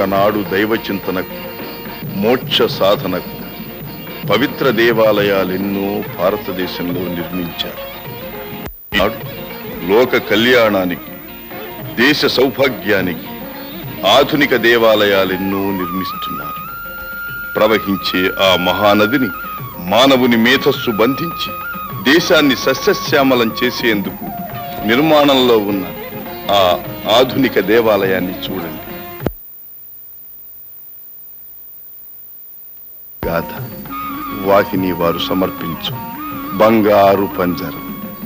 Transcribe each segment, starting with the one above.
ఒకనాడు దైవ చింతనకు మోక్ష సాధనకు పవిత్ర దేవాలయాలెన్నో భారతదేశంలో నిర్మించారు ఈనాడు లోక కళ్యాణానికి దేశ సౌభాగ్యానికి ఆధునిక దేవాలయాలెన్నో నిర్మిస్తున్నారు ప్రవహించే ఆ మహానదిని మానవుని మేధస్సు బంధించి దేశాన్ని సస్యశ్యామలం చేసేందుకు నిర్మాణంలో ఉన్న ఆ ఆధునిక దేవాలయాన్ని చూడండి గాథ వాహిని వారు సమర్పించు బంగారు పంజరం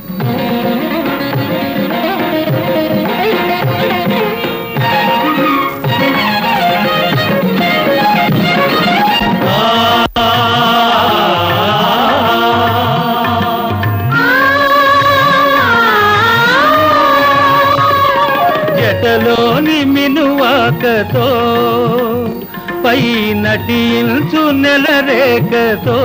జటలోని మినువాకతో పై నటించు నెల రేఖతో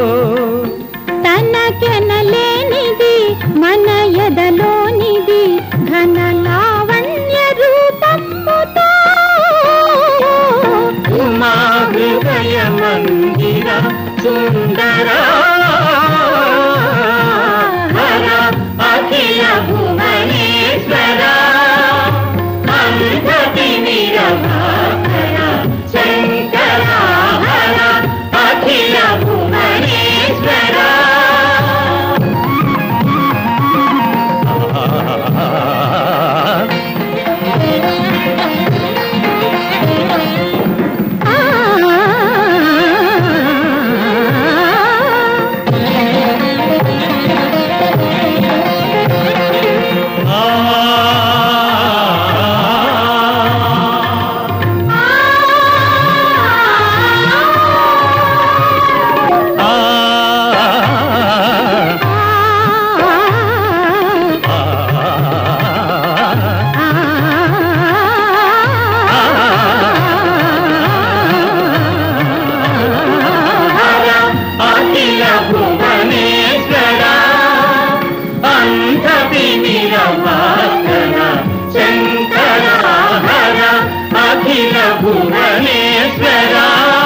తనకెనలేనిది మన ఎదలోనిది ఘన లావణ్య రూపముతో ఉమా హృదయ మందిర సుందర హర అఖిల భువనేశ్వర అంతటి నిరభాకర శంకర హర అఖిల భువనేశ్వర అఖిల భువనేశ్వర అంతటి నిరభాకర శంకర హర అఖిల భువనేశ్వర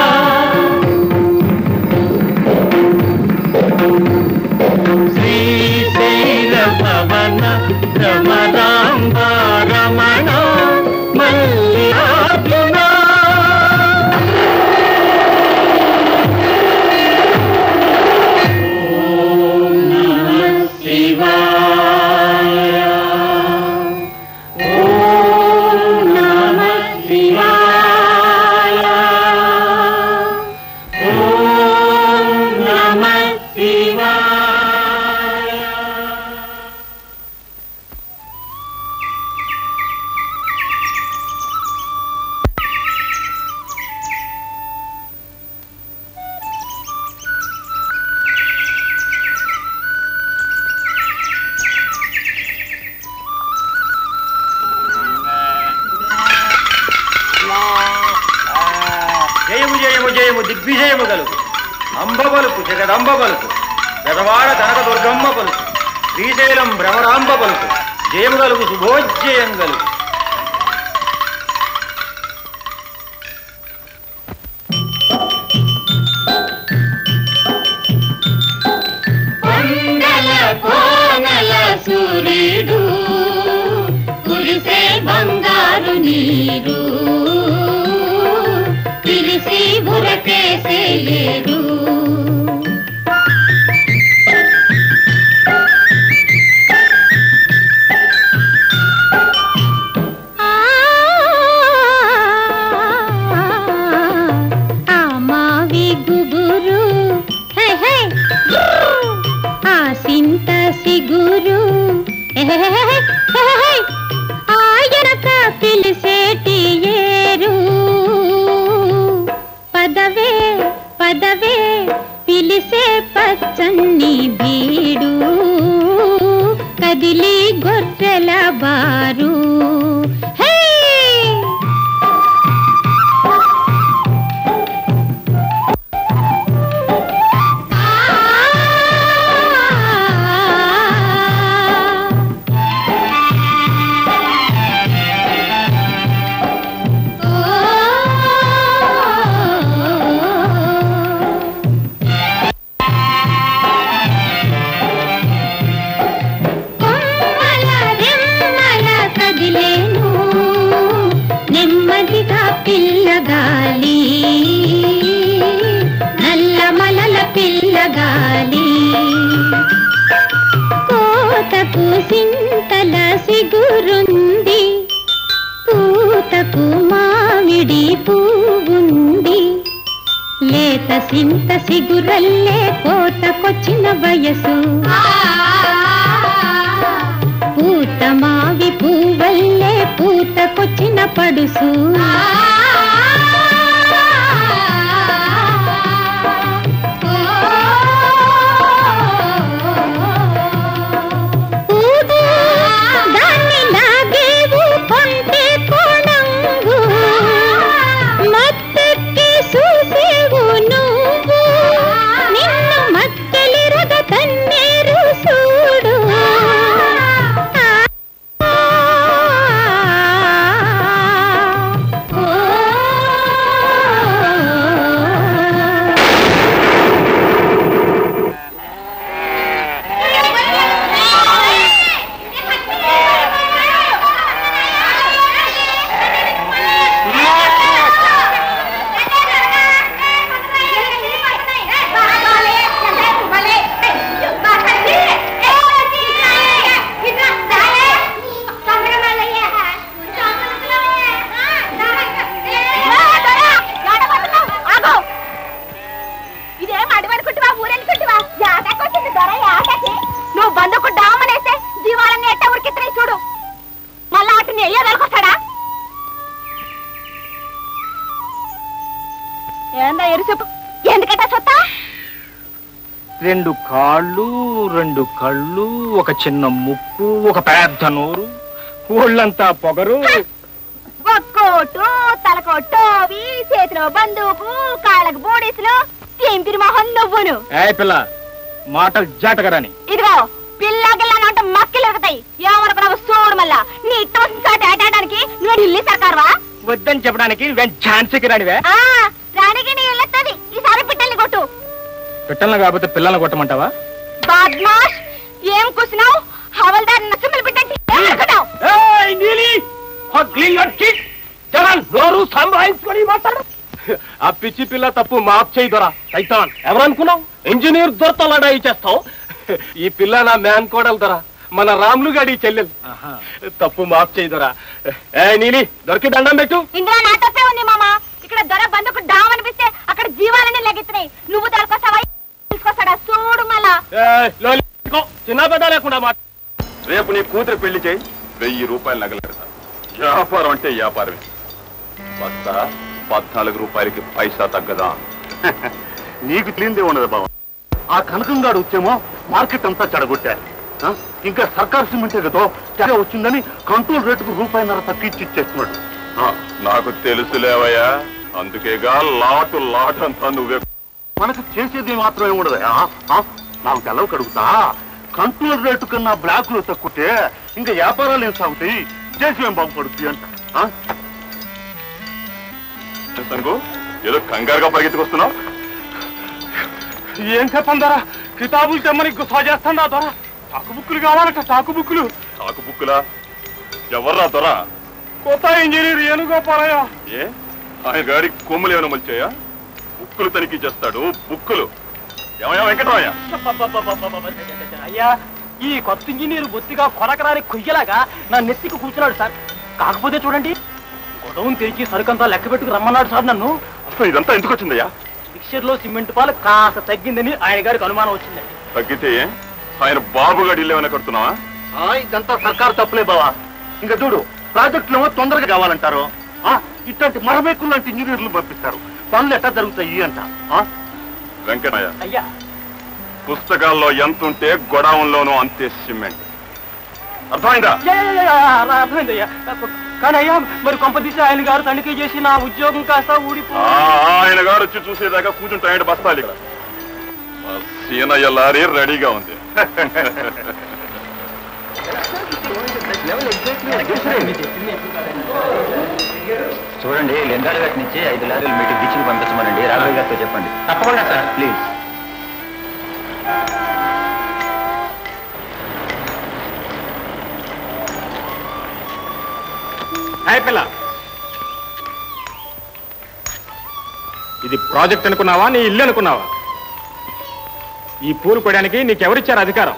శ్రీశైల భవన రమణాంబ రమణ మల్లికార్జున శివాయ ఓం నమ శివాయ ఓం నమ శివాయ జయము జయము జయము దిగ్విజయము గలుగు అంబ పలుకు జగదంబ పలుకు పెదవాడ కనక దుర్గమ్మ పలుకు శ్రీశైలం భ్రమరాంబ పలుకు జయము గలుగు శుభోజ్జయం గలుగు కొండల కోనల సూర్యుడు కురిసే బంగారు నీరు తిరిసి బురకేసే ఏరు ఆ మావి గుబురు హే హే ఆ సింత సిగురు ఆయనక పిలిసేటి ఏరు పదవే పదవే పిలిసే పచ్చన్ని బీడు కదిలి గొర్రెల బారు హే ఆ సిగురల్లే కోతకొచ్చిన వయసు పూత మావి పూవల్లే పూతకొచ్చిన పడుసు ఊగు, దాన్ని లాగేవు కొంటే కోణంగు మత్తెక్కి చూసేవు నువ్వు నిన్ను మత్తెలిరగ తన్నేరు చూడు ఇదేం అడవనుకుంటువా ఊరనుకుంటువా యాటకొచ్చింది దొర యాటకి నువ్వు బందుకు డామనేస్తే జీవాలన్నీ ఎట్ట ఉరికిత్తున్నాయి చూడు మళ్ళా అటు అయ్యో వెనకొస్తాడా ఏందా ఎరుసెప్పు ఎందుకంటే సొత్తా రెండు కాళ్ళు రెండు కళ్ళు ఒక చిన్న ముక్కు ఒక పెద్ద నోరు ఒళ్ళంతా పొగరు ఒక్కోటు తలకోటోవి చేతిలో బందూకు కాళ్ళకు బోడీసులు తెంపిరి మొహం నువ్వును ఏ పిల్ల మాటలు జాటగరాని ఇదిగో పిల్ల గిల్ల అంటే మక్కిలు ఎరుగుతాయి ఏమనుకున్నావు చూడు మళ్ళా నీ ఇష్టం చాటి ఆటాడడానికి నువ్వు ఢిల్లీ సర్కారువా వద్దని చెప్పడానికి నువ్వేం ఛాన్సీకి రానివే ఆ రాణికి నీ ఇల్లెత్తది ఈసారి పిట్టల్ని కొట్టు పిట్టలను కాకపోతే పిల్లల్ని కొట్టమంటావా బాద్మాష్ ఏం కూసినావు హవల్దార్ నచ్చమలు పెట్టండి ఏమనుకున్నావు నోరు సంభాయించుకొని మాట్లాడు ఆ పిచ్చి పిల్ల తప్పు మాఫ్ చేయి దొరా సైతాన్ ఎవరనుకున్నావు ఇంజనీర్ దొరతో లడాయి చేస్తావు ఈ పిల్ల నా మ్యాన్ కోడలు దొరా మన రాములు గడి చెల్లెలు తప్పు మాఫ్ చేయి దొరా ఏ నీలి దొరికి దండం పెట్టు ఇందులో నా తప్పే ఉంది మామ ఇక్కడ దొర బందుకు డామ్ అనిపిస్తే అక్కడ జీవాలని లెగిస్తున్నాయి నువ్వు దొరకొస్తావా తీసుకొస్తాడా చూడు మళ్ళా ఏయ్, లోలి, ఇదిగో, చిన్న పెద్ద లేకుండా మాట రేపు నీ కూతురు పెళ్లి చేయి వెయ్యి రూపాయలు నగలెడతా వ్యాపారం అంటే వ్యాపారమే వస్తా పద్నాలుగు రూపాయలకి పైసా తగ్గదా నీకు తెలియదే ఉండదు బావ ఆ కనకంగాడు వచ్చేమో మార్కెట్ అంతా చెడగొట్టారు ఆ? ఇంకా సర్కార్ సిమెంటే కదా తెగ వచ్చిందని కంట్రోల్ రేటుకు రూపాయిన్నర తగ్గించి ఇచ్చేస్తున్నాడు ఆ, నాకు తెలుసులేవయ్యా అందుకేగా లాటు లాట్ అంతా నువ్వే మనకు చేసేది మాత్రమే ఉండదు ఆ? ఆ? నాకు తెలవ కడుగుతా కంట్రోల్ రేటు కన్నా బ్లాక్ లో తక్కుతే ఇంకా వ్యాపారాలు ఏం సాగుతాయి చేసి ఏం బాగుపడుతుంది అంట ఆ? సంగు ఏదో కంగారుగా పరిగెత్తుకొస్తున్నావు ఏం చెప్పండి ధర కితాబులు తెమ్మని గుసా చేస్తాను ధర చాకు బుక్కులు కావాలట చాకు బుక్కులు చాకు బుక్కులా ఎవర్రా దొరా కొత్త ఇంజనీర్ ఏనుగోపాలయ్య ఏ ఆయన గారి కొమ్ములు ఏమైనా మలిచాయా బుక్కులు తనిఖీ చేస్తాడు బుక్కులు ఏమయ్యా వెంకటరామయ్య అయ్యా ఈ కొత్త ఇంజనీర్ బొత్తిగా కొనకరాని కొయ్యలాగా నా నెత్తికి కూర్చున్నాడు సార్ కాకపోతే చూడండి గొడవను తెరిచి సరుకంతా లెక్క పెట్టుకు రమ్మన్నాడు సార్ నన్ను అసలు ఇదంతా ఎందుకు వచ్చిందయ్యా మిక్చర్లో సిమెంట్ పాలు కాస్త తగ్గిందని ఆయన గారికి అనుమానం వచ్చిందండి తగ్గితే ఆయన బాబుగాడి ఇల్లు ఏమైనా కడుతున్నావా ఆ, ఇదంతా సర్కారు తప్పులే బావా ఇంకా చూడు ప్రాజెక్టులు ఏమో తొందరగా కావాలంటారు ఆ, ఇట్లాంటి మరమేకులు లాంటి ఇంజనీర్లు పంపిస్తారు పనులు ఎట్లా జరుగుతాయి అంట ఆ? వెంకటయ్య అయ్యా పుస్తకాల్లో ఎంత ఉంటే గొడవంలోనూ అంతే సిమెంట్ అర్థమైందా యా, యా, యా, యా, అలా అర్థమైందయ్యా కానీ అయ్యా మరి కొంపదీసి ఆయన గారు తనిఖీ చేసి నా ఉద్యోగం కాస్త ఊడిపో ఆ, ఆయన గారు వచ్చి చూసేదాకా కూర్చుంటాయండి బస్తాలు ఇక్కడ మా సీనయ్య లారీ రెడీగా ఉంది చూడండి లింగాలఘాట్ నుంచి ఐదు లారీలు మీటి బీచ్కి పంపించమనండి రాఘవ గారితో చెప్పండి తప్పకుండా సార్ ప్లీజ్ హాయ్ పిల్ల ఇది ప్రాజెక్ట్ అనుకున్నావా నీ ఇల్లు అనుకున్నావా ఈ పూలు కొయ్యడానికి నీకెవరిచ్చారు అధికారం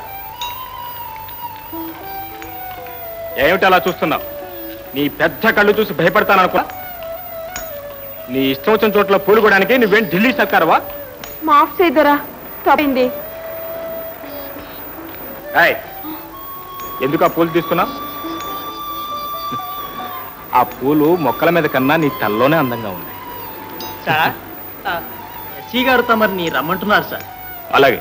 ఏమిటి అలా చూస్తున్నావు నీ పెద్ద కళ్ళు చూసి భయపడతాననుకో నీ ఇష్టం వచ్చిన చోట్ల పూలు కొయ్యడానికి నువ్వేం ఢిల్లీ సర్కారువా మాఫ్ చేయదరా తప్పింది ఏయ్, ఎందుకు ఆ పూలు తీసుకున్నా ఆ పూలు మొక్కల మీద కన్నా నీ తల్లోనే అందంగా ఉంది సార్ ఎస్సీ గారు తమరిని రమ్మంటున్నారు సార్ అలాగే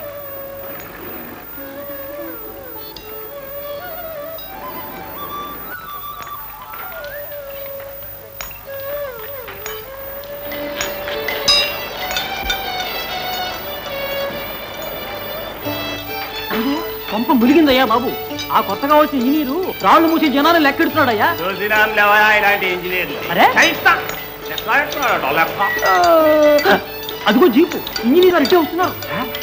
పంప ములిగిందయ్యా బాబు ఆ కొత్తగా వచ్చిన ఇంజనీరు రాళ్ళు మూసి జనాన్ని లెక్కెడుతున్నాడయ్యా ఇలాంటి ఇంజనీర్లు అరే అదిగో జీపు ఇంజనీర్ గారు ఇట్టే వస్తున్నారు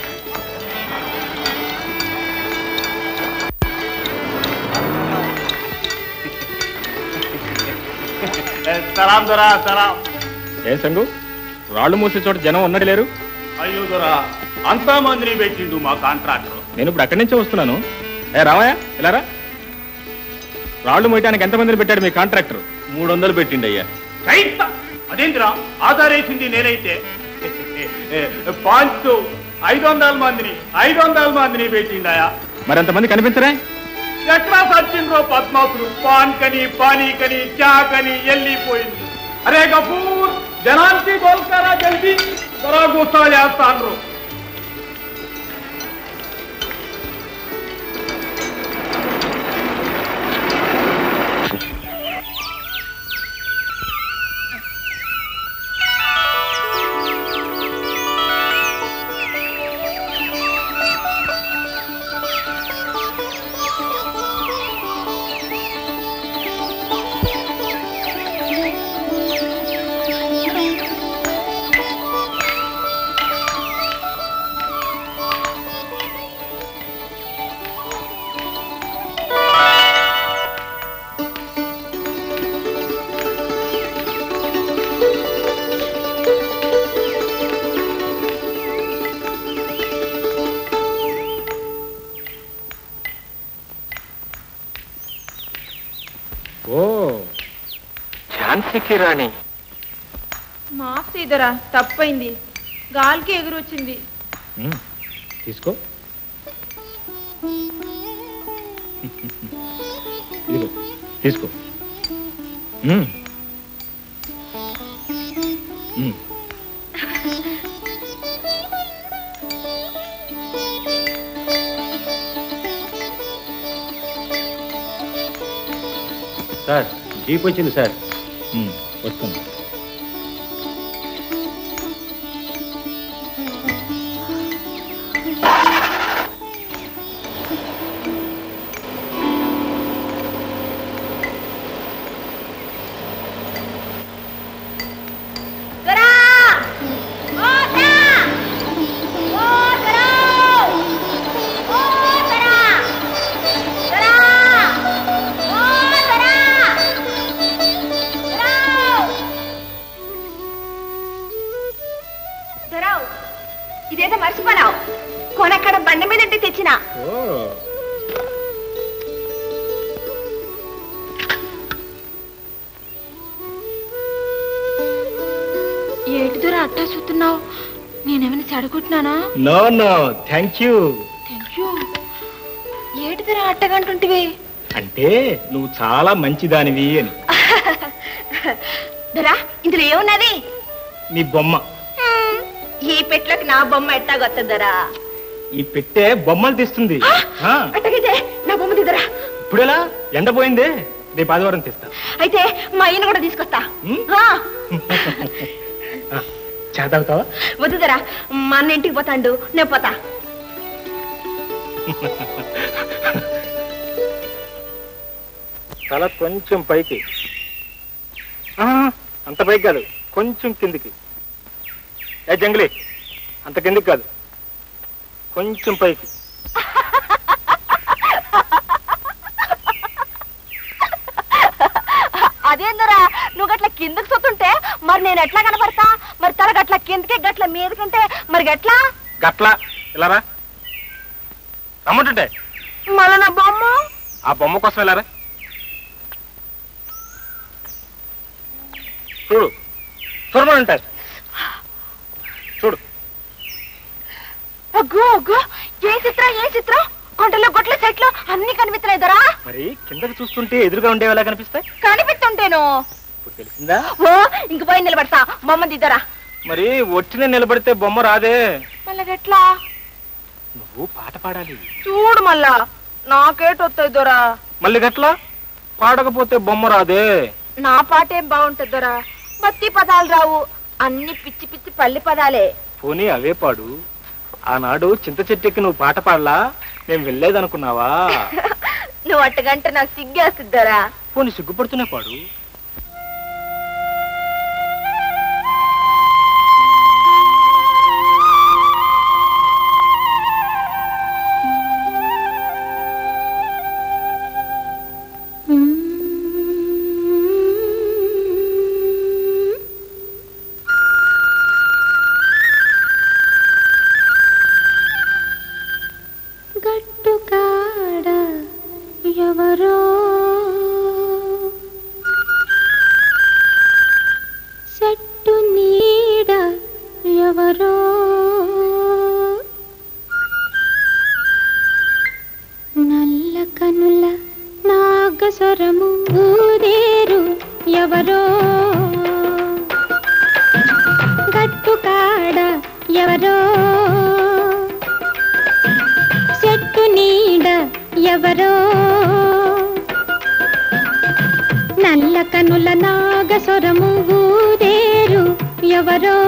సలాం దొరా సలాం ఏ సంగు రాళ్ళు మూసే చోట జనం ఉన్నది లేరు అయ్యో దొరా అంతా మందిని పెట్టిండు మా కాంట్రాక్టర్ నేను ఇప్పుడు అక్కడి నుంచే వస్తున్నాను ఏ రామయ్య ఇలారా రాళ్ళు మోయటానికి ఎంతమందిని పెట్టాడు మీ కాంట్రాక్టర్ మూడు వందలు పెట్టిండు అయ్యా రైట్ అదేంటిరా ఆధారేసింది నేనైతే పాంచు ఐదు వందల మందిని ఐదు వందల మందిని పెట్టిండయా మరి అంతమంది కనిపించరే ఎట్లా సచ్చిండ్రో పద్మాసులు పాన్ కని పానీ కని చా కని వెళ్ళిపోయింది అరే గఫూర్ జనానికి గోల్కరా జల్దీ జరా గుస్తా చేస్తాండ్రు ఓ ఝాన్సీకి రాణి మాఫ్ చేయదరా తప్పైంది గాలికి ఎగురొచ్చింది ఉమ్, తీసుకో ఇదిగో తీసుకో ఉమ్. ఉమ్. సార్ జీప్ వచ్చింది సార్ ఉమ్, వస్తుంది దొరా ఓ దొరా ఓ దొరా ఓ దొరా దొరా ఓ దొరా దొరా దొరా ఇదేదో మర్చిపోనావు కొనక్కడ బండ మీద తెచ్చినా ఓ ఏటి దొర అట్టా చూస్తున్నావు నేనేమైనా చెడగొట్టినానా no no thank you thank you ఏటి దొర అట్టగంటుంటివి అంటే నువ్వు చాలా మంచిదానివి అని దొరా ఇందులో ఏమున్నది నీ బొమ్మ హ్మ్, ఈ పెట్లోకి నా బొమ్మ ఎట్టా గొత్తదరా ఈ పెట్టే బొమ్మలు తీస్తుంది ఆ, అట్టగైతే నా బొమ్మ దిద్దరా ఇప్పుడెలా ఎండపోయిందే రేపు ఆదివారం తీస్తా అయితే మా అయ్యను కూడా తీసుకొస్తా హ్మ్? ఆ, ఆ, చేతావుతావా వద్దుదరా మా అన్న ఇంటికి పోతాండు నేను పోతా తల కొంచెం పైకి ఆ, అంత పైకి కాదు కొంచెం కిందికి ఏ జంగిలీ అంత కిందికి కాదు కొంచెం పైకి అదేందరా నువ్వు గట్ల కిందకి సొత్తుంటే మరి నేను ఎట్లా కనపడతా మరి తల గట్ల కిందకి గట్ల మీదకంటే మరి గట్లా గట్ల ఇలారా రమ్మంటుంటే మళ్ళా నా బొమ్మ ఆ బొమ్మ కోసం వెళ్ళారా చూడు చూడమని ఉంటారు చూడు అగ్గో అగ్గో ఏ చిత్రం ఏ చిత్రం కొండలు గొట్ల చెట్లు అన్ని కనిపిస్తున్నాయి దొరా మరి కిందకి చూస్తుంటే ఎదురుగా ఉండేవాళ్ళ కనిపిస్తాయి కనిపిస్తుంటేను ఇప్పుడు తెలిసిందా ఓ ఇంక పోయి నిలబడతా మమ్మది దొరా మరి ఒట్టినే నిలబడితే బొమ్మ రాదే మళ్ళీ ఎట్లా నువ్వు పాట పాడాలి చూడు మళ్ళా నాకేటొస్తాయి దొరా మళ్ళీ గట్లా పాడకపోతే బొమ్మ రాదే నా పాట ఏం బాగుంటుంది దొరా బత్తి పదాలు రావు అన్ని పిచ్చి పిచ్చి పల్లి పదాలే పోనీ అవే పాడు ఆనాడు చింత చెట్టుకి నువ్వు పాట పాడలా నేను వెళ్ళేదనుకున్నావా నువ్వు అట్టగంటే నాకు సిగ్గేస్తుంది దొరా పోనీ సిగ్గుపడుతూనే పాడు గట్టు కాడ ఎవరో చెట్టు నీడ ఎవరో నల్ల కనుల నాగస్వరము ఊదేరు ఎవరో గట్టు కాడ ఎవరో చెట్టు నీడ ఎవరో నల్ల కనుల నాగస్వరము ఊదేరు ఎవరో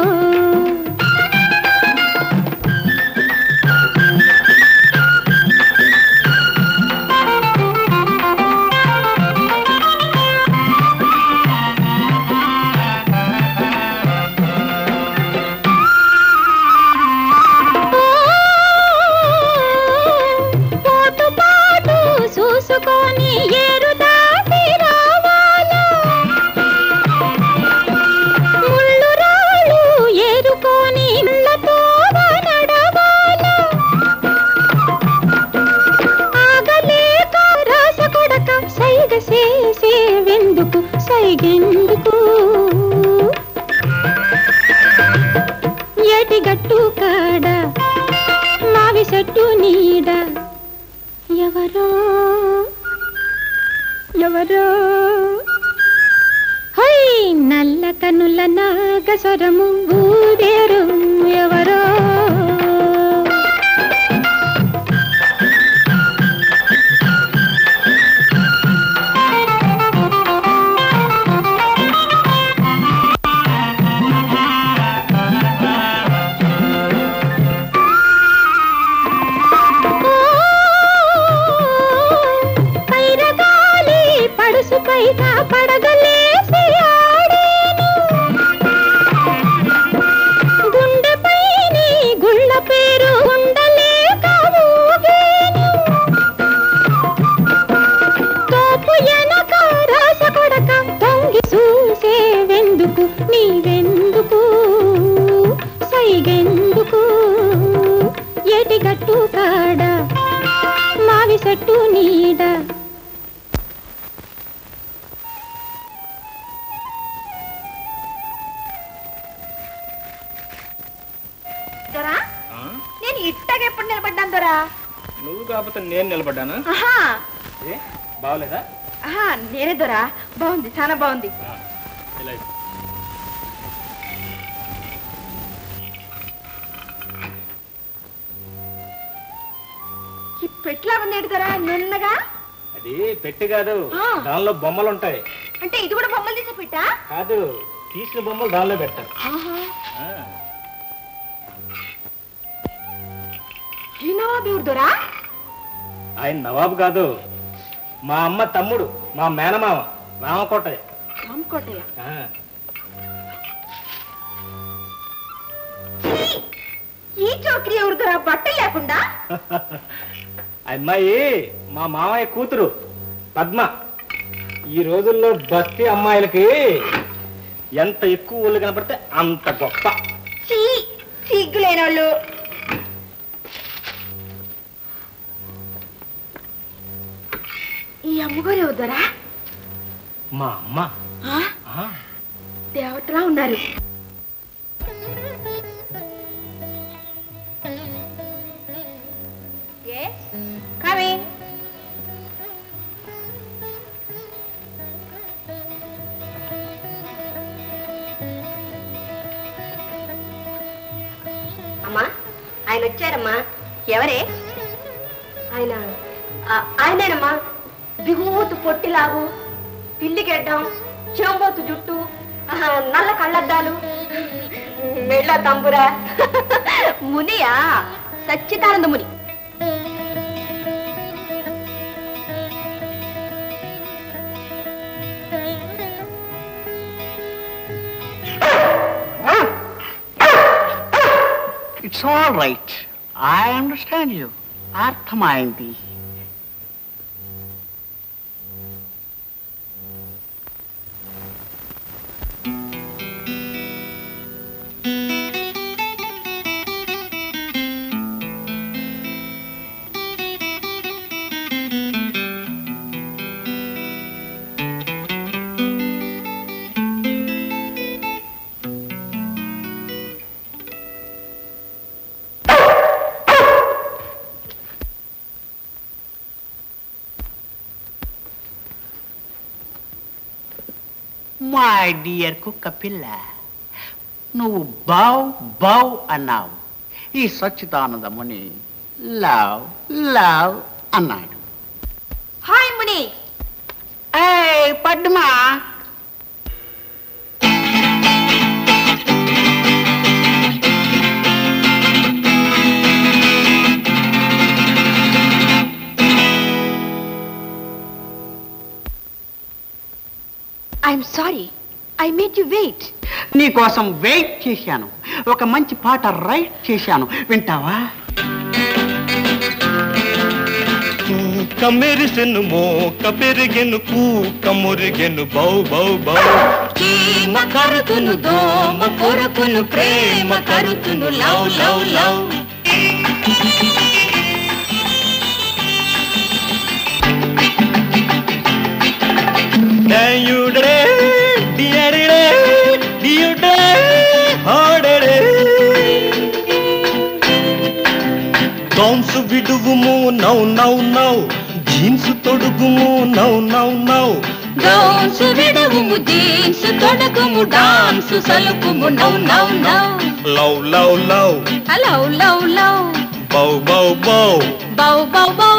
పోటు పాటు చూసుకొని ఏరు దాటి రావాలా ముళ్ళు రాళ్ళు ఏరుకొని ఇళ్ళతో నడవాలా ఆగలేక రాస కొడక సైగ చేసే వెందుకు సైగెందుకు ఏటి గట్టు కాడ మావి చెట్టు నీడ ఎవరో ఎవరో హై నల్ల కనుల నాగస్వరము ఊదేరు ఎవరో పైరగాలి పడుసు పైన పడగలేసి ఆడేను గుండెపైని గుళ్ళ పేరు ఉండలేక ఊగేను తోపు ఎనక రాస కొడక తొంగి చూసే వెందుకు నీవెందుకు సైగెందుకు ఏటి గట్టు కాడ మావి చెట్టు నీడ దొరా నేను ఇట్టగా ఎప్పుడు నిలబడ్డాను దొరా నువ్వు కాకపోతే నేను నిలబడ్డానా ఆహా ఏ బాగలేదా ఆహా నేనే దొరా బాగుంది చాలా బాగుంది ఇలా ఇవ్వు. ఈ పెట్లా ఉంది దొరా నున్నగా అది పెట్టి కాదు ఆ. దానిలో బొమ్మలు ఉంటాయి అంటే ఇది కూడా బొమ్మలు తీసే పెట్టా కాదు తీసిన బొమ్మలు దానిలో పెట్టారు ఆహా ఆ. ఈ నవాబేవుడు దొరా ఆయన నవాబు కాదు మా అమ్మ తమ్ముడు మా మేనమామ రామకోటయ్య రామకోటయ్య ఆ. ఈ చౌకరీ ఎవరు దొరా బట్టలు లేకుండా అమ్మాయి మా మామయ్య కూతురు పద్మ ఈ రోజుల్లో బస్తీ అమ్మాయిలకి ఎంత ఎక్కువ ఊళ్ళు కనపడితే అంత గొప్ప చీ సిగ్గు లేనోళ్ళు ఈ అమ్మగారు ఎవరు దొరా మా అమ్మ ఆ? ఆ, దేవతలా ఉన్నారు కవి అమ్మా ఆయన వచ్చారమ్మా ఎవరే ఆయన ఆ- ఆయనేనమ్మా బిగుమూతు పొట్టిలాగు పిల్లికెడ్డం చెంబోతు జుట్టు ఆహా, నల్ల కళ్ళద్దాలు మెళ్ళ తంబురా మునియా Sachchidananda Muni it's all right I understand you అర్థమైంది మై డియర్ కుక్క పిల్ల నువ్వు బౌ బౌ అన్నావు ఈ సచ్చిదానందముని లవ్ లవ్ అన్నాడు హాయ్ ముని ఏ Padma I'm sorry I made you wait నీ కోసం వెయిట్ చేశాను ఒక మంచి పాట రైట్ చేశాను వింటావా కమెరిసెను మోక పెరిగెను కూక మురిగెను బౌ బౌ బౌ చీమ కరుతును దోమ కొరుకును ప్రేమ కరుతును లవ్ లవ్ లవ్ డయుడే డియరిడే డియుడే హాడడే డాన్స్ విడుగుము నౌ నౌ నౌ జీన్స్ తొడుగుము నౌ నౌ నౌ డౌన్స్ విడవుము జీన్స్ తొడగుము డాన్స్ సలుకుము now now now love love love love love love bow bow bow bow bow bow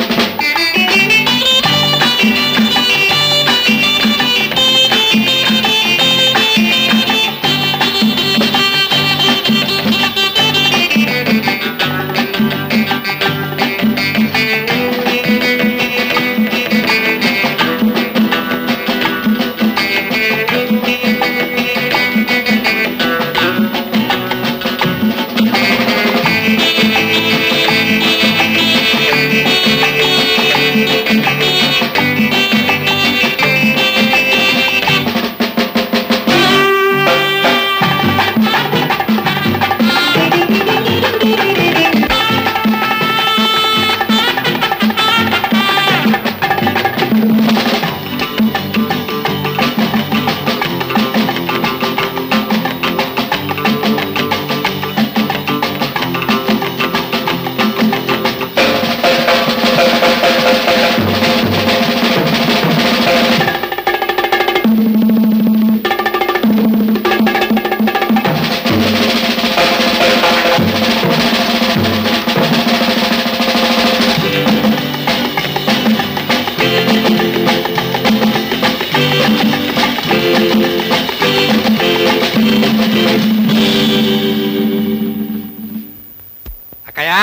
అక్కయ్యా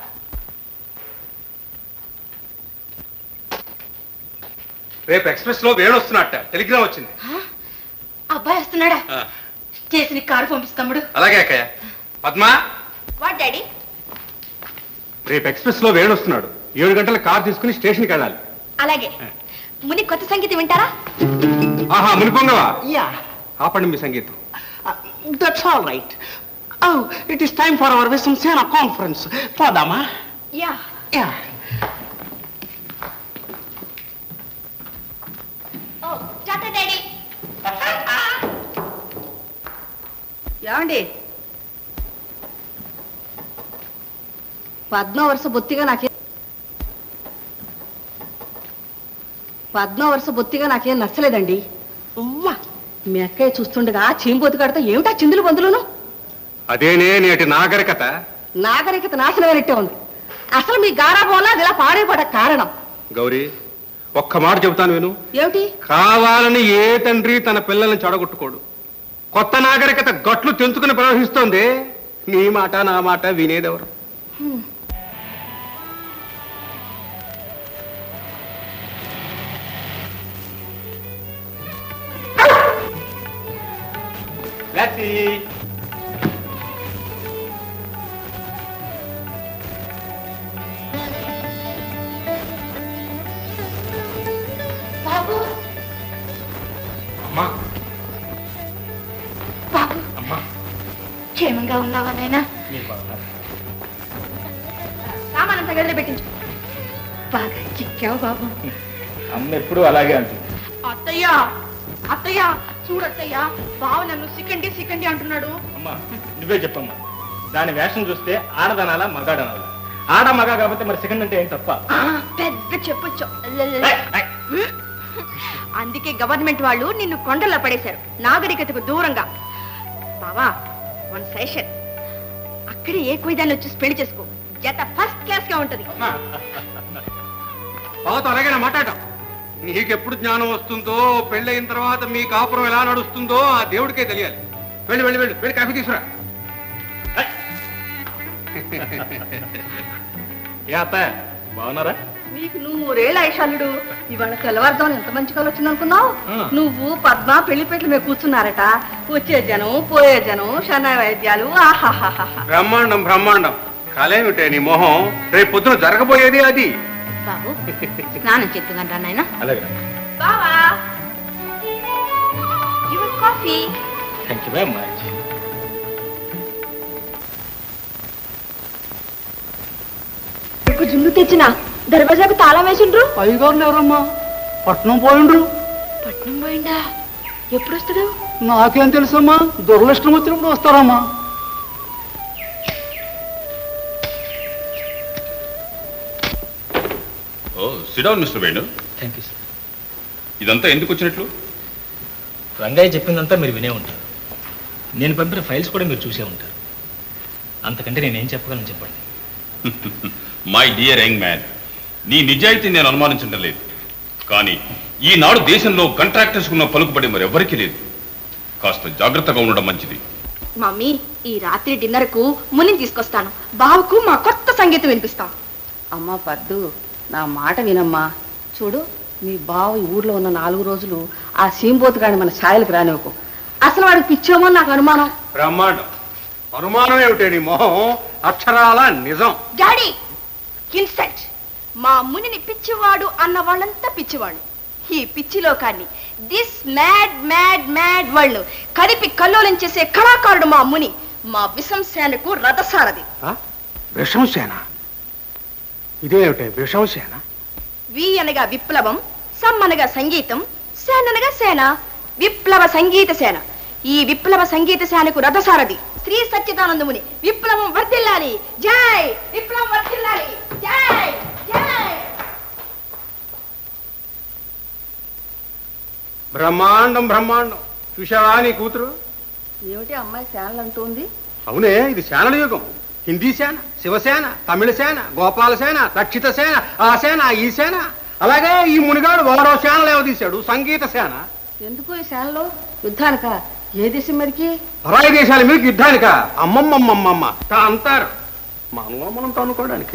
రేపు ఎక్స్ప్రెస్ లో వేణు వస్తున్నట్ట టెలిగ్రామ్ వచ్చింది అబ్బాయి వస్తున్నాడా చేసిన కారు పంపిస్తాముడు అలాగే అక్కయ్య పద్మా వాట్ డాడీ రేపు ఎక్స్ప్రెస్ లో వేణు వస్తున్నాడు ఏడు గంటల కార్ తీసుకుని స్టేషన్కి వెళ్ళాలి అలాగే ముని కొత్త సంగీతం వింటారా ఆహా మునిపొంగవా యా ఆపండి మీ సంగీతం that's all right oh it is time for our Vishwamsena conference పోదామా yeah yeah oh tata daddy ఏమండి పద్మ వరుస బొత్తిగా నాకే పద్మ వరుస బొత్తిగా నాకేం నచ్చలేదండి ఉవ్వా మీ అక్కయ్య చూస్తుండగా చీంబోతు కడితే ఏమిటా చిందులు బందులును అదేనే నేటి నాగరికత నాగరికత నాశనమైనట్టే ఉంది అసలు మీ గారాబోలా అది ఇలా పాడైపడ కారణం గౌరీ ఒక్క మాట చెబుతాను విను ఏమిటి కావాలని ఏ తండ్రి తన పిల్లల్ని చెడగొట్టుకోడు కొత్త నాగరికత గట్లు తెంచుకుని ప్రవహిస్తోంది నీ మాట నా మాట వినేదెవరు బాబు అమ్మా బాబు క్షేమంగా ఉన్నావా నాయనా సామానంతా గదిలో పెట్టించు బాగా చిక్కావు బాబు అమ్మ ఎప్పుడు అలాగే అంటుంది అత్తయ్య అత్తయ్య చూడత్తయ్య బావ నన్ను సికండి సికండి అంటున్నాడు అమ్మా నువ్వే చెప్పమ్మా దాని వేషం చూస్తే ఆడదనాలా మగాడనాలా ఆడ మగ కాబట్టి మరి సెకండ్ అంటే ఏం తప్ప ఆ, పెద్ద చెప్పొచ్చు అందుకే గవర్నమెంట్ వాళ్ళు నిన్ను కొండల్లో పడేశారు నాగరికతకు దూరంగా బావా వన్ సెషన్ అక్కడే ఏ కుయిదాన్ని వచ్చి పెళ్లి చేసుకో జత ఫస్ట్ క్లాస్ గా ఉంటది బావతో అలాగే మాట్లాడటం నీకెప్పుడు జ్ఞానం వస్తుందో పెళ్ళయిన తర్వాత మీ కాపురం ఎలా నడుస్తుందో ఆ దేవుడికే తెలియాలి వెళ్ళి వెళ్ళి వెళ్ళి వెళ్ళి కాఫీ తీసుకురా ఏ అత్త బాగున్నారా నీకు నూరేళ్ళ ఐశాలుడు ఇవాళ తెల్లవారుజామున ఎంత మంచి కాలు వచ్చింది అనుకున్నావు ఆ. నువ్వు పద్మ పెళ్లిపేటల మీద కూర్చున్నారట వచ్చే జనం పోయే జనం శన వైద్యాలు ఆహాహాహా బ్రహ్మాండం బ్రహ్మాండం కలేమిటే నీ మొహం రేపు పొద్దున జరగబోయేది అది బాబు స్నానం చేద్దుగంటా నాయన అలాగే బావా your coffee thank you very much జున్ను తెచ్చిన దర్వాజాకు తాళం వేసిండ్రు అయ్యగారులు ఎవరమ్మా పట్నం పోయిండ్రు పట్నం పోయిండా ఎప్పుడు వస్తాడు నాకేం తెలుసమ్మా దురదృష్టం వచ్చినప్పుడు వస్తారమ్మా oh sit down mister Venu thank you sir ఇదంతా ఎందుకు వచ్చినట్లు రంగయ్య చెప్పిందంతా మీరు వినే ఉంటారు నేను పంపిన ఫైల్స్ కూడా మీరు చూసే ఉంటారు అంతకంటే నేనేం చెప్పగలను చెప్పండి మై డియర్ యంగ్ మ్యాన్ నీ నిజాయితీ నేను అనుమానించడం లేదు కానీ ఈనాడు దేశంలో కాంట్రాక్టర్స్ ఉన్న పలుకుబడి మరెవ్వరికీ లేదు కాస్త జాగ్రత్తగా ఉండడం మంచిది మమ్మీ ఈ రాత్రి డిన్నర్ కు మునిని తీసుకొస్తాను బావకు మా కొత్త సంగీతం వినిపిస్తాం అమ్మా పద్దు నా మాట వినమ్మా చూడు మీ బావ ఈ ఊర్లో ఉన్న నాలుగు రోజులు ఆ సీంబోతు గాని మన ఛాయలకు రానివ్వకు అసలు వాడికి పిచ్చేమో నాకు అనుమానం బ్రహ్మాండం అనుమానం ఏమిటే నీ మొహం అక్షరాల నిజం డాడీ ఇన్సెక్ట్ మా మునిని పిచ్చివాడు అన్న వాళ్ళంతా పిచ్చివాళ్ళు ఈ పిచ్చి లోకాన్ని this mad mad mad world కదిపి కల్లోలం చేసే కళాకారుడు మా ముని మా విశంసేనకు రథసారథి విషంసేన ఇదేమిటే విషంసేన వి అనగా విప్లవం సమ్ అనగా సంగీతం సేన అనగా సేన విప్లవ సంగీత సేన ఈ విప్లవ సంగీత సేనకు రథసారథి శ్రీ సచ్చిదానందముని విప్లవం వర్ధిల్లాలి జై విప్లవం వర్ధిల్లాలి జై జై బ్రహ్మాండం బ్రహ్మాండం చూశావా నీ కూతురు ఏమిటి అమ్మాయి శానలు అంటుంది అవునే ఇది శానల యుగం హిందీ సేన శివసేన తమిళ సేన గోపాల సేన రక్షిత సేన ఆ సేన ఈ సేన అలాగే ఈ మునిగాడు వారో సేన లేవదీశాడు సంగీత సేన ఎందుకు ఈ శానలో యుద్ధానిక ఏ దేశం మీదకి పరాయి దేశాల మీద యుద్ధానిక అమ్మమ్మమ్మమ్మమ్మ తా అంటారు మనలో మనం తనుకోవడానికి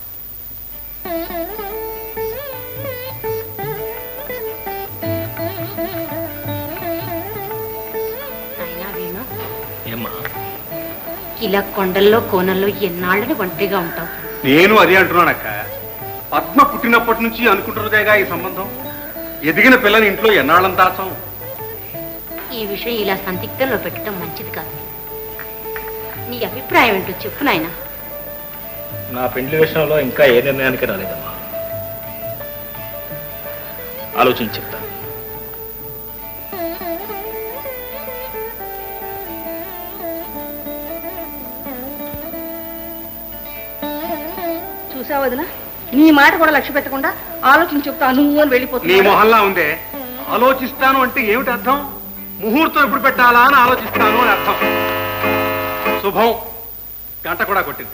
అయినా వేణు ఏమ్మా ఇలా కొండల్లో కోనల్లో ఎన్నాళ్ళని ఒంటరిగా ఉంటావు నేను అదే అంటున్నానక్క పద్మ పుట్టినప్పటి నుంచి అనుకుంటున్నదేగా ఈ సంబంధం ఎదిగిన పిల్లని ఇంట్లో ఎన్నాళ్ళం దాచం ఈ విషయం ఇలా సందిగ్ధంలో పెట్టడం మంచిది కాదు నీ అభిప్రాయం ఏంటో చెప్పు నాయనా నా పెండ్లి విషయంలో ఇంకా ఏ నిర్ణయానికి రాలేదమ్మా ఆలోచించి చెప్తాను చూసావు వదినా నీ మాట కూడా లక్ష్య పెట్టకుండా ఆలోచించి చెప్తా నువ్వు అని నీ వెళ్ళిపోతున్నా మొహల్లా ఉందే ఆలోచిస్తాను అంటే ఏమిటి అర్థం ముహూర్తం ఎప్పుడు పెట్టాలా అని ఆలోచిస్తాను అని అర్థం శుభం గంట కూడా కొట్టింది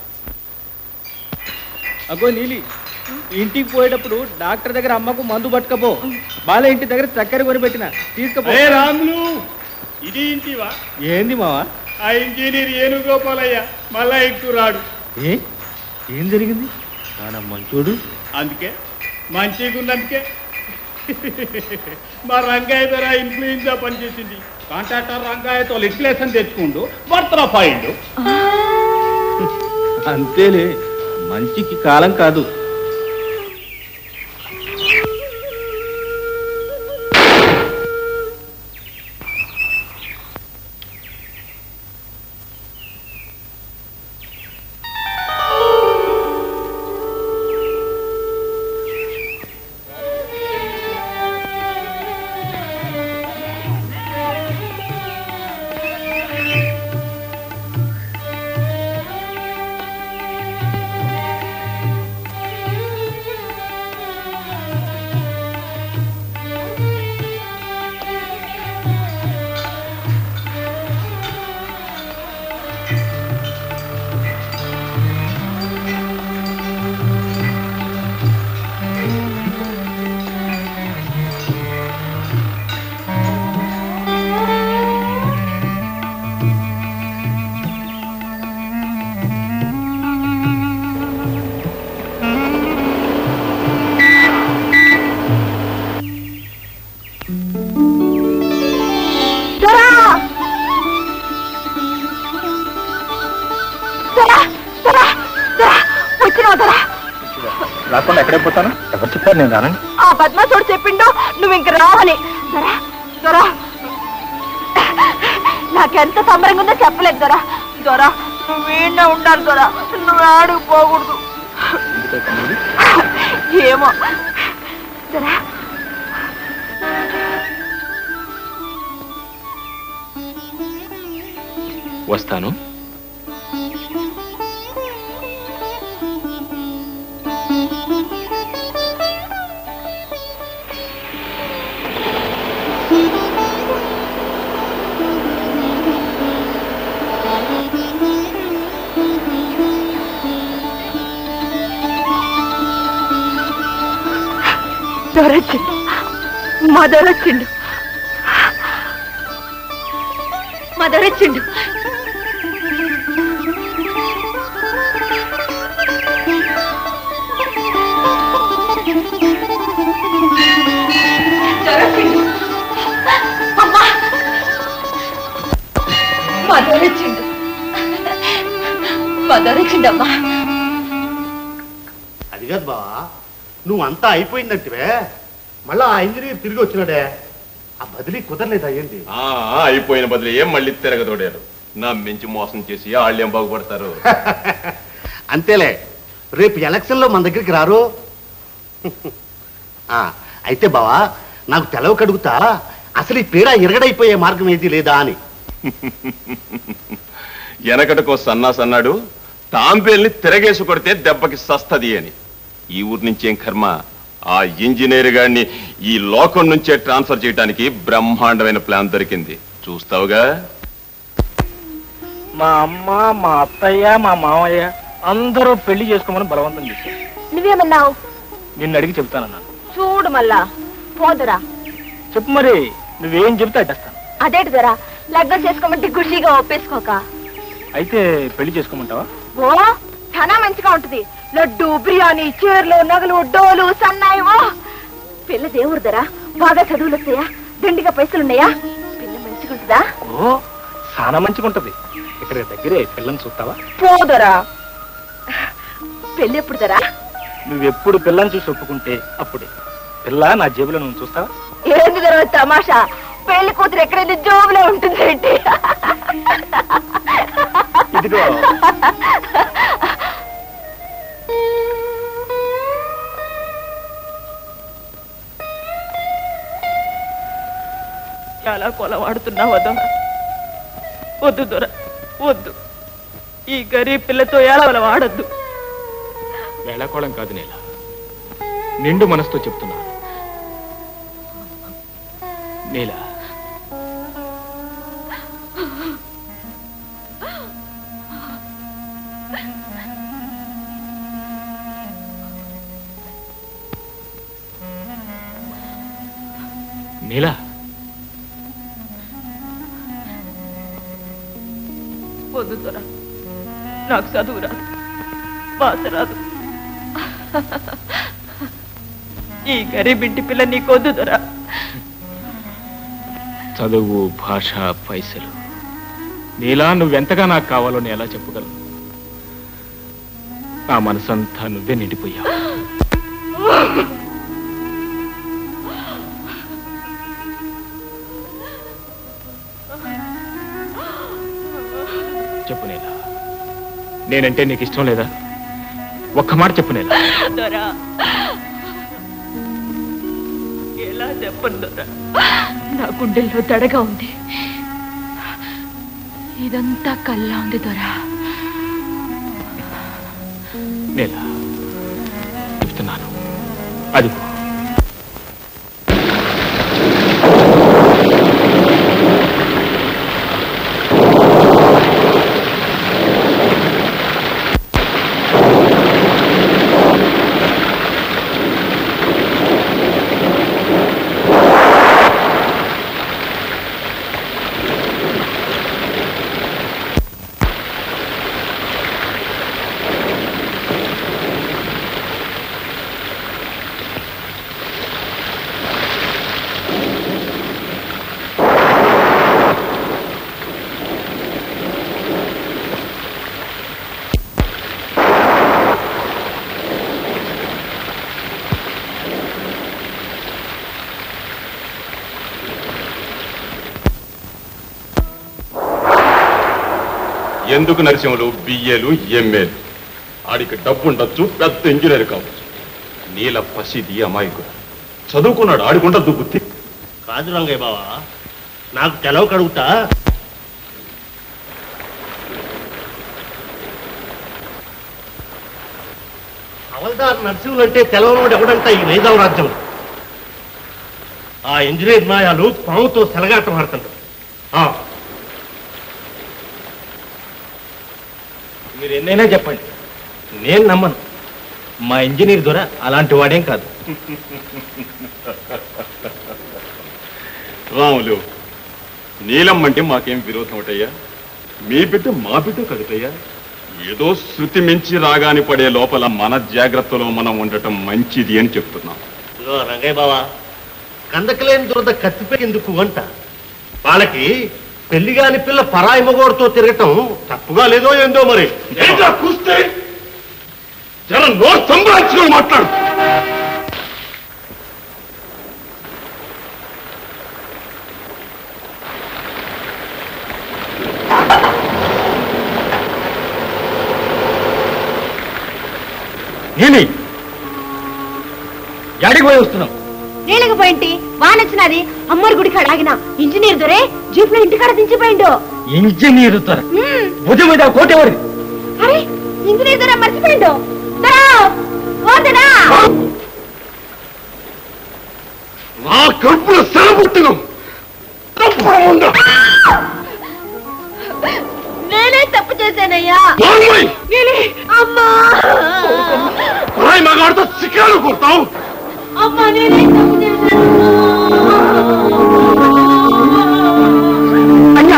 అగో నీలి ఇంటికి పోయేటప్పుడు డాక్టర్ దగ్గర అమ్మకు మందు పట్టుకపో బాల ఇంటి దగ్గర చక్కెర కొనిపెట్టిన తీసుకపో రాములు ఇది ఇంటివా ఏంది మావా ఆ ఇంజనీర్ ఏనుగోపాలయ్య మళ్ళా ఎక్కువ రాడు ఏ ఏం జరిగింది ఆయన మంచోడు అందుకే మంచిగా ఉన్నందుకే మా రంగయ్య ధర ఇన్ఫ్లుయెన్సా పనిచేసింది కాంట్రాక్టర్ రంగయ్యతో లిటిలేషన్ తెచ్చుకుంటూ బర్త్రా పాయింట్ అంతేలే మంచికి కాలం కాదు దొరా దొరా దొరా దొరా వచ్చినావు దొరా రాకుండా ఎక్కడే పోతాను ఎవరు చెప్పారు నేను రానని ఆ బద్మాసుడు చెప్పిండు నువ్వు ఇంక రావని దొరా దొరా నాకెంత సంబరంగా ఉందో చెప్పలేదు దొరా దొరా నువ్వు వీణే ఉండాలి దొరా నువ్వు ఆడుకు పోకూడదు ఏమో దొరా వస్తాను దొరొచ్చిండు మా దొరొచ్చిండు మా దొరొచ్చిండు దొరొచ్చిండు అమ్మా మా దొరొచ్చిండు మా దొరొచ్చిండమ్మా అది కాదు బావా నువ్వు అంతా అయిపోయిందంటివే మళ్ళా ఆ ఇంజనీర్ తిరిగి వచ్చినాడే ఆ బదిలీ కుదరలేదా ఏంది ఆ, అయిపోయిన బదులు ఏం మళ్ళీ తిరగదోడారు నా మించి మోసం చేసి వాళ్ళేం బాగుపడతారు అంతేలే రేపు ఎలక్షన్లో మన దగ్గరికి రారు ఆ, అయితే బావా నాకు తెలవ కడుగుతా అసలు ఈ పీడ ఎరగడైపోయే మార్గం ఏది లేదా అని వెనకటకో సన్నాస్ అన్నాడు తాంబేల్ని తిరగేసి కొడితే దెబ్బకి సస్తది అని ఈ ఊరు నుంచి ఏం కర్మ ఆ ఇంజనీర్ గారిని ఈ లోకం నుంచే ట్రాన్స్ఫర్ చేయడానికి బ్రహ్మాండమైన ప్లాన్ దొరికింది చూస్తావుగా మా అమ్మ మా అత్తయ్య మా మామయ్య అందరూ పెళ్లి చేసుకోమని బలవంతం చేశారు నువ్వేమన్నావు నిన్ను అడిగి చెప్తానన్నాను చూడు మళ్ళా పోదురా చెప్పు మరి నువ్వేం చెప్తే అడ్డేస్తాను అదేంటి దొరా లగ్గం చేసుకోమంటే ఖుషిగా ఒప్పేసుకోక అయితే పెళ్లి చేసుకోమంటావా ఓ చాలా మంచిగా ఉంటది లడ్డు బిర్యానీ చీరలు నగలు డోలు సన్నాయి ఓ పిల్ల దేవుడు ధర బాగా చదువులు వస్తాయా దండిగా పైసలున్నాయా పిల్ల మంచిగా ఉంటుందా ఓ చాలా మంచిగా ఉంటది ఇక్కడ దగ్గరే పిల్లని చూస్తావా పోదరా పెళ్ళి ఎప్పుడు ధరా నువ్వెప్పుడు పిల్లని చూసి ఒప్పుకుంటే అప్పుడే పిల్ల నా జేబులో నువ్వు చూస్తావా ఏంది ధర తమాషా పెళ్లి కూతురు ఎక్కడైనా జోబులో ఉంటుంది ఏంటి ఇదిగో చాలా కొలవాడుతున్నావు దొర వద్దు దొర వద్దు ఈ గరీబ్ పిల్లతో ఎలా వాడద్దు వేళాకోళం కాదు నేల నిండు మనసుతో చెప్తున్నా నీలా నీలా వద్దు దొర నాకు చదువు రాదు భాష రాదు ఈ గరీబ్ ఇంటి పిల్ల నీకొద్దు దొర చదువు భాష పైసలు నీలా నువ్వెంతగా నాకు కావాలో నేను ఎలా చెప్పగలను నా మనసంతా నువ్వే నిండిపోయావు చెప్పు నేలా నేనంటే నీకు ఇష్టం లేదా ఒక్క మాట చెప్పు నేలా దొర ఎలా చెప్పను దొర నా గుండెల్లో దడగా ఉంది ఇదంతా కల్లా ఉంది దొర నేలా చెప్తున్నాను అది ఎందుకు నరసింహులు బిఏలు ఎంఏలు ఆడికి డబ్బు ఉండొచ్చు పెద్ద ఇంజనీర్ కావచ్చు నీల పసిది అమాయకుడు చదువుకున్నాడు ఆడికుండద్దు బుద్ధి కాదు రంగయ్య బావా నాకు తెలవ కడుగుతా హవల్దార్ నరసింహులు అంటే తెలవనోడు ఎవడంట ఈ నైజాం రాజ్యంలో ఆ ఇంజనీర్ నాయాలు పాముతో సెలగాటం ఆడుతుంటారు ఆ, మీరు ఎన్నైనా చెప్పండి నేను నమ్మను మా ఇంజనీర్ ద్వారా అలాంటి వాడేం కాదు రాములు నీలం అంటే మాకేం విరోధం ఒకటయ్యా మీ బిడ్డ మా బిడ్డ కదుటయ్యా ఏదో శృతి మించి రాగాని పడే లోపల మన జాగ్రత్తలో మనం ఉండటం మంచిది అని చెప్తున్నాం ఇదిగో రంగయ్య బావా కందకలేని దురద కత్తిపోయేందుకు అంట వాళ్ళకి పెళ్లి కాని పిల్ల పరాయి మగోడుతో తిరగటం తప్పుగా లేదో ఏందో మరి కూస్తే జనం నోరు సంభాషణ మాట్లాడు నేనే యాడికి పోయి వస్తున్నావు నీళ్ళకి పోయింటి వానొచ్చినది అమ్మోరి గుడి కాడ ఆగిన ఇంజనీర్ దొరే జీప్ లో ఇంటికాడ దించిపోయిండు ఇంజనీర్ త్వర మ్మ్. భుజం మీద కోటెవరి అరే ఇంజనీర్ దొర మర్చిపోయిండు దొరా ఓ దొరా నా కడుపులో సెలబుట్టును నేనే తప్పు చేశానయ్యా బాగున్నాయి. నేనే అమ్మా పరాయి మగాడితో చిక్కాలు కొడతావు అమ్మా నేనే తప్పు చేశాను అయ్యా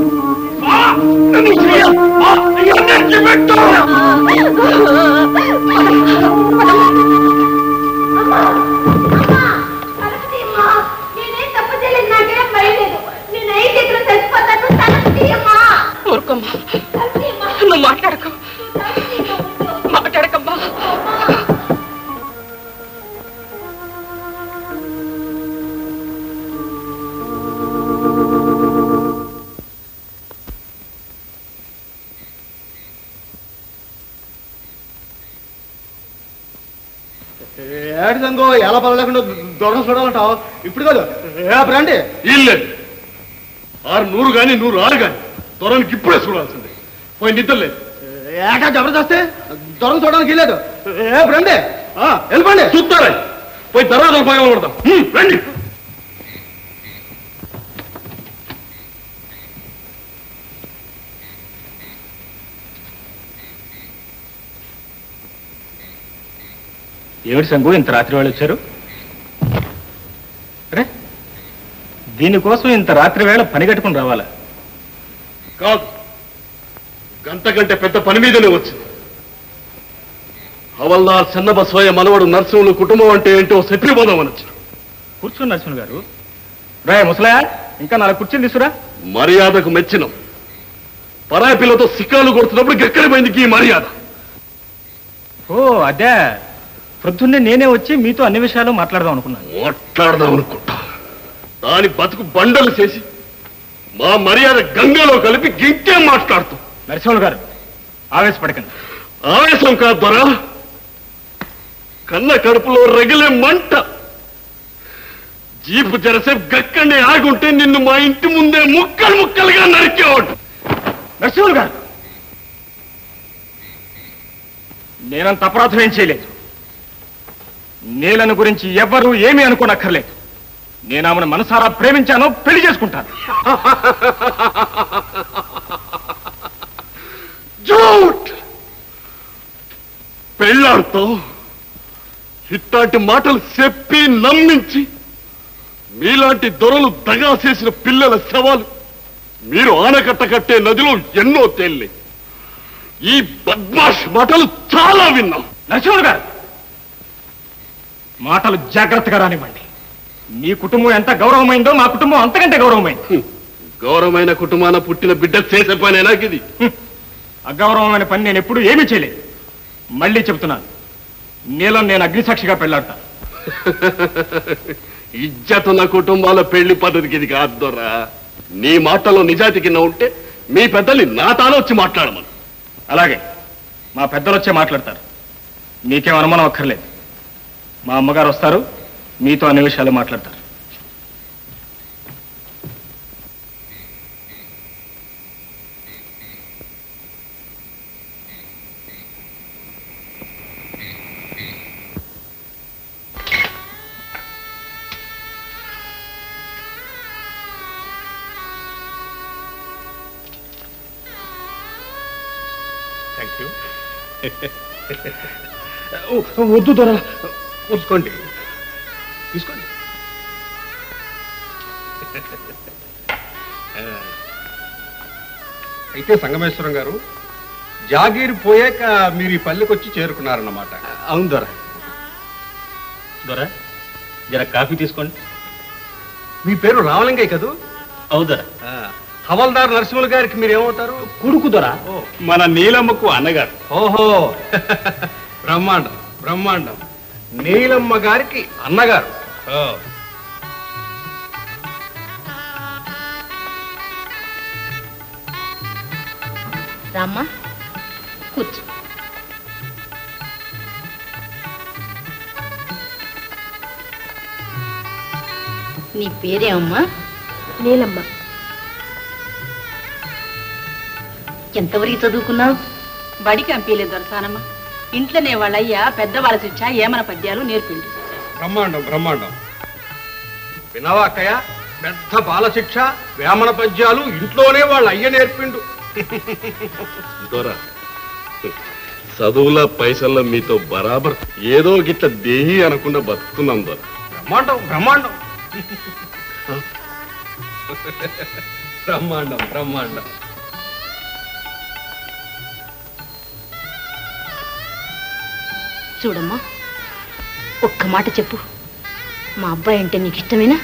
నేనే తప్పు చేయలేదు నాకేం భయం లేదు నేను ఐదు ఎక్కడ చచ్చిపోతాను తనకు తీయమ్మా ఊరుకోమ్మా నువ్వు మాట్లాడకు మాట్లాడకమ్మా ఏడు సంగో ఎలా పడలేకుండా దూరం చూడాలంటావు ఇప్పుడు కాదు రేపు రండి ఇల్లేదు ఆరు నూరు గాని నూరు ఆరు గాని త్వరనికి ఇప్పుడే చూడాల్సిందే పోయి నిద్రలేదు ఏటా జబర్దస్తే దూరం చూడడానికి లేదు రేపు రండి వెళ్ళిపోండి చూస్తారా పోయి తర్వాత పగల కొడతాం హ్మ్, రండి ఏమిటి సంగు ఇంత రాత్రి వాళ్ళు వచ్చారు అరే దీనికోసం ఇంత రాత్రి వేళ పని కట్టుకుని రావాలా కాదు గంట కంటే పెద్ద పని మీదనే వచ్చింది హవల్దార్ చెన్నబస్వయ్య మనవడు నరసింహులు కుటుంబం అంటే ఏంటో చెప్పిపోదామని వచ్చాను కూర్చోండి నరసింహ గారు రాయ ముసలయా ఇంకా నాలుగు కుర్చీలు తీసుకురా మర్యాదకు మెచ్చినం పరాయి పిల్లతో సిక్కాలు కొడుతున్నప్పుడు గెక్కడి పోయింది ఈ మర్యాద ఓ అదే ప్రొద్దున్నే నేనే వచ్చి మీతో అన్ని విషయాలు మాట్లాడదాం అనుకున్నాను మాట్లాడదాం అనుకుంటా దాని బతుకు బండలు చేసి మా మర్యాద గంగలో కలిపి గింకే మాట్లాడుతూ నరసింహులు గారు ఆవేశపడకండి ఆవేశం కాదు దొరా కన్న కడుపులో రగిలే మంట జీపు జరసేపు గక్కనే ఆగుంటే నిన్ను మా ఇంటి ముందే ముక్కలు ముక్కలుగా నరికేవాడు నరసింహులు గారు నేనంత అపరాధం ఏం చేయలేదు నీలను గురించి ఎవ్వరూ ఏమీ అనుకోనక్కర్లేదు నేను ఆమెను మనసారా ప్రేమించాను పెళ్లి చేసుకుంటాను జూట్ పెళ్ళాడుతో ఇట్లాంటి మాటలు చెప్పి నమ్మించి మీలాంటి దొరలు దగా చేసిన పిల్లల శవాలు మీరు ఆనకట్ట కట్టే నదిలో ఎన్నో తేలినాయి ఈ బద్మాష్ మాటలు చాలా విన్నాం నరసింహులు గారు మాటలు జాగ్రత్తగా రానివ్వండి మీ కుటుంబం ఎంత గౌరవమైందో మా కుటుంబం అంతకంటే గౌరవమైంది గౌరవమైన కుటుంబాన పుట్టిన బిడ్డ చేసే పనేనా ఇది అగౌరవమైన పని నేను ఎప్పుడు ఏమీ చేయలేదు మళ్ళీ చెబుతున్నాను నీలం నేను అగ్నిసాక్షిగా పెళ్ళాడతాను ఇజ్జతున్న కుటుంబాల పెళ్లి పద్ధతికి ఇది కాదు దొరా నీ మాటలో నిజాయితీ కింద ఉంటే మీ పెద్దల్ని నా తాను వచ్చి మాట్లాడమను అలాగే మా పెద్దలు వచ్చే మాట్లాడతారు మీకేం అనుమానం అక్కర్లేదు మా అమ్మగారు వస్తారు మీతో అన్ని విషయాలు మాట్లాడతారు థ్యాంక్ యూ వద్దు దొర ఉంచుకోండి తీసుకోండి అయితే సంగమేశ్వరం గారు జాగీరు పోయాక మీరు ఈ పల్లెకి వచ్చి చేరుకున్నారన్నమాట అవును దొర దొరా జర కాఫీ తీసుకోండి మీ పేరు రామలింగయ్య కదూ అవుదరా ఆ, హవల్దార్ నరసింహులు గారికి మీరు ఏమవుతారు కొడుకు దొరా మన నీలమ్మకు అన్నగారు ఓహో బ్రహ్మాండం బ్రహ్మాండం నీలమ్మ గారికి అన్నగారు ఓ. రామ్మా కూర్చో నీ పేరేమమ్మా నీలమ్మ ఎంతవరకు చదువుకున్నావు బడికి పంపించలేదు దొరసానమ్మ ఇంట్లోనే వాళ్ళయ్యా పెద్దవాళ్ళ శిక్ష ఏమన పద్యాలు నేర్పిండు బ్రహ్మాండం బ్రహ్మాండం వినవా అక్కయ్య పెద్ద బాలశిక్ష వేమన పద్యాలు ఇంట్లోనే వాళ్ళ అయ్య నేర్పిండు దొర చదువుల పైసల్లో మీతో బరాబర్ ఏదో గిట్ల దేహి అనకుండా బతుకుతున్నాం దొర బ్రహ్మాండం బ్రహ్మాండం బ్రహ్మాండం బ్రహ్మాండం చూడమ్మా ఒక్క మాట చెప్పు మా అబ్బాయి అంటే నీకు ఇష్టమేనా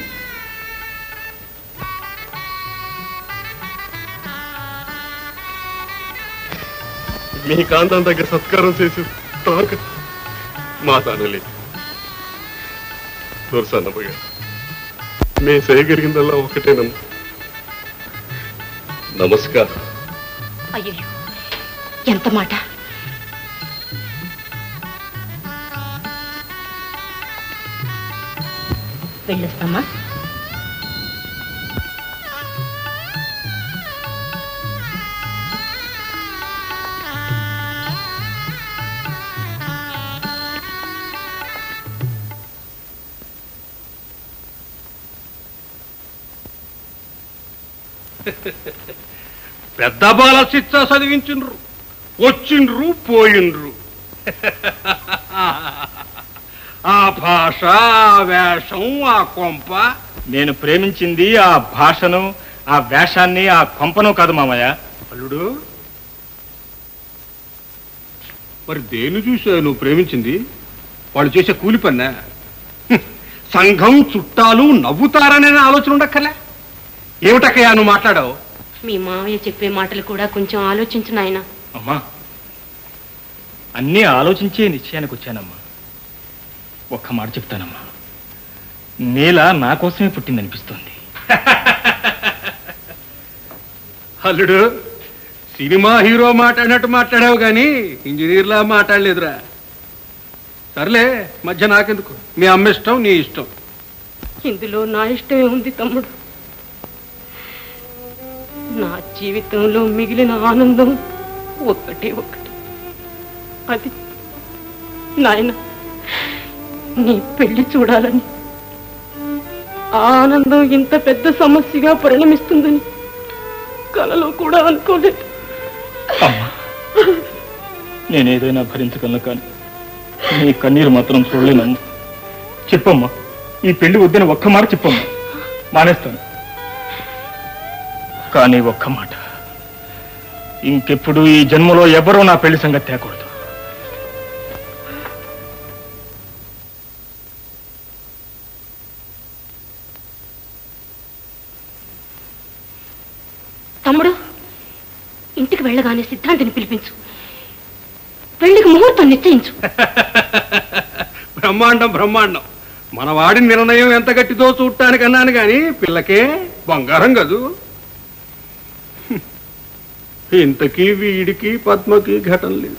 మీ కాంతం దగ్గర సత్కారం చేసి తాక మా తానలే దొరసన్నమ్మగా మేము చేయగలిగిందల్లా ఒకటేనమ్మ నమస్కారం అయ్యో ఎంత మాట వెళ్ళొస్తామా పెద్ద బాల శిక్ష చదివించిండ్రు వచ్చిండ్రు పోయిండ్రు ఆ భాష ఆ వేషం ఆ కొంప నేను ప్రేమించింది ఆ భాషను ఆ వేషాన్ని ఆ కొంపను కాదు మామయ్య అల్లుడు మరి దేన్ని చూసా నువ్వు ప్రేమించింది వాళ్ళు చేసే కూలి పన్నా హ్మ్. సంఘం చుట్టాలు నవ్వుతారనే ఆలోచన ఉండక్కర్లే ఏమిటక్కయ్యా నువ్వు మాట్లాడావు మీ మావయ్య చెప్పే మాటలు కూడా కొంచెం ఆలోచించు నాయనా అమ్మా అన్నీ ఆలోచించే నిశ్చయానికి వచ్చానమ్మా ఒక్క మాట చెప్తానమ్మా నేల నా కోసమే పుట్టిందనిపిస్తుంది అల్లుడు సినిమా హీరో మాట్లాడినట్టు మాట్లాడావు కానీ ఇంజనీర్లా మాట్లాడలేదురా సర్లే మధ్య నాకెందుకు మీ అమ్మ ఇష్టం నీ ఇష్టం ఇందులో నా ఇష్టమే ఉంది తమ్ముడు నా జీవితంలో మిగిలిన ఆనందం ఒక్కటే ఒక్కటి అది నాయన నీ పెళ్లి చూడాలని ఆ ఆనందం ఇంత పెద్ద సమస్యగా పరిణమిస్తుందని కలలో కూడా అనుకోలేదు అమ్మా నేనేదైనా భరించగలను కానీ నీ కన్నీరు మాత్రం చూడలేనమ్మా చెప్పమ్మా ఈ పెళ్లి వద్దని ఒక్క మాట చెప్పమ్మా మానేస్తాను కానీ ఒక్క మాట ఇంకెప్పుడు ఈ జన్మలో ఎవరూ నా పెళ్లి సంగతి తేకూడదు తమ్ముడు ఇంటికి వెళ్ళగానే సిద్ధాంతిని పిలిపించు పెళ్లికి ముహూర్తం నిశ్చయించు బ్రహ్మాండం బ్రహ్మాండం మన వాడి నిర్ణయం ఎంత గట్టిదో చూడటానికి అన్నాను కానీ పిల్లకే బంగారం కదూ హ్మ్. ఇంతకీ వీడికి పద్మకి ఘటన లేదు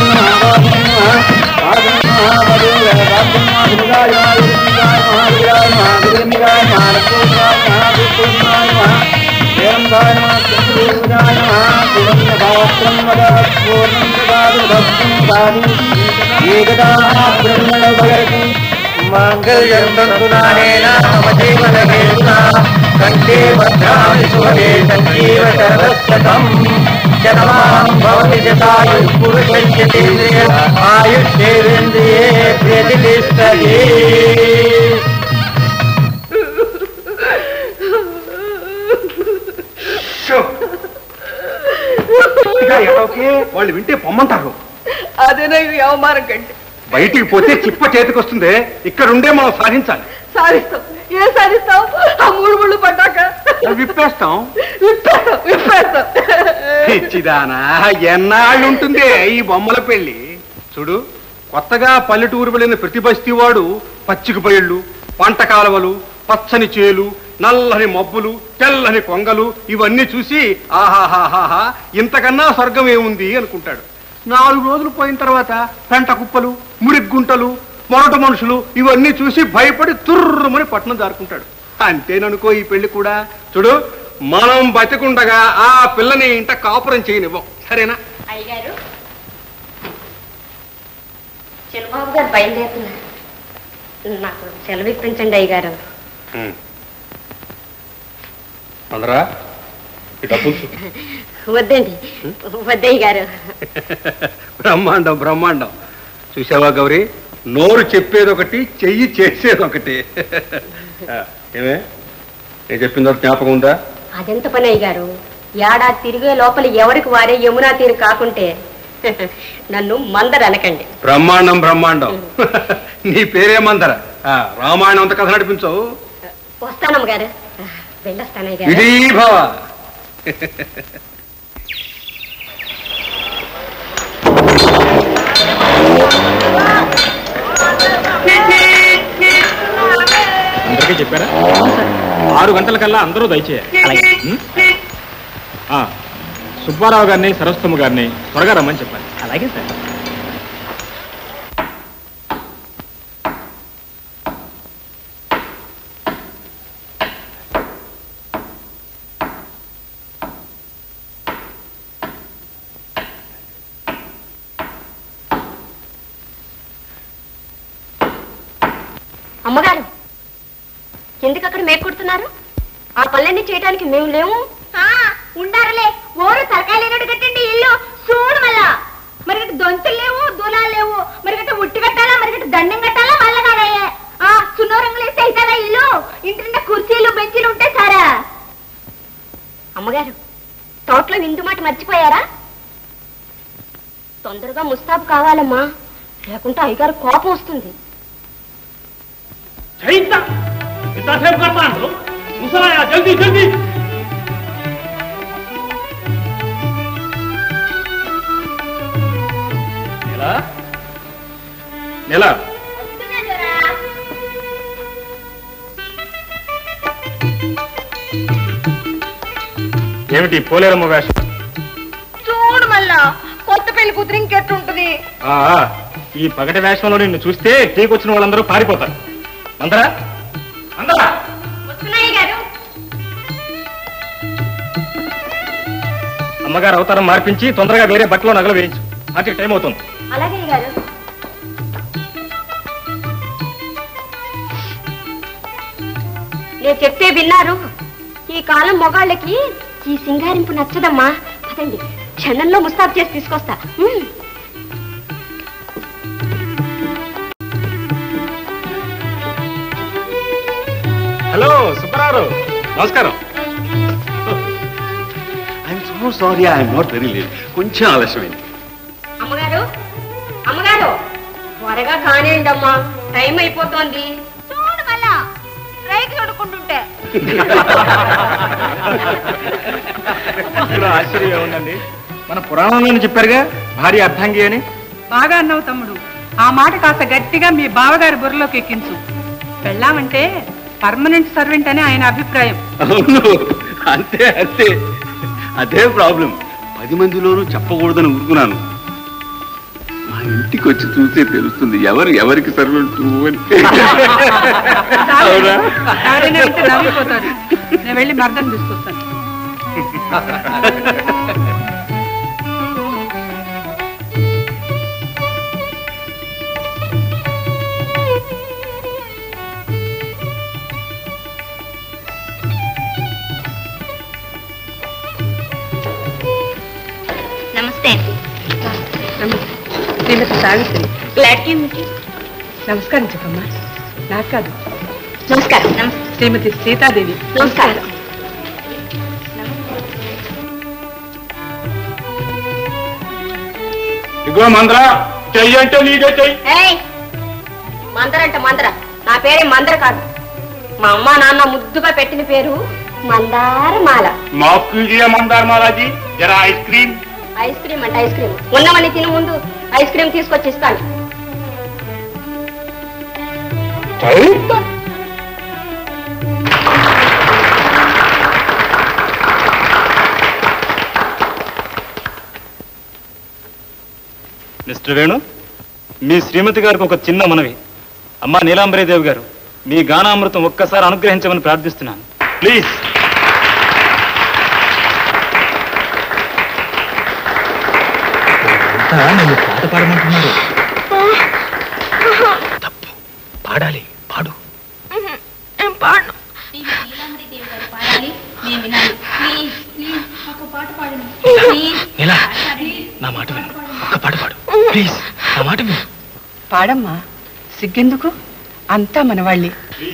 మాంగళ్యం తంతునానేన మమ జీవన హేతునా కంఠే భద్రామి శుభగే సంజీవ సర్వస్వతం శతమానం భవతి శతాయు పురుషేంద్రియ ఆయుష్యేంద్రియే ప్రతిష్టయే వాళ్ళు వింటే పొమ్మంటారు అదే నాకు అవమానం కంటే బయటికి పోతే చిప్ప చేతికి వస్తుంది ఇక్కడుండే మనం సాధించాలి సాధిస్తాం ఏ సాధిస్తాం ఆ మూడు ముళ్ళు పడ్డాక విప్పేస్తాం విప్పేస్తాం విప్పేస్తాం పిచ్చిదానా ఎన్నాళ్ళు ఉంటుంది ఈ బొమ్మల పెళ్లి చూడు కొత్తగా పల్లెటూరు వెళ్ళిన ప్రతి బస్తీవాడు పచ్చిక బయళ్ళు పంట కాలువలు పచ్చని చేలు నల్లని మబ్బులు తెల్లని కొంగలు ఇవన్నీ చూసి ఆహాహాహాహా ఇంతకన్నా స్వర్గం ఏముంది అనుకుంటాడు నాలుగు రోజులు పోయిన తర్వాత పెంట కుప్పలు మురిగ్గుంటలు మొరట మనుషులు ఇవన్నీ చూసి భయపడి తుర్రుమని పట్నం దారుకుంటాడు అంతేననుకో ఈ పెళ్లి కూడా చూడు మనం బతికుండగా ఆ పిల్లని ఇంట కాపురం చేయనివ్వం సరేనా అయ్యగారు చిన్నబాబు గారు బయలుదేరుతున్నారు నాకు సెలవు ఇప్పించండి అయ్యగారు అందరా ఈ డబ్బులు చూ. వద్దండి వద్దయ్య గారు బ్రహ్మాండం బ్రహ్మాండం చూసావా గౌరీ నోరు చెప్పేది ఒకటి చెయ్యి చేసేది ఒకటి ఆ, ఏమే నేను చెప్పిందో జ్ఞాపకం ఉందా అదెంత పని అయ్య గారు ఏడాది తిరిగే లోపల ఎవరికి వారే యమునా తీరు కాకుంటే నన్ను మందర అనకండి బ్రహ్మాండం బ్రహ్మాండం నీ పేరేమందర ఆ, రామాయణం అంత కథ నడిపించవు వస్తానమ్మ గారు వెళ్ళొస్తానయ్య గారు ఇదీ భవ అందరికీ చెప్పారా ఆరు గంటలకల్లా అందరూ దయచేయాలి ఉం? ఆ, సుబ్బారావు గారిని సరస్వతమ్మ గారిని త్వరగా రమ్మని చెప్పాలి అలాగే సార్ అమ్మగారు ఎందుకు అక్కడ మేకు కుడుతున్నారు ఆ పనులన్నీ చేయడానికి మేము లేము ఉండారలే ఓరు తలకాయ లేనట్టు కట్టండి ఇల్లు చూడు మళ్ళా మరి దొంతులు లేవు దూలాలు లేవు మరి గట్ట ఉట్టి కట్టాలా మరి గట్ట దండం కట్టాలా మళ్ళా కాదయ్యే ఆ సున్నోరంగులు వేస్తే అవుతారా ఇల్లు ఇంటి నిండా కుర్చీలు బెంచీలు ఉంటే సారా అమ్మగారు తోటలో విందు మాట మర్చిపోయారా తొందరగా ముస్తాబు కావాలమ్మా లేకుంటే అయ్యగారు కోపం వస్తుంది చైత ఇంతసేపు కడతాను ముసలాయా జల్దీ జల్దీ నెల నెల ఏమిటి పోలేరమ్మ వేషం చూడు మళ్ళా కొత్త పెళ్లి కూతురు ఇంకెట్టుంటది ఆ, ఈ పగటి వేషంలో నిన్ను చూస్తే టీకొచ్చిన వాళ్ళందరూ పారిపోతారు అందరా అందరా అమ్మగారు అవతారం మార్పించి తొందరగా వేరే బట్టలో నగలు వేయించు పార్టీకి టైం అవుతుంది అలాగే గారు నేను చెప్తే విన్నారు ఈ కాలం మొగాళ్ళకి ఈ సింగారింపు నచ్చదమ్మా పదండి క్షణంలో ముస్తాబు చేసి తీసుకొస్తా ఉమ్. హలో సుబ్బారావు నమస్కారం I'm so sorry I'm not very late కొంచెం ఆలస్యమైంది అమ్మగారు అమ్మగారు త్వరగా కానివ్వండి అమ్మా టైం అయిపోతోంది చూడు మళ్ళా రైతు చూడుకుంటుంటే ఇందులో ఆశ్చర్యం ఉందండి మన పురాణంలోనే చెప్పారుగా భార్య అర్థంగి అని బాగా అన్నావు తమ్ముడు ఆ మాట కాస్త గట్టిగా మీ బావగారి బుర్రలోకి ఎక్కించు పెళ్ళామంటే పర్మనెంట్ సర్వెంట్ అని ఆయన అభిప్రాయం అవును అంతే అంతే అదే ప్రాబ్లం పది మందిలోనూ చెప్పకూడదని ఊరుకున్నాను మా ఇంటికి వచ్చి చూస్తే తెలుస్తుంది ఎవరు ఎవరికి సర్వెంట్ అని అవునా ఎవరైనా వింటే నవ్విపోతారు నేను వెళ్ళి మర్దం తీసుకొస్తాను నమస్తే Shrimati Savitri glad to meet నమస్కారం చెప్పమ్మా నాకు కాదు నమస్కారం నమస్తే శ్రీమతి సీతాదేవి నమస్కారం ఇగో మంద్ర చెయ్యి అంటే నీదే చెయ్యి ఏయ్ మందర అంటే మందర నా పేరే మందర కాదు మా అమ్మ నాన్న ముద్దుగా పెట్టిన పేరు మందారమాల माफ कीजिए मंदार महाराज जी जरा आइसक्रीम ఐస్ క్రీమ్ అంటే ఐస్ క్రీమ్ ఉన్నవన్నీ తిని ముందు ఐస్ క్రీమ్ తీసుకొచ్చి ఇస్తాను మిస్టర్ వేణు మీ శ్రీమతి గారికి ఒక చిన్న మనవి అమ్మా నీలాంబరీదేవి గారు మీ గానామృతం ఒక్కసారి అనుగ్రహించమని ప్రార్థిస్తున్నాను ప్లీజ్ నన్ను పాట పాడమంటున్నారు తప్పు పాడాలి పాడు ఏం పాడను ఎలా నా మాట విను ఒక్క పాట పాడు ప్లీజ్ నా మాట విను పాడమ్మా సిగ్గెందుకు అంతా మనవాళ్ళే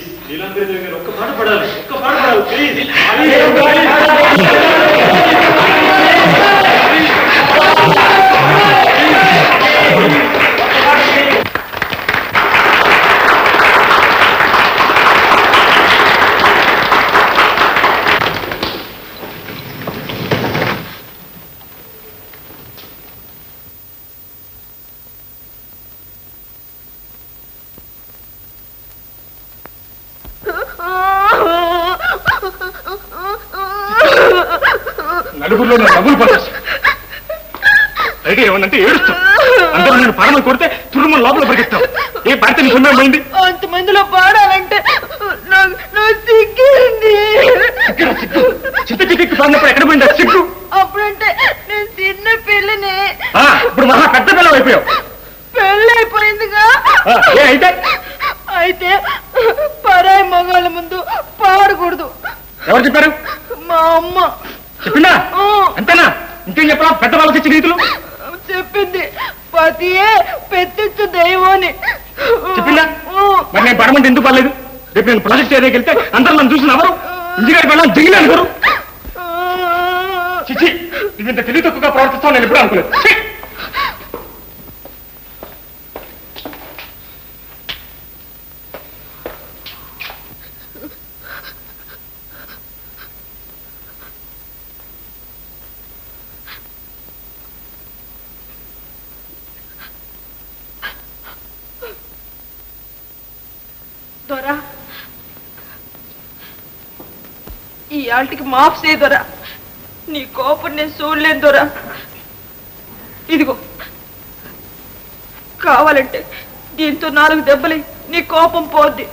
నలుగురిలో నా డబ్బులు పడేసి పైగా ఏమన్నంటే ఏడుస్తాం అందరూ నేను పరమ కొడితే తురుము లోపల పరిగెత్తావు ఏ భర్త నీ సొమ్మే పోయింది అంతమందిలో పాడాలంటే నాకు నాకు సిగ్గింది చిత్త చిత్తికి పడినప్పుడు ఎక్కడ పోయింది ఆ సిగ్గు అప్పుడంటే నేను చిన్న పిల్లని ఆ, ఇప్పుడు మహా పెద్ద పిల్లలు అయిపోయావు పెళ్ళైపోయిందిగా ఆ, ఏ అయితే అయితే పరాయి మగాళ్ళ ముందు పాడకూడదు ఎవరు చెప్పారు మా అమ్మ చెప్పిందా పిచ్చి నీతులు చెప్పింది పతియే పెత్తిచ్చు దైవని చెప్పిందా మరి నేను పడమంటే ఎందుకు పర్లేదు రేపు నేను ప్రాజెక్ట్ ఏరియాకి వెళ్తే అందరూ నన్ను చూసిన ఎవరు ఇంజినీర్ వెళ్ళాలి దిగిన అనుకోరు చిచి నువ్వు ఇంత తెలివి తక్కువగా ప్రవర్తిస్తావు నేను ఎప్పుడు అనుకోలేదు ఛీ! దొరా ఈ ఆల్టికి మాఫ్ చేయి దొరా నీ కోపం నేను చూడలేను దొరా ఇదిగో కావాలంటే దీంతో నాలుగు దెబ్బలు నీ కోపం పోద్ది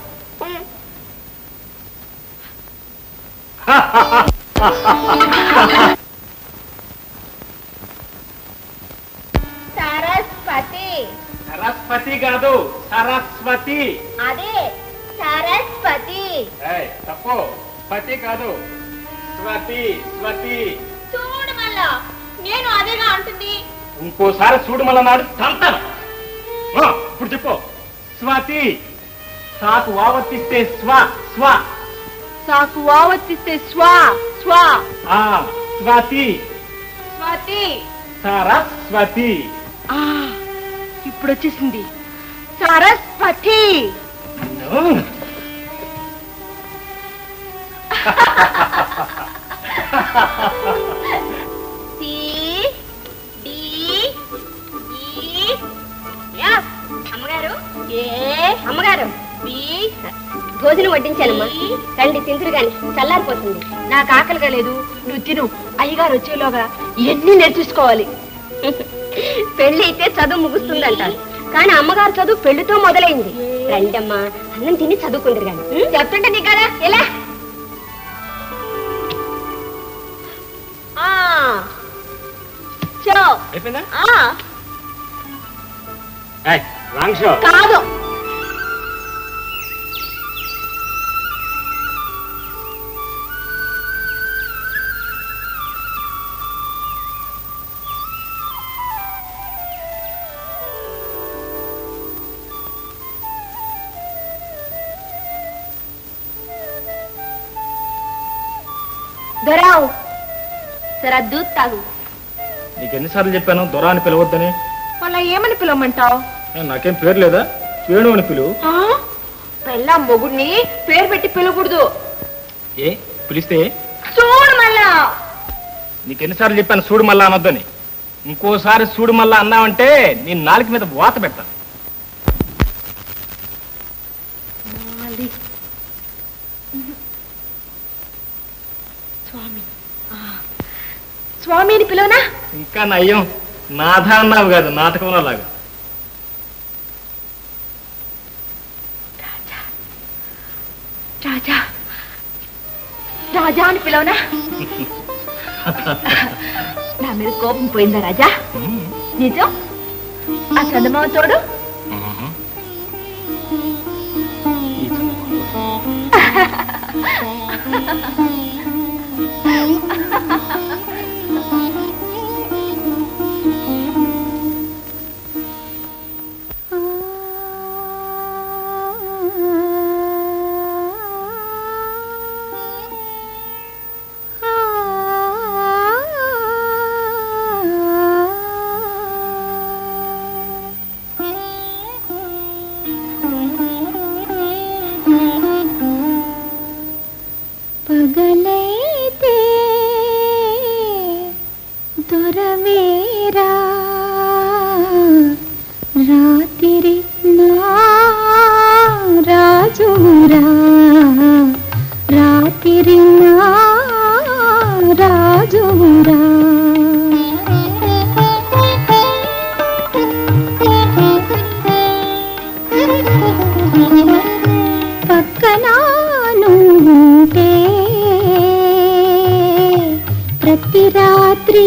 సరస్వతి సరస్వతి కాదు సరస్వతి అదే సరస్వతి ఏయ్, తప్పు పతి కాదు స్వతి స్వతి చూడు మళ్ళా నేను అదేగా అంటుంది ఇంకోసారి చూడు మళ్ళా నాడు తంతాను ఆ, ఇప్పుడు చెప్పు స్వతి సాకు వావర్తిస్తే స్వ స్వ సాకు వావచ్చిస్తే స్వా స్వా ఆ స్వతి స్వాతి సరస్వతి ఆ ఇప్పుడు వచ్చేసింది Saraswati C D E F అమ్మగారు ఏ అమ్మగారు బి భోజనం వడ్డించానమ్మా రండి తిందురు గాని చల్లారిపోతుంది నాకు ఆకలిగా లేదు నువ్వు తిను అయ్యగారు వచ్చేలోగా ఎన్ని నేర్చుకోవాలి పెళ్లి అయితే చదువు ముగుస్తుందంటారు కానీ అమ్మగారు చదువు పెళ్లితో మొదలైంది రండమ్మా అన్నం తిని చదువుకుందరు గాని ఉం? చెప్తుంటే నీ కదా ఎలా ఆ చో అయిపోయిందా ఆ రాంగ్ షో కాదు దొరావు సరే దూత్ తాగు నీకు ఎన్నిసార్లు చెప్పాను దొర అని పిలవద్దని మళ్ళా ఏమని పిలవమంటావు ఏ, నాకేం పేరు లేదా వేణు అని పిలువు పెళ్ళా మొగుడిని పేరు పెట్టి పిలవకూడదు ఏ పిలిస్తే చూడు మళ్ళా నీకు ఎన్నిసార్లు చెప్పాను చూడు మళ్ళా అనొద్దని ఇంకోసారి చూడు మళ్ళా అన్నావంటే నీ నాలుక మీద వాత పెడతాను స్వామి ఆ. స్వామిని పిలవనా ఇంకా నయ్యం నాథా అన్నావు కాదు నాటకంలో లాగా రాజా రాజా అని పిలవనా నా మీద కోపం పోయిందా రాజా నిజం ఆ చందమామ తోడు పగలైతే దొరవేరా రాత్రి నా రాజురా రాత్రి నా రాజురా పక్కన నువ్వుంటే ప్రతి రాత్రి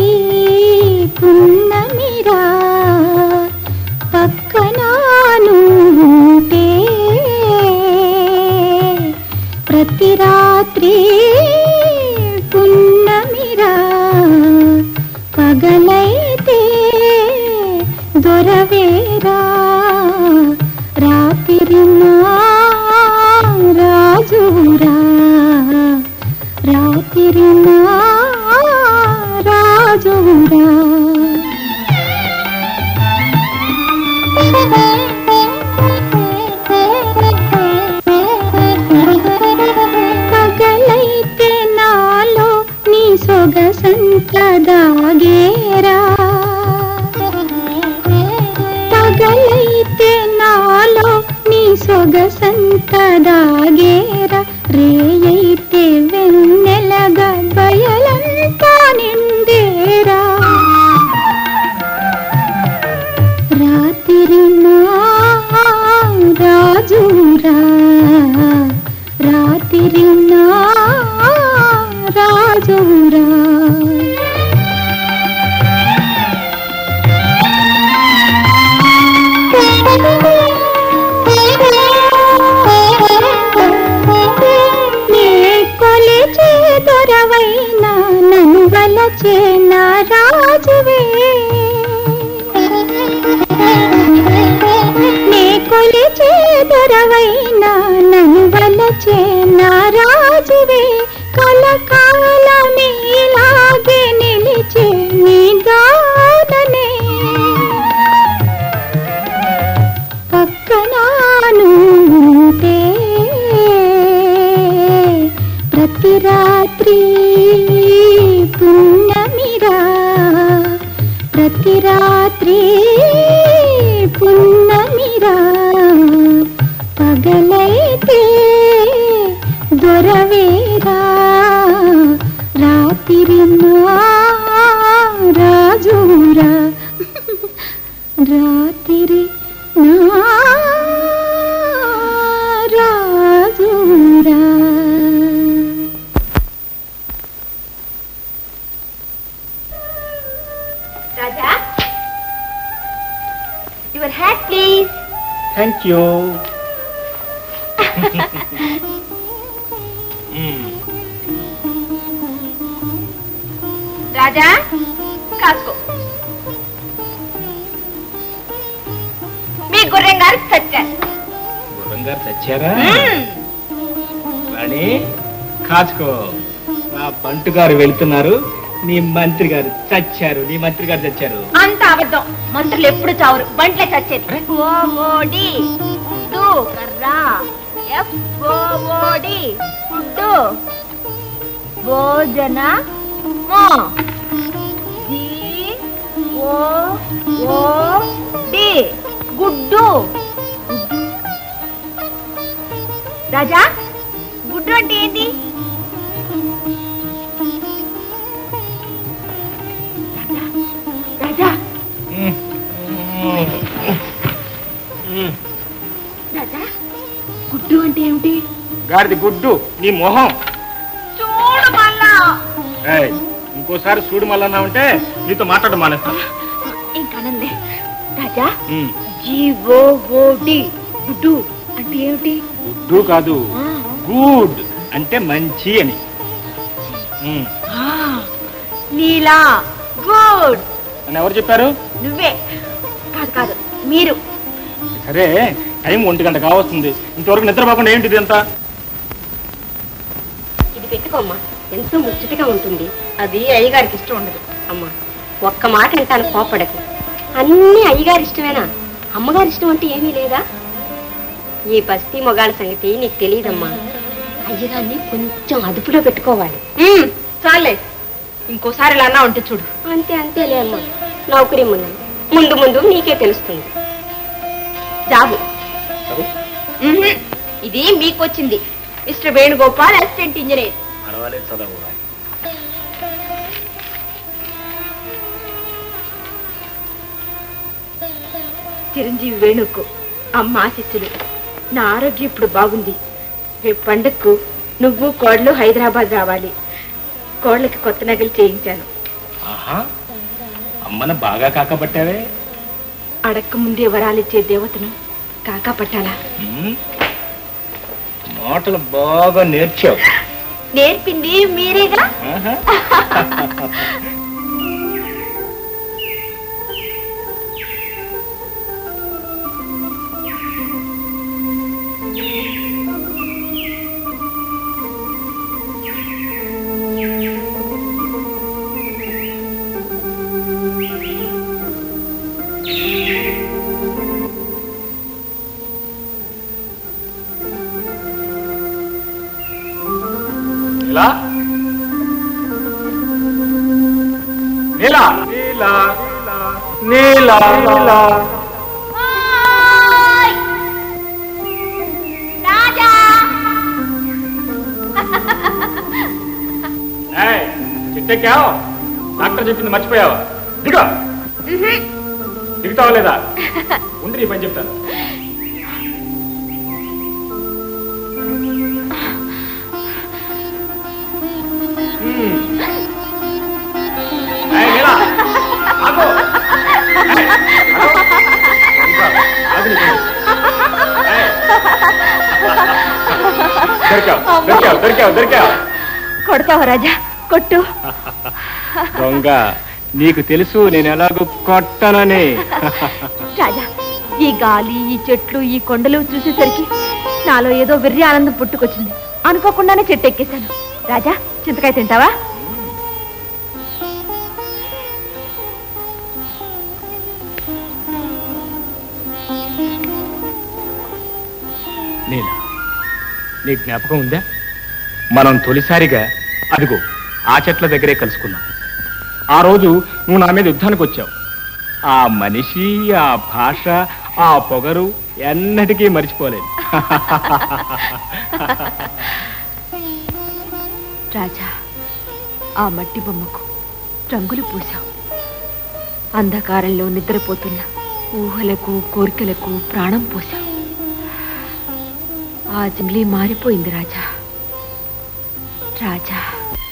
పున్నమిరా పక్కన నువ్వుంటే ప్రతి రాత్రి పున్నమిరా పగలై రాజురా పగలైతే నాలో నీ సొగసంత దాగేరా పగలైతే నాలో నీ సొగసంత దాగేరా రేయైతే వెన్నెలగా బయలంతా నిండేరా రాత్రి నా రాజురా రాత్రి నా రాజురా నే కొలిచే దొరవైనా నన్ను వలచే నా రాజువే నే కొలిచే దొరవైనా నన్ను వలచే నా రాజువే కలకాలమే ఇలాగే నిలిచే నీ దాననే పక్కనాను ఉంటే ప్రతి రాత్రి పున్నమిరా ప్రతి రాత్రి పున్నమిరా పగలైతే దొరవేరా రాత్రి నా రాజురా రాత్రి నా రాజురా Raja your hat please thank you Raja కాసుకో మీ గుర్రం గారు చచ్చారు గుర్రం గారు తెచ్చారా రాణి కాచుకో నా బంటు గారు వెళ్తున్నారు నీ మంత్రి గారు చచ్చారు నీ మంత్రి గారు చచ్చారు అంత అబద్ధం మంత్రులు ఎప్పుడు చావరు బంట్లే చచ్చేది ఓడి ఫుడ్డు కర్రా ఎఫ్ ఓడి ఫుడ్డు భోజన మో జీ ఓ ఓ డి గుడ్డు రాజా గుడ్డు అంటే ఏంటి రాజా రాజా గుడ్డు అంటే ఏమిటి గాడిది గుడ్డు నీ మొహం చూడు మళ్ళా ఏయ్, ఇంకోసారి చూడు మళ్ళా ఉంటే నీతో మాట్లాడడం మానేస్తా ఇంకానందే రాజా ఉమ్, జీవోడి గుడ్డు అంటే ఏమిటి గుడ్డు కాదు గుడ్ అంటే మంచి అని ఉమ్, ఆ, నీలా గుడ్ అని ఎవరు చెప్పారు నువ్వే కాదు కాదు మీరు సరే టైం ఒంటి గంట కావస్తుంది ఇంతవరకు నిద్రపోకుండా ఏంటిది అంతా ఇది పెట్టుకోమ్మా ఎంతో ముచ్చటగా ఉంటుంది అది అయ్యగారికి ఇష్టం ఉండదు అమ్మా ఒక్క మాట అంటాను కోపడకు అన్నీ అయ్యగారి ఇష్టమేనా అమ్మగారి ఇష్టం అంటే ఏమీ లేదా ఈ బస్తీ మొగాళ్ళ సంగతి నీకు తెలియదమ్మా అయ్యగారిని కొంచెం అదుపులో పెట్టుకోవాలి ఉమ్, చాలే ఇంకోసారి ఇలా అన్నా ఉంటే చూడు అంతే అంతేలే అమ్మా నౌకరీ ఉన్నది ముందు ముందు నీకే తెలుస్తుంది జాబు ఉహుం, ఇది మీకు వచ్చింది మిస్టర్ వేణుగోపాల్ అసిస్టెంట్ ఇంజనీర్ పర్వాలేదు చదవు చిరంజీవి వేణుకు అమ్మ ఆశిస్సులు నా ఆరోగ్యం ఇప్పుడు బాగుంది రేపు పండక్కు నువ్వు కోడలు హైదరాబాద్ రావాలి కోడలకి కొత్త నగలు చేయించాను ఆహా అమ్మను బాగా కాకపట్టావే అడక్క ముందే వరాలిచ్చే దేవతను కాకా పట్టాలా ఉమ్, మాటలు బాగా నేర్చావు నేర్పింది మీరేగా ఆహా. నీలా నీలా నీలా నీలా నీలా ఏయ్, చిట్టెక్కావు డాక్టర్ చెప్పింది మర్చిపోయావా దిగా దిగుతావా లేదా ఉండి నీ పని చెప్తాను హ్మ్. ఏయ్, నీలా, ఆగు. ఏయ్, ఆగు. ఇంకా, ఆగు నీ పని. ఏయ్. దొరికావు దొరికావు దొరికావు దొరికావు కొడతావా రాజా కొట్టు దొంగ నీకు తెలుసు నేను ఎలాగో కొట్టనని రాజా ఈ గాలి ఈ చెట్లు ఈ కొండలు చూసేసరికి నాలో ఏదో వెర్రి ఆనందం పుట్టుకొచ్చింది అనుకోకుండానే చెట్టు ఎక్కేశాను రాజా చింతకాయ తింటావా నీల నీ జ్ఞాపకం ఉందా మనం తొలిసారిగా అదిగో ఆ చెట్ల దగ్గరే కలుసుకున్నాం ఆ రోజు నువ్వు నా మీద యుద్ధానికి వచ్చావు ఆ మనిషి ఆ భాష ఆ పొగరు ఎన్నటికీ మర్చిపోలేదు రాజా ఆ మట్టి బొమ్మకు రంగులు పూశావు అంధకారంలో నిద్రపోతున్న ఊహలకు కోరికలకు ప్రాణం పోశావు ఆ జంగ్లీ మారిపోయింది రాజా రాజా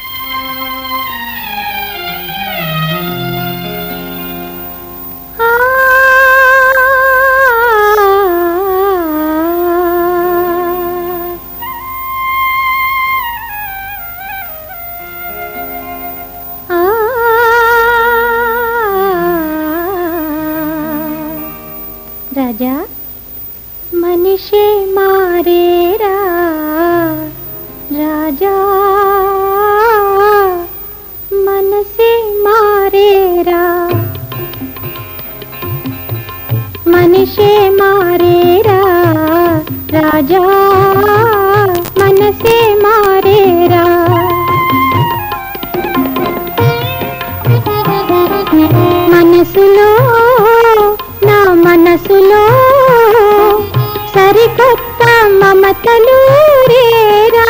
రాజా మనిషే మారేరా రాజా మనసే మారేరా మనిషే మారేరా రాజా మనసే మారేరా మనసులో నా మనసులో సరికొత్త మమతలు రేరా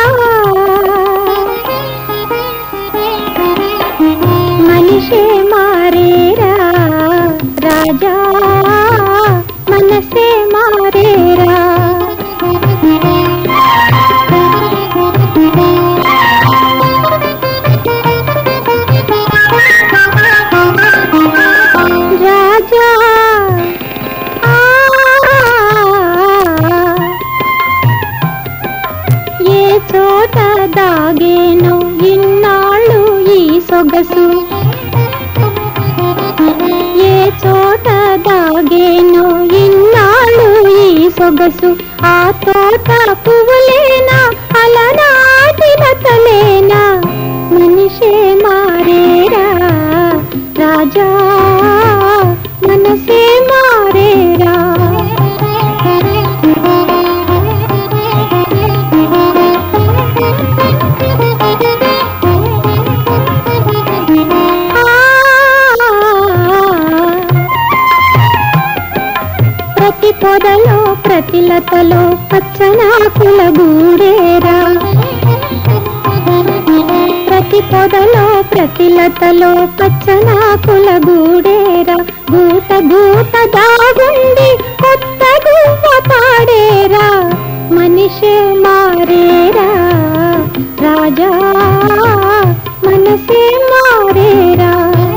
మనిషే మారేరా రాజా మనసే మారేరా రాజా ఆ, ఏ చోట దాగేను ఇన్నాళ్ళు ఈ సొగసు ఏ చోట దాగేను ఇన్నాళ్ళు ఈ సొగసు ఆ తోట పువ్వులేనా అలనాటి లతలేనా మనిషే మారేరా రాజా మనసే మారేరా ప్రతి పొదలో ప్రతి లతలో పచ్చనాకుల గూడేరా ప్రతి పొదలో ప్రతి లతలో పచ్చనాకుల గూడేరా గూట గూట దాగుండి కొత్త గువ్వ పాడేరా మనిషే మారేరా రాజా మనసే మారేరా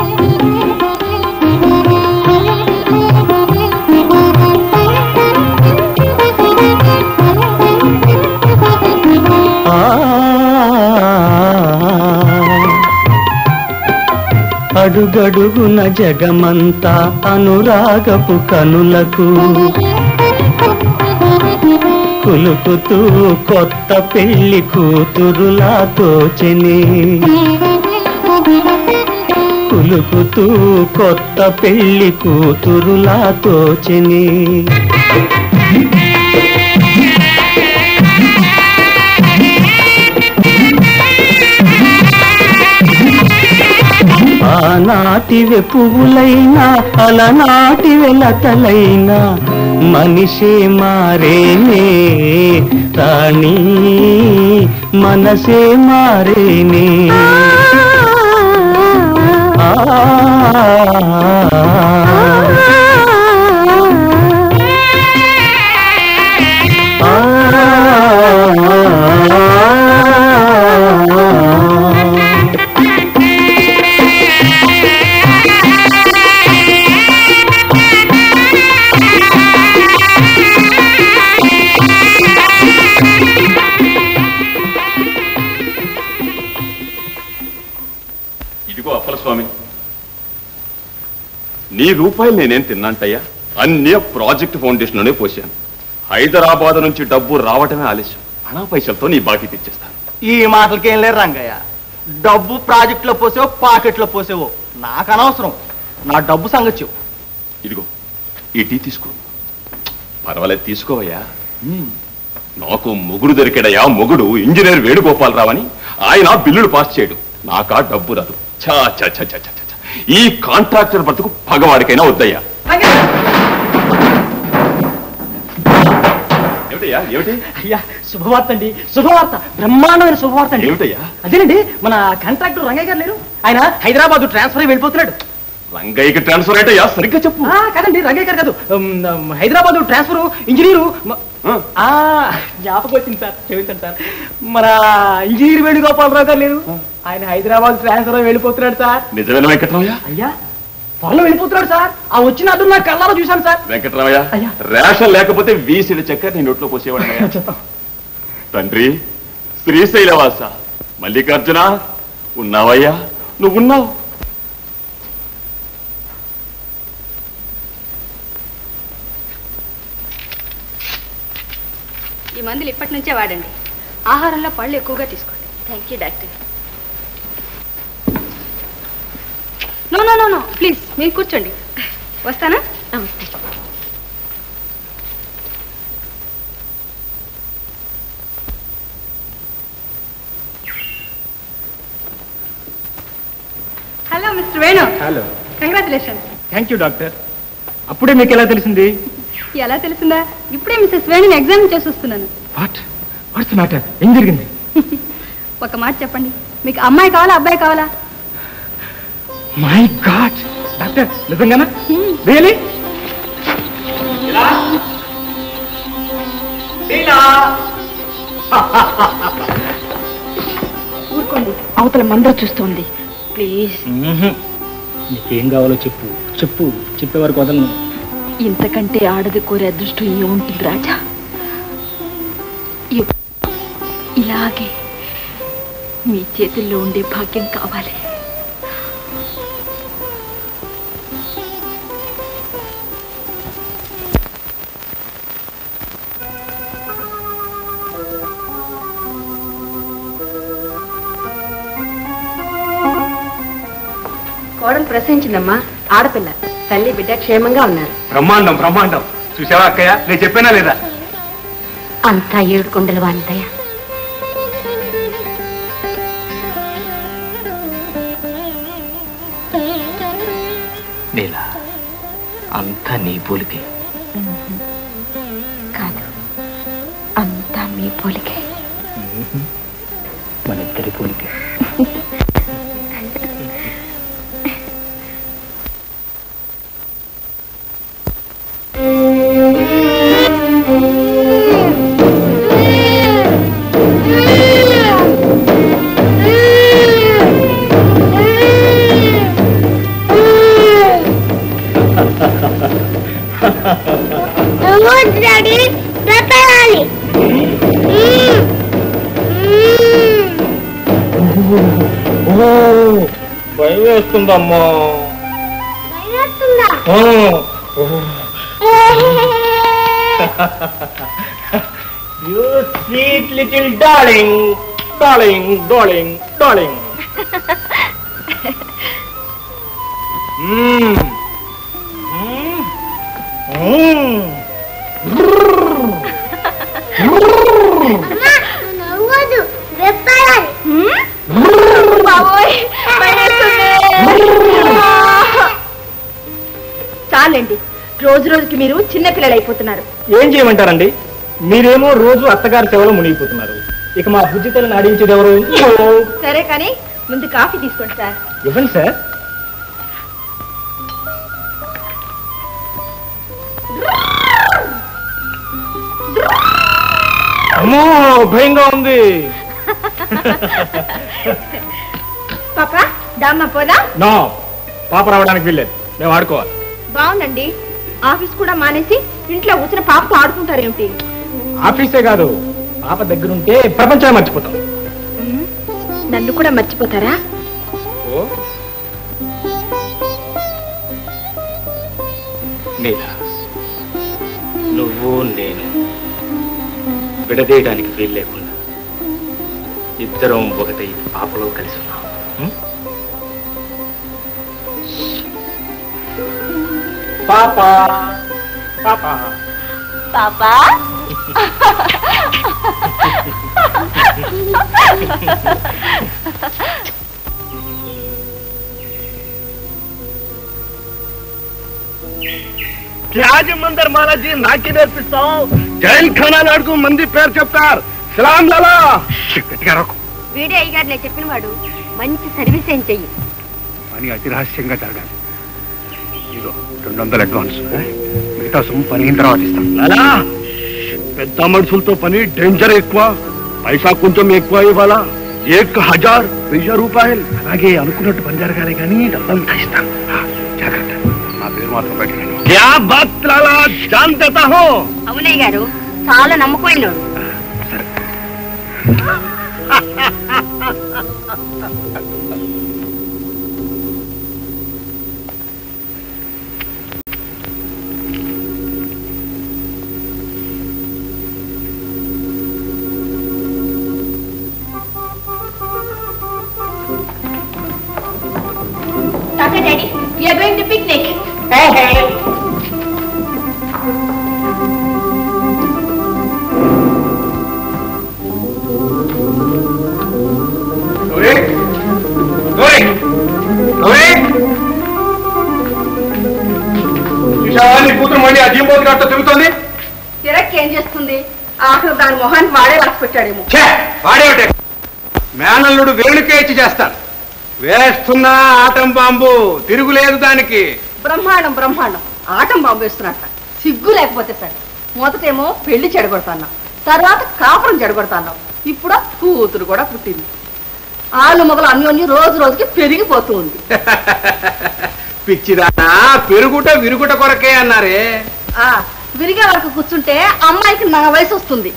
ఆ అడుగడుగున జగమంతా అనురాగపు కనులకు కులుకుతూ కొత్త పెళ్లి కూతురులా తోచెని కులుకుతూ కొత్త పెళ్లి కూతురులా తోచెని నాటివే పువ్వులైనా అలనాటి వెలతలైనా మనిషే మారేనే రాణి మనసే మారేనే ఆ ఇదిగో అప్పల స్వామి నీ రూపాయలు నేనేం తిన్నాంటయ్యా అన్నీ ప్రాజెక్ట్ ఫౌండేషన్ లోనే పోసాను హైదరాబాద్ నుంచి డబ్బు రావటమే ఆలస్యం అనా పైసలతో నీ బాకీ తెచ్చేస్తాను ఈ మాటలకేం లేరు రంగయ్య డబ్బు ప్రాజెక్టులో పోసేవో పాకెట్లో పోసేవో నాకు అనవసరం నా డబ్బు సంగతి చెప్పు. ఇదిగో ఈ టీ తీసుకో పర్వాలేదు తీసుకోవయ్యా నాకు మొగుడు దొరికాడయ్యా మొగుడు ఇంజనీర్ వేణుగోపాలరావు అని ఆయన బిల్లులు పాస్ చేయడు నాకా డబ్బు రాదు చా చా చా చా చా చా, చా. ఈ కాంట్రాక్టర్ బతుకు పగవాడికైనా వద్దయ్యా ఏమిటయ్యా ఏమిటి అయ్యా శుభవార్త అండి శుభవార్త బ్రహ్మాండమైన శుభవార్త అండి ఏమిటయ్యా అదేనండి మన కాంట్రాక్టర్ రంగయ్య గారు లేరు ఆయన హైదరాబాద్ ట్రాన్స్ఫర్ అయి వెళ్ళిపోతున్నాడు రంగయ్యకి ట్రాన్స్ఫర్ ఏంటయ్యా సరిగ్గా చెప్పు ఆ, కాదండి రంగయ్య గారు కాదు ఉమ్, ఉమ్, హైదరాబాద్ ట్రాన్స్ఫర్ ఇంజనీరు మ- ఆ, జ్ఞాపకం వచ్చింది సార్ క్షమించండి సార్ మన ఇంజనీర్ వేణుగోపాలరావు గారు లేరు ఆయన హైదరాబాద్ ట్రాన్స్ఫర్ అయి వెళ్ళిపోతున్నాడు సార్ నిజమైన వెంకటరామయ్య అయ్యా త్వరలో వెళ్ళిపోతున్నాడు సార్ ఆ వచ్చిన అడ్డు నా కళ్ళారా చూశాను సార్ వెంకటరామయ్య రేషన్ లేకపోతే వీసిడి చక్కెర నీ నోట్లో పోసేవాడు తండ్రి శ్రీశైలవాస మల్లికార్జున ఉన్నావయ్యా నువ్వున్నావు ఈ మందులు ఇప్పటి నుంచే వాడండి ఆహారంలో పళ్ళు ఎక్కువగా తీసుకోండి thank you doctor no no no no please మీరు కూర్చోండి వస్తానా నమస్తే hello mister Venu hello congratulation thank you doctor అప్పుడే మీకు ఎలా తెలిసింది ఎలా తెలిసిందా ఇప్పుడే మిస్సెస్ వేణుని ఎగ్జామిన్ చేసి వస్తున్నాను వాట్ వాట్స్ మ్యాటర్ ఏం జరిగింది ఒక మాట చెప్పండి మీకు అమ్మాయి కావాలా అబ్బాయి కావాలా మై గాడ్ డాక్టర్ నిజంగానా రియలీ ఊరుకోండి అవతల మంద చూస్తుంది ప్లీజ్ నీకేం కావాలో చెప్పు చెప్పు చెప్పే వరకు వదలను ఇంతకంటే ఆడది కోరే అదృష్టం ఏముంటుంది రాజా ఇ- ఇలాగే మీ చేతుల్లో ఉండే భాగ్యం కావాలి కోడలు ప్రసవించిందమ్మా ఆడపిల్ల తల్లి బిడ్డ క్షేమంగా ఉన్నారు బ్రహ్మాండం బ్రహ్మాండం చూసావా అక్కయ్య నేను చెప్పానా లేదా అంతా ఏడు కొండల వాంతయ్య నీలా అంతా నీ పోలికే కాదు అంతా మీ పోలికే మన ఇద్దరి పోలికే డాడీ పెట్టాలి ఓ భయం వేస్తుందమ్మా ఓ, ఓ. You sweet little darling, darling, darling, darling. Mm. Mm. Mm. నవ్వదు పెట్టాలి బాబోయ్ భయమేస్తుంది. రోజు రోజుకి మీరు చిన్న పిల్లలు అయిపోతున్నారు ఏం చేయమంటారండి మీరేమో రోజు అత్తగారి సేవలో మునిగిపోతున్నారు ఇక మా బుద్ధి తల్లిని ఆడించేది ఎవరు సరే కానీ ముందు కాఫీ తీసుకోండి సార్ ఇవ్వండి సార్ అమ్మో భయంగా ఉంది పాప దామ్మ పోదా నో పాప రావడానికి వీల్లేదు మేము ఆడుకోవాలి బాగుందండి ఆఫీస్ కూడా మానేసి ఇంట్లో కూర్చుని పాపతో ఆడుకుంటారేమిటి ఆఫీసే కాదు పాప దగ్గరుంటే ప్రపంచాన్ని మర్చిపోతాం నన్ను కూడా మర్చిపోతారా ఓ నీలా నువ్వు నేను విడదీయడానికి వీలు లేకుండా ఇద్దరం ఒకటి పాపలో కలిసి ఉన్నాం ఉం? పాప పాప పాపా త్యాజ మందర్ మాలాజీ నాకే నేర్పిస్తాం జైన్ ఖానాలు అడుగు మంది పేరు చెప్తారు సలాం లాలా గట్టిగా రాకు వీడే అయ్యగారు నేను చెప్పిన వాడు మంచి సర్వీస్ ఏం చెయ్యి పని అతి రహస్యంగా జరగాలి ఇదిగో రెండు వందలు అడ్వాన్స్ మిగతా సొమ్ము పని అయిన తర్వాత ఇస్తాం లాలా పెద్ద మనుషులతో పని డేంజర్ ఎక్కువ పైసా కొంచెం ఎక్కువ ఇవ్వాలా ఏక్ హజార్ వెయ్యి రూపాయలు అలాగే అనుకున్నట్టు పని జరగాలి కానీ డబ్బంతా ఇస్తాం ఆ, జాగ్రత్త నా పేరు మాత్రం బయట క్యా బాత్ లాలా జాన్ దేతా హో అవునయ్య గారు చాలా నమ్మకమైనోడు Tata Daddy, we are going to picnic. Gauri Gauri Gauri చూసావా నీ కూతురు మళ్ళీ అజీం బోతు గారితో తిరుగుతోంది తిరక్కి ఏం చేస్తుంది ఆఖరు దాని మొహాన్ని వాడే రాసి పెట్టాడేమో ఛే వాడేమిటే మేనల్లుడు వేణుకే ఇచ్చి చేస్తాడు వేస్తున్నా ఆటం బాంబు తిరుగులేదు దానికి బ్రహ్మాండం బ్రహ్మాండం ఆటం బాంబు వేస్తున్నట్ట సిగ్గు లేకపోతే సరే మొదటేమో పెళ్లి చెడగొడతాన్నాం తర్వాత కాపురం చెడగొడతాన్నాం ఇప్పుడు కూతురు కూడా పుట్టింది ఆలు మొగలు అన్యోన్యం రోజు రోజుకి పెరిగిపోతూ ఉంది పిచ్చిదానా పెరుగుట విరుగుట కొరకే అన్నారే ఆ విరిగే వరకు కూర్చుంటే అమ్మాయికి నా వయసు వస్తుంది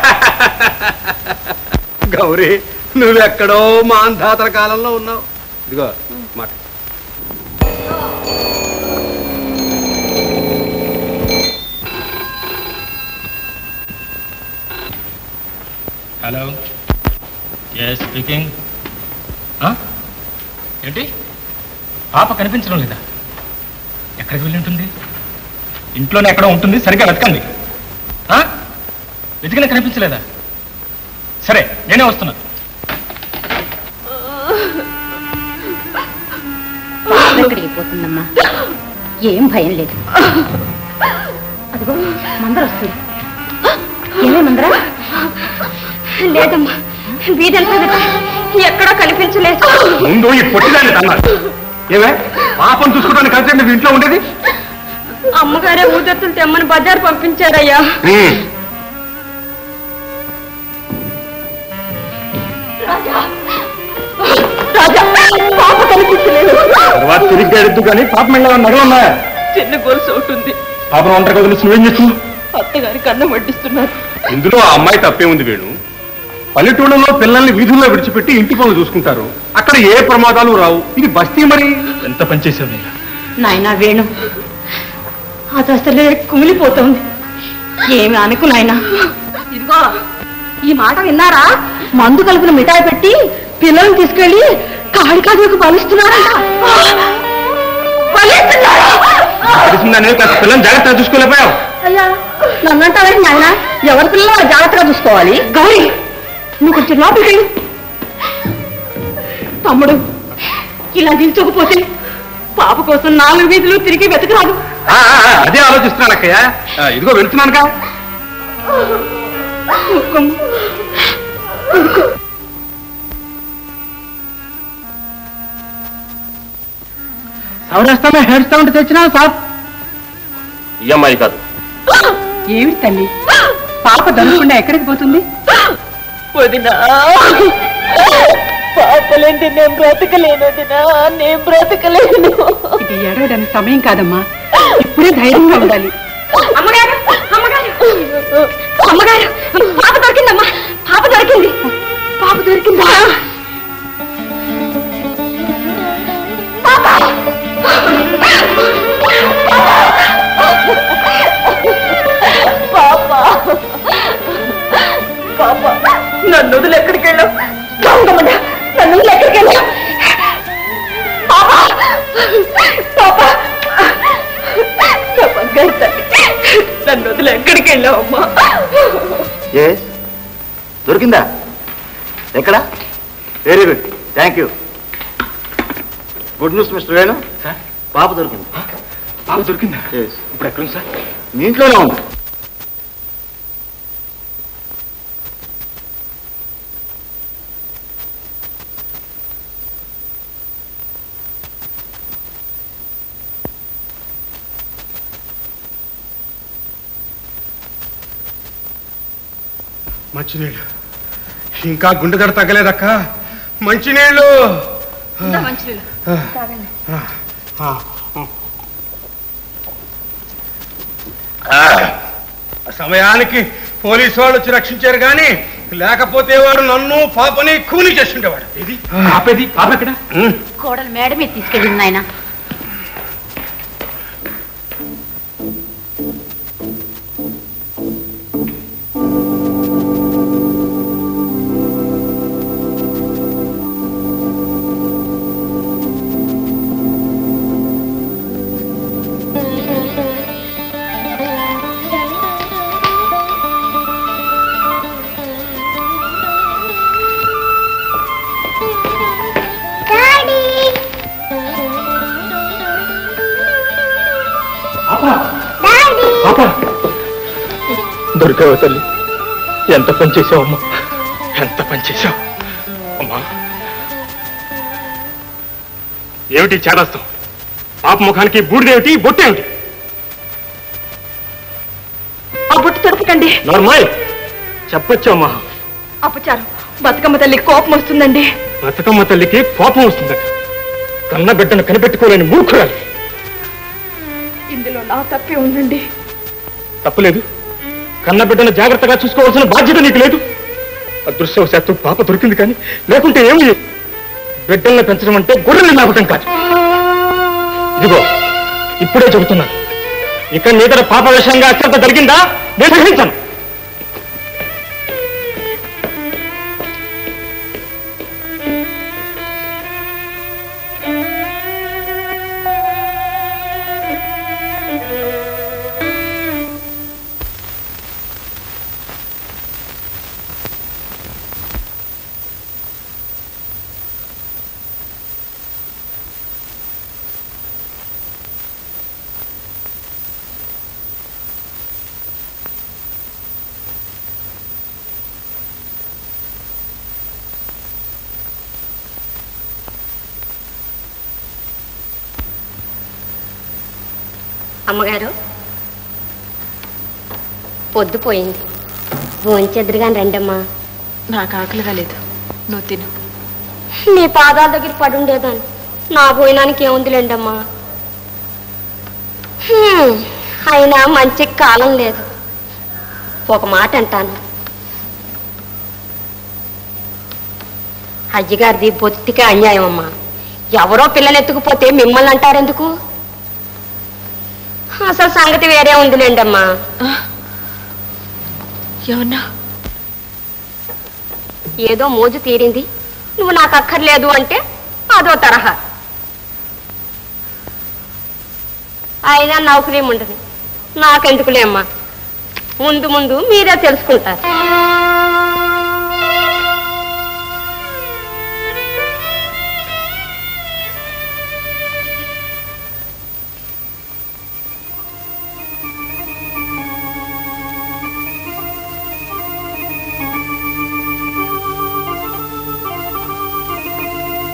గౌరీ నువ్వెక్కడో మాంధాతల కాలంలో ఉన్నావు ఇదిగో మాట హలో ఎస్ స్పీకింగ్ ఏంటి పాప కనిపించడం లేదా ఎక్కడికి వెళ్ళి ఉంటుంది ఇంట్లోనే ఎక్కడో ఉంటుంది సరిగ్గా వెతకండి ఆ? వెతికినా కనిపించలేదా సరే నేనే వస్తున్నా ఎక్కడికి పోతుందమ్మా ఏం భయం లేదు అదిగో మందర వస్తుంది ఏమే మందర లేదమ్మా వీధంతా ఎక్కడా కనిపించలేదు ముందు ఈ పొట్టిదాన్ని తన్నారు ఏమే పాపం చూసుకోవడానికి కలిసి నువ్వు ఇంట్లో ఉండేది అమ్మగారే ఊదత్తులు తెమ్మని బజార్ పంపించారయ్యా రాజా పాప కనిపించలేదు తర్వాత తిరిగి ఎడుతూ కానీ పాప మెళ్ళ నగలు ఉన్నాయా చిన్న గొలుసు ఒకటి ఉంది పాపం ఒంటరి వదిలేసి నువ్వేం చేస్తున్నావు అత్తగారికి అన్నం వడ్డిస్తున్నారు ఇందులో ఆ అమ్మాయి తప్పే ఉంది వేణు పల్లెటూళ్ళలో పిల్లల్ని వీధుల్లో విడిచిపెట్టి ఇంటి పనులు చూసుకుంటారు అక్కడ ఏ ప్రమాదాలు రావు ఇది బస్తీ మరి ఎంత పనిచేసావు నేను నాయనా వేణు అది అసలే కుమిలిపోతుంది ఏమి అనుకు నాయనా ఇదిగో ఈ మాట విన్నారా మందు కలిపిన మిఠాయి పెట్టి పిల్లల్ని తీసుకెళ్లి కాడికాడికి బలిస్తున్నారంట బలిస్తున్నారా? తెలిసిందనే కాస్త పిల్లల్ని జాగ్రత్తగా చూసుకోలేకపోయావు అయ్యా నన్నంటావేంటి నాయన ఎవరి పిల్లలు జాగ్రత్తగా చూసుకోవాలి గౌరీ నువ్వు కొంచెం లోపలికి వెళ్ళు. తమ్ముడు ఇలా నిల్చోకపోతే పాప కోసం నాలుగు వీధులు తిరిగి వెతకరాదు ఆ, ఆ, అదే ఆలోచిస్తున్నాను అక్కయ్య ఆ, ఇదిగో వెళ్తున్నానుగా సౌరాష్ట్రమే హెడ్ సౌండ్ తెచ్చినా సార్ ఈ అమ్మాయి కాదు ఏమిటి తల్లి పాప దొరకకుండా ఎక్కడికి పోతుంది వదినా పాపలేంటి నేను బ్రతకలేను వదినా నేను బ్రతకలేను ఇది ఏడవడానికి సమయం కాదమ్మా ఇప్పుడే ధైర్యంగా ఉండాలి అమ్మగారు అమ్మగారు అమ్మగారు పాప దొరికిందమ్మా పాప దొరికింది పాప దొరికిందా పాప పాప నన్ను వదిలి ఎక్కడికి వెళ్ళావు దొంగమన్నా, నన్ను వదిలి ఎక్కడికి వెళ్ళావు పాప పాప నా బంగారు తల్లి నన్ను వదిలి ఎక్కడికి వెళ్ళావు అమ్మా ఏ దొరికిందా ఎక్కడ very good thank you good news mister Venu పాప దొరికింది పాప దొరికిందా Yes. ఇప్పుడు ఎక్కడుంది సార్ మీ ఇంట్లోనే ఉంది మంచినీళ్ళు ఇంకా గుండె దడ తగ్గలేదక్క మంచినీళ్ళు మంచినీళ్ళు తాగండి ఆ, ఆ, ఆ. ఆ సమయానికి పోలీసు వాళ్ళు వచ్చి రక్షించారు కానీ లేకపోతే వాడు నన్ను పాపని కూని చేస్తుండేవాడు ఇది ఆపేది పాప ఎక్కడ కోడలు మేడ మీద తీసుకెళ్ళింది నాయన పాప దొరికావు తల్లి ఎంత పని చేసావమ్మా ఎంత పని చేసావు అమ్మా ఏమిటి చేదస్తాం పాప ముఖానికి బూడిదేమిటి బొట్టేమిటి ఆ బొట్టు తొడపకండి నార్మల్ చెప్పొచ్చమ్మా అపచారం బతుకమ్మ తల్లి కోపం వస్తుందండి బతుకమ్మ తల్లికి కోపం వస్తుందట కన్న బిడ్డను కనిపెట్టుకోలేని మూర్ఖురాలి ఇందులో నా తప్పే ఉందండి తప్పులేదు కన్న బిడ్డను జాగ్రత్తగా చూసుకోవాల్సిన బాధ్యత నీకు లేదు అదృష్టవశాత్తు పాప దొరికింది కానీ లేకుంటే ఏమి లేదు. బిడ్డల్ని పెంచడం అంటే గొర్రెల్ని లాగటం కాదు ఇదిగో ఇప్పుడే చెబుతున్నాను ఇక నీదర పాప విషయంగా అత్యంత జరిగిందా నేను గ్రహించాను అమ్మగారు పొద్దుపోయింది భోంచెద్దురుగాని రండమ్మా నాకు ఆకలిగా లేదు నువ్వు తిను నీ పాదాల దగ్గర పడి ఉండేదాన్ని నా భోజనానికి ఏముందిలేండమ్మా హ్మ్, అయినా మంచి కాలం లేదు ఒక మాట అంటాను అయ్యగారిది బొత్తికే అన్యాయం అమ్మా ఎవరో పిల్లనెత్తుకుపోతే మిమ్మల్ని అంటారెందుకు అసలు సంగతి వేరే ఉందిలేండమ్మా ఏమన్నా ఏదో మోజు తీరింది నువ్వు నాకు అక్కర్లేదు అంటే అదో తరహా అయినా నౌకరీ ఉండదు నాకెందుకులే అమ్మా ముందు ముందు మీరే తెలుసుకుంటారు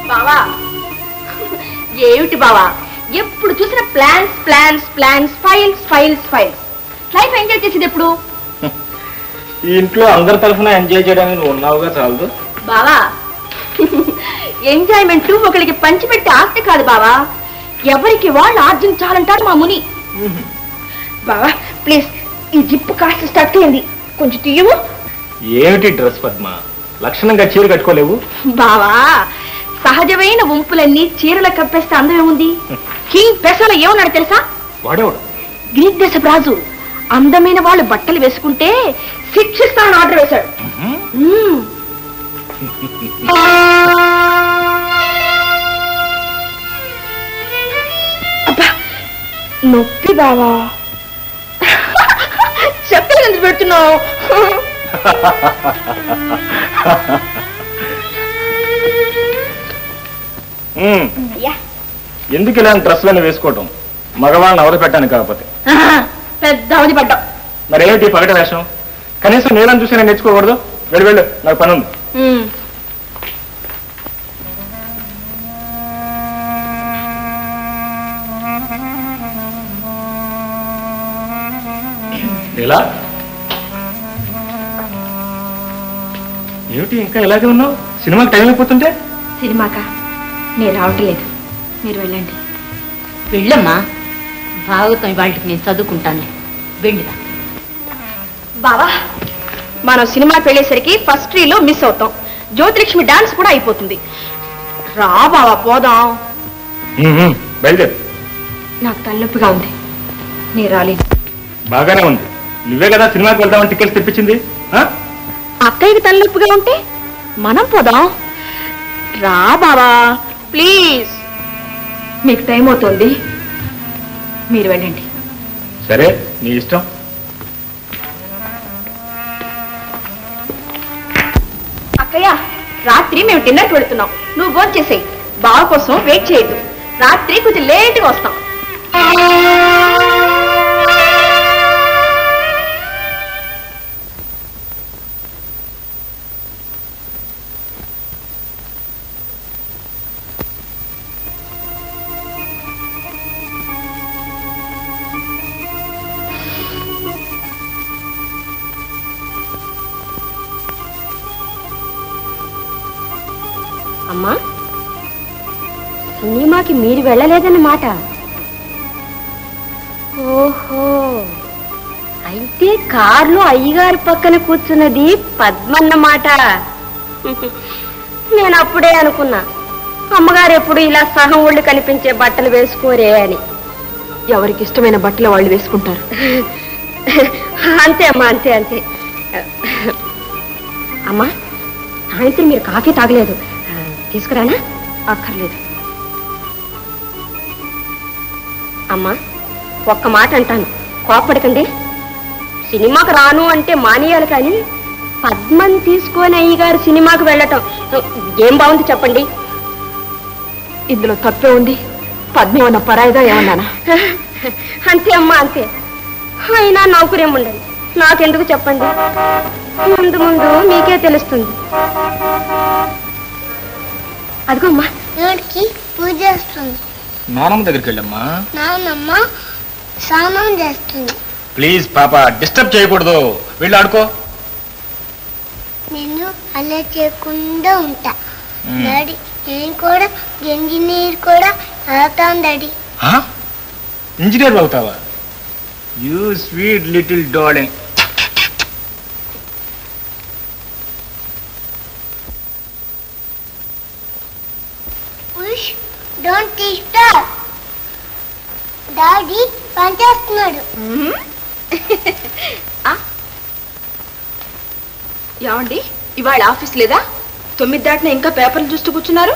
బావా ఏమిటి బావా ఎప్పుడు చూసిన plans plans plans files files files life enjoy చేసేది ఎప్పుడు ఈ ఇంట్లో అందరి తరఫున ఎంజాయ్ చేయడానికి నువ్వు ఉన్నావుగా చాలదు బావా ఎంజాయ్మెంట్ ఒకరికి పంచిపెట్టే ఆస్తి కాదు బావా ఎవరికి వాళ్ళు ఆర్జించాలంటారు మా ముని బావా ప్లీజ్ ఈ జిప్పు కాస్త స్టక్ అయింది కొంచెం తీయము ఏమిటి డ్రెస్ పద్మ లక్షణంగా చీర కట్టుకోలేవు బావా సహజమైన ఉంపులన్నీ చీరల కప్పేస్తే అందం ఏముంది కింగ్ పెసల ఏమన్నాడు తెలుసా వాడేవాడు గ్రీక్ దేశపు రాజు అందమైన వాళ్ళు బట్టలు వేసుకుంటే శిక్షిస్తానని ఆర్డర్ వేశాడు మ్మ్. అబ్బా నొప్పి బావా చెప్పలు ఎందుకు పెడుతున్నావు ఉమ్, అయ్యా ఎందుకు ఇలాంటి డ్రెస్సులను వేసుకోవటం మగవాళ్ళని అవధ పెట్టాను కాకపోతే పెద్ద అవధి పడ్డావు మరేమిటి పగట వేషం కనీసం నేలని చూసి నేను నేర్చుకోకూడదు వెళ్ళు వెళ్ళు నాకు పని ఉంది మ్మ్. ఎలా ఏమిటి ఇంకా ఇలాగే ఉన్నావు సినిమాకి టైం అయిపోతుంటే సినిమాకా నేను రావట్లేదు మీరు వెళ్ళండి వెళ్ళమ్మా భాగవతం వాళ్ళకి నేను చదువుకుంటాను వెళ్ళిరా బావా మనం సినిమాకి వెళ్ళేసరికి ఫస్ట్ రీలో మిస్ అవుతాం జ్యోతిలక్ష్మి డాన్స్ కూడా అయిపోతుంది రా బావా పోదాం ఉమ్, ఉమ్, బయలుదేరు నాకు తలనొప్పిగా ఉంది నేను రాలేదు బాగానే ఉంది నువ్వే కదా సినిమాకి వెళ్దామని టికెట్స్ తెప్పించింది ఆ? అక్కయ్యకి తలనొప్పిగా ఉంటే మనం పోదాం రా బావా ప్లీజ్ మీకు టైం అవుతుంది మీరు వెళ్ళండి సరే నీ ఇష్టం అక్కయ్య రాత్రి మేము డిన్నర్కి వెళుతున్నాం నువ్వు భోజనం చేసేయి బావ కోసం వెయిట్ చేయొద్దు రాత్రి కొంచెం లేట్గా వస్తాం అమ్మా సినిమాకి మీరు వెళ్ళలేదన్నమాట ఓహో అయితే కారులో అయ్యగారి పక్కన కూర్చున్నది పద్మన్నమాట నేను అప్పుడే అనుకున్నా అమ్మగారు ఎప్పుడు ఇలా సహం ఒళ్ళు కనిపించే బట్టలు వేసుకోరే అని ఎవరికి ఇష్టమైన బట్టలు వాళ్ళు వేసుకుంటారు అంతే అమ్మా అంతే అంతే అమ్మా సాయంత్రం మీరు కాఫీ తాగలేదు ఆ, తీసుకురానా అక్కర్లేదు అమ్మా ఒక్క మాట అంటాను కోపడకండి సినిమాకి రాను అంటే మానేయాలి కానీ పద్మని తీసుకొని అయ్యగారు సినిమాకి వెళ్ళటం ఏం బాగుంది చెప్పండి ఇందులో తప్పే ఉంది పద్మ ఉన్న పరాయిదా ఏమన్నానా అంతే అమ్మా అంతే అయినా నౌకరేం ఉండదు నాకెందుకు చెప్పండి ముందు ముందు మీకే తెలుస్తుంది అదిగో అమ్మా దేవుడికి పూజ చేస్తుంది నానమ్మ దగ్గరికి వెళ్ళమ్మా నాన్నమ్మ స్నానం చేస్తుంది ప్లీజ్ పాప డిస్టర్బ్ చేయకూడదు వెళ్ళి ఆడుకో నేను అలా చేయకుండా ఉంటా మ్మ్. డాడీ నేను కూడా ఇంజనీర్ కూడా అవుతాను డాడీ ఆ? ఇంజనీర్ అవుతావా యూ స్వీట్ లిటిల్ డార్లింగ్ ఉష్ డోంట్ డిస్టర్బ్ డాడీ పనిచేస్తున్నాడు ఏమండి ఇవాళ ఆఫీస్ లేదా తొమ్మిది దాటిన ఇంకా పేపర్లు చూస్తూ కూర్చున్నారు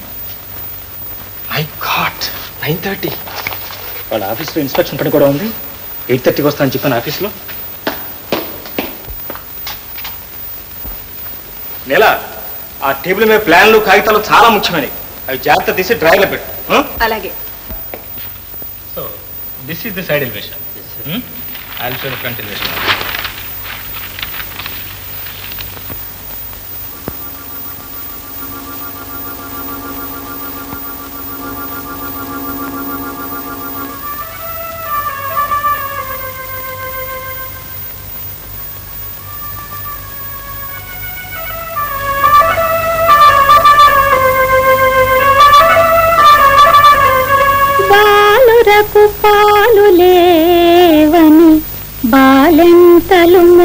మై గాడ్ నైన్ థర్టీ వాళ్ళ ఆఫీస్లో ఇన్స్పెక్షన్ పని కూడా ఉంది ఎయిట్ థర్టీకి వస్తానని చెప్పాను ఆఫీస్లో నెల ఆ టేబుల్ మీద ప్లాన్లు కాగితాలు చాలా ముఖ్యమైనవి అవి జాగ్రత్త తీసి డ్రాయర్లో పెట్టు అలాగే so this is the side elevation I show the front elevation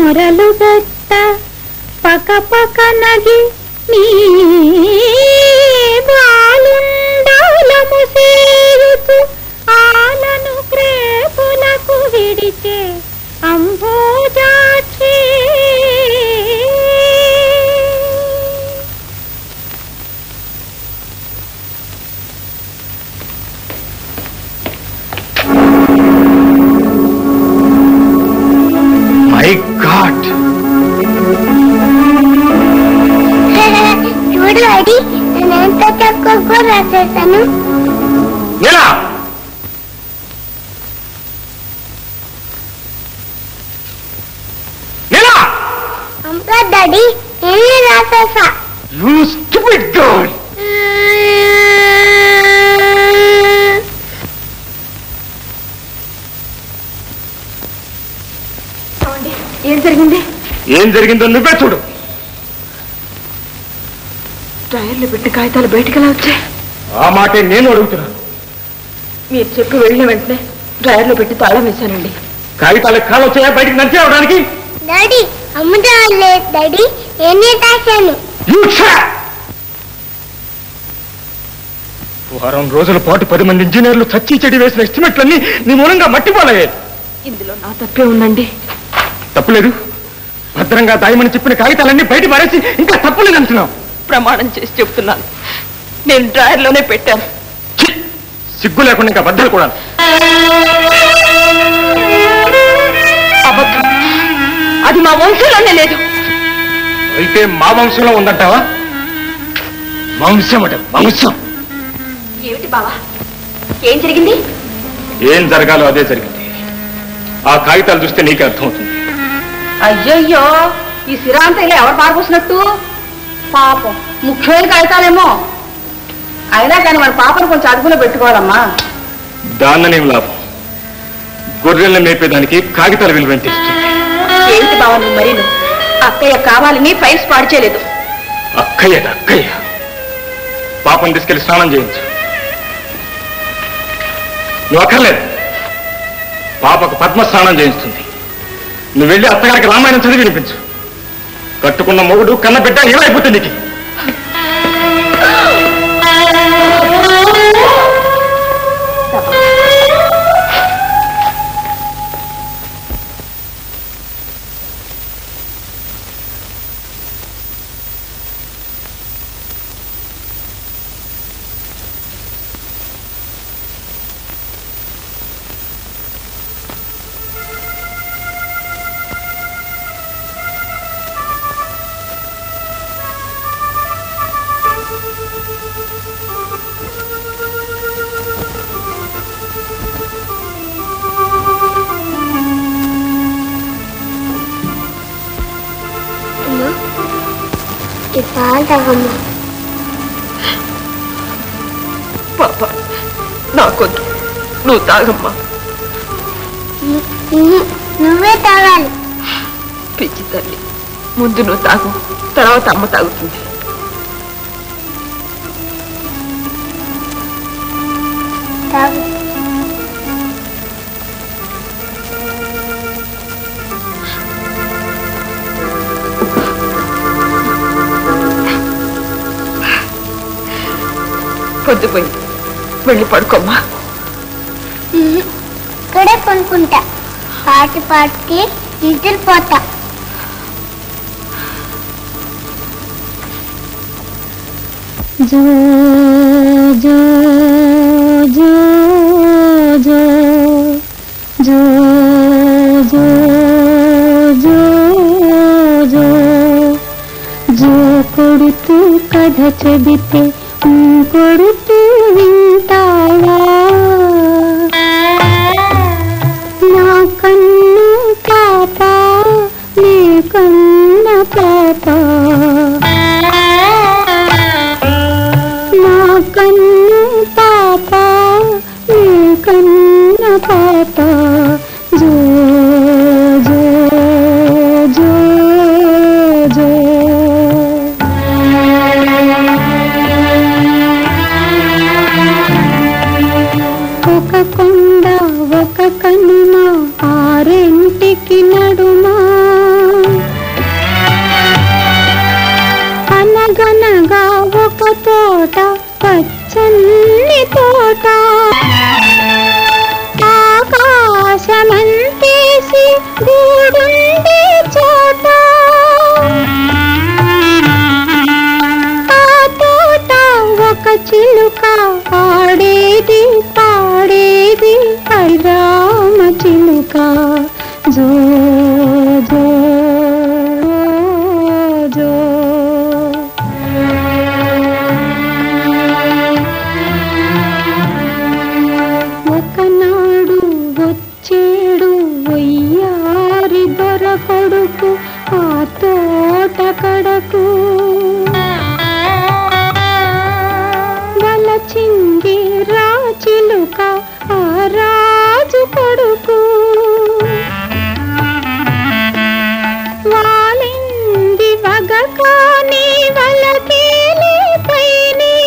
మొరలు గట్ట పక పక నగి నీ బాలుండాలము సేయుచు ఆలను క్రేపులకు విడిచే అంబోజాక్షి మై గాడ్ చూడు అడి నేను ఎంత తక్కువ రాసేసాను ఎలా ఎలా అంతా డాడీ నేనే రాసేసా యూ స్టూపిడ్ గర్ల్ ఏం జరిగింది ఏం జరిగిందో నువ్వే చూడు డ్రాయర్లో పెట్టి కాగితాలు బయటికి ఎలా వచ్చాయి ఆ మాటే నేను అడుగుతున్నాను మీరు చెప్పి వెళ్ళిన వెంటనే డ్రాయర్లో పెట్టి తాళం వేశానండి కాగితాలు కాలు వచ్చాయా బయటికి నడిచి అవడానికి డాడీ అమ్ముతా లేదు డాడీ నేనే రాశాను వారం రోజుల పాటు పది మంది ఇంజనీర్లు చచ్చి చెడి వేసిన ఎస్టిమేట్లన్నీ నీ మూలంగా మట్టిపోలయ్యాయి ఇందులో నా తప్పే ఉందండి తప్పులేదు భద్రంగా దాయమని చెప్పిన కాగితాలన్నీ బయట పారేసి ఇంకా తప్పులేదు అంటున్నావు ప్రమాణం చేసి చెప్తున్నాను నేను డ్రాయర్లోనే పెట్టాను సిగ్గు లేకుండా ఇంకా బద్దలు కూడా అబద్ధం అది మా వంశంలోనే లేదు అయితే మా వంశంలో ఉందంటావా వంశం అట వంశం ఏమిటి బావా ఏం జరిగింది ఏం జరగాలో అదే జరిగింది ఆ కాగితాలు చూస్తే నీకే అర్థమవుతుంది అయ్యయ్యో ఈ సిరాంతలో ఎవరు పారిపోసినట్టు పాపం ముఖ్యమైన కాగితాలేమో అయినా కానీ మన పాపను కొంచెం అదుపులో పెట్టుకోవాలమ్మా దాన్ననేం లాభం గొర్రెల్ని మేపేదానికి కాగితాలు విలువ ఎంత ఇస్తుంది ఏంటి బావ నువ్వు మరీను అక్కయ్య కావాలని ఫైల్స్ పాడు చేయలేదు అక్కయ్య అక్కయ్య పాపం తీసుకెళ్లి స్నానం చేయించు నువ్వు అక్కర్లేదు పాపకు పద్మ స్నానం చేయిస్తుంది నువ్వు వెళ్ళి అత్తగారికి రామాయణం చదివి వినిపించు కట్టుకున్న మొగుడు కన్న బిడ్డ ఏమైపోతుంది నీకు అమ్మా ఈ పాలు తాగమ్మా పాప నాకొద్దు నువ్వు తాగమ్మా ఉహు, నువ్వే తాగాలి పిచ్చి తల్లి ముందు నువ్వు తాగు తర్వాత అమ్మ తాగుతుంది తాగు పొద్దుపోయి వెళ్ళి పడుకోమ్మా ఉహు, ఇక్కడే కొనుక్కుంటా పాటి పాటికి నిద్రపోతా जो जो जो जो जो जो जो जो జో కొడుతూ కథ చెబితే ఉమ్ కొడుతూ వింటావా నా కన్ను పాప నీ కన్న పాప నా కన్ను పాప నీ కన్న పాప జో జో జో జో ఒక కొండ ఒక కనుమ ఆరింటికి నడుమా తోట పచ్చని తోట ఆకాశమంతేసి గూడుండే చోట ఆ తోట ఒక చిలుక ఆడేది పాడేది రామ చిలుక జో జో జో ఒకనాడు వచ్చేడు వయ్యారి దొర కొడుకు ఆ తోట కడకు వలచింది రాచిలుక ఆ రాజు కొడుకు వాలింది వగ కాని వలకేలి పైని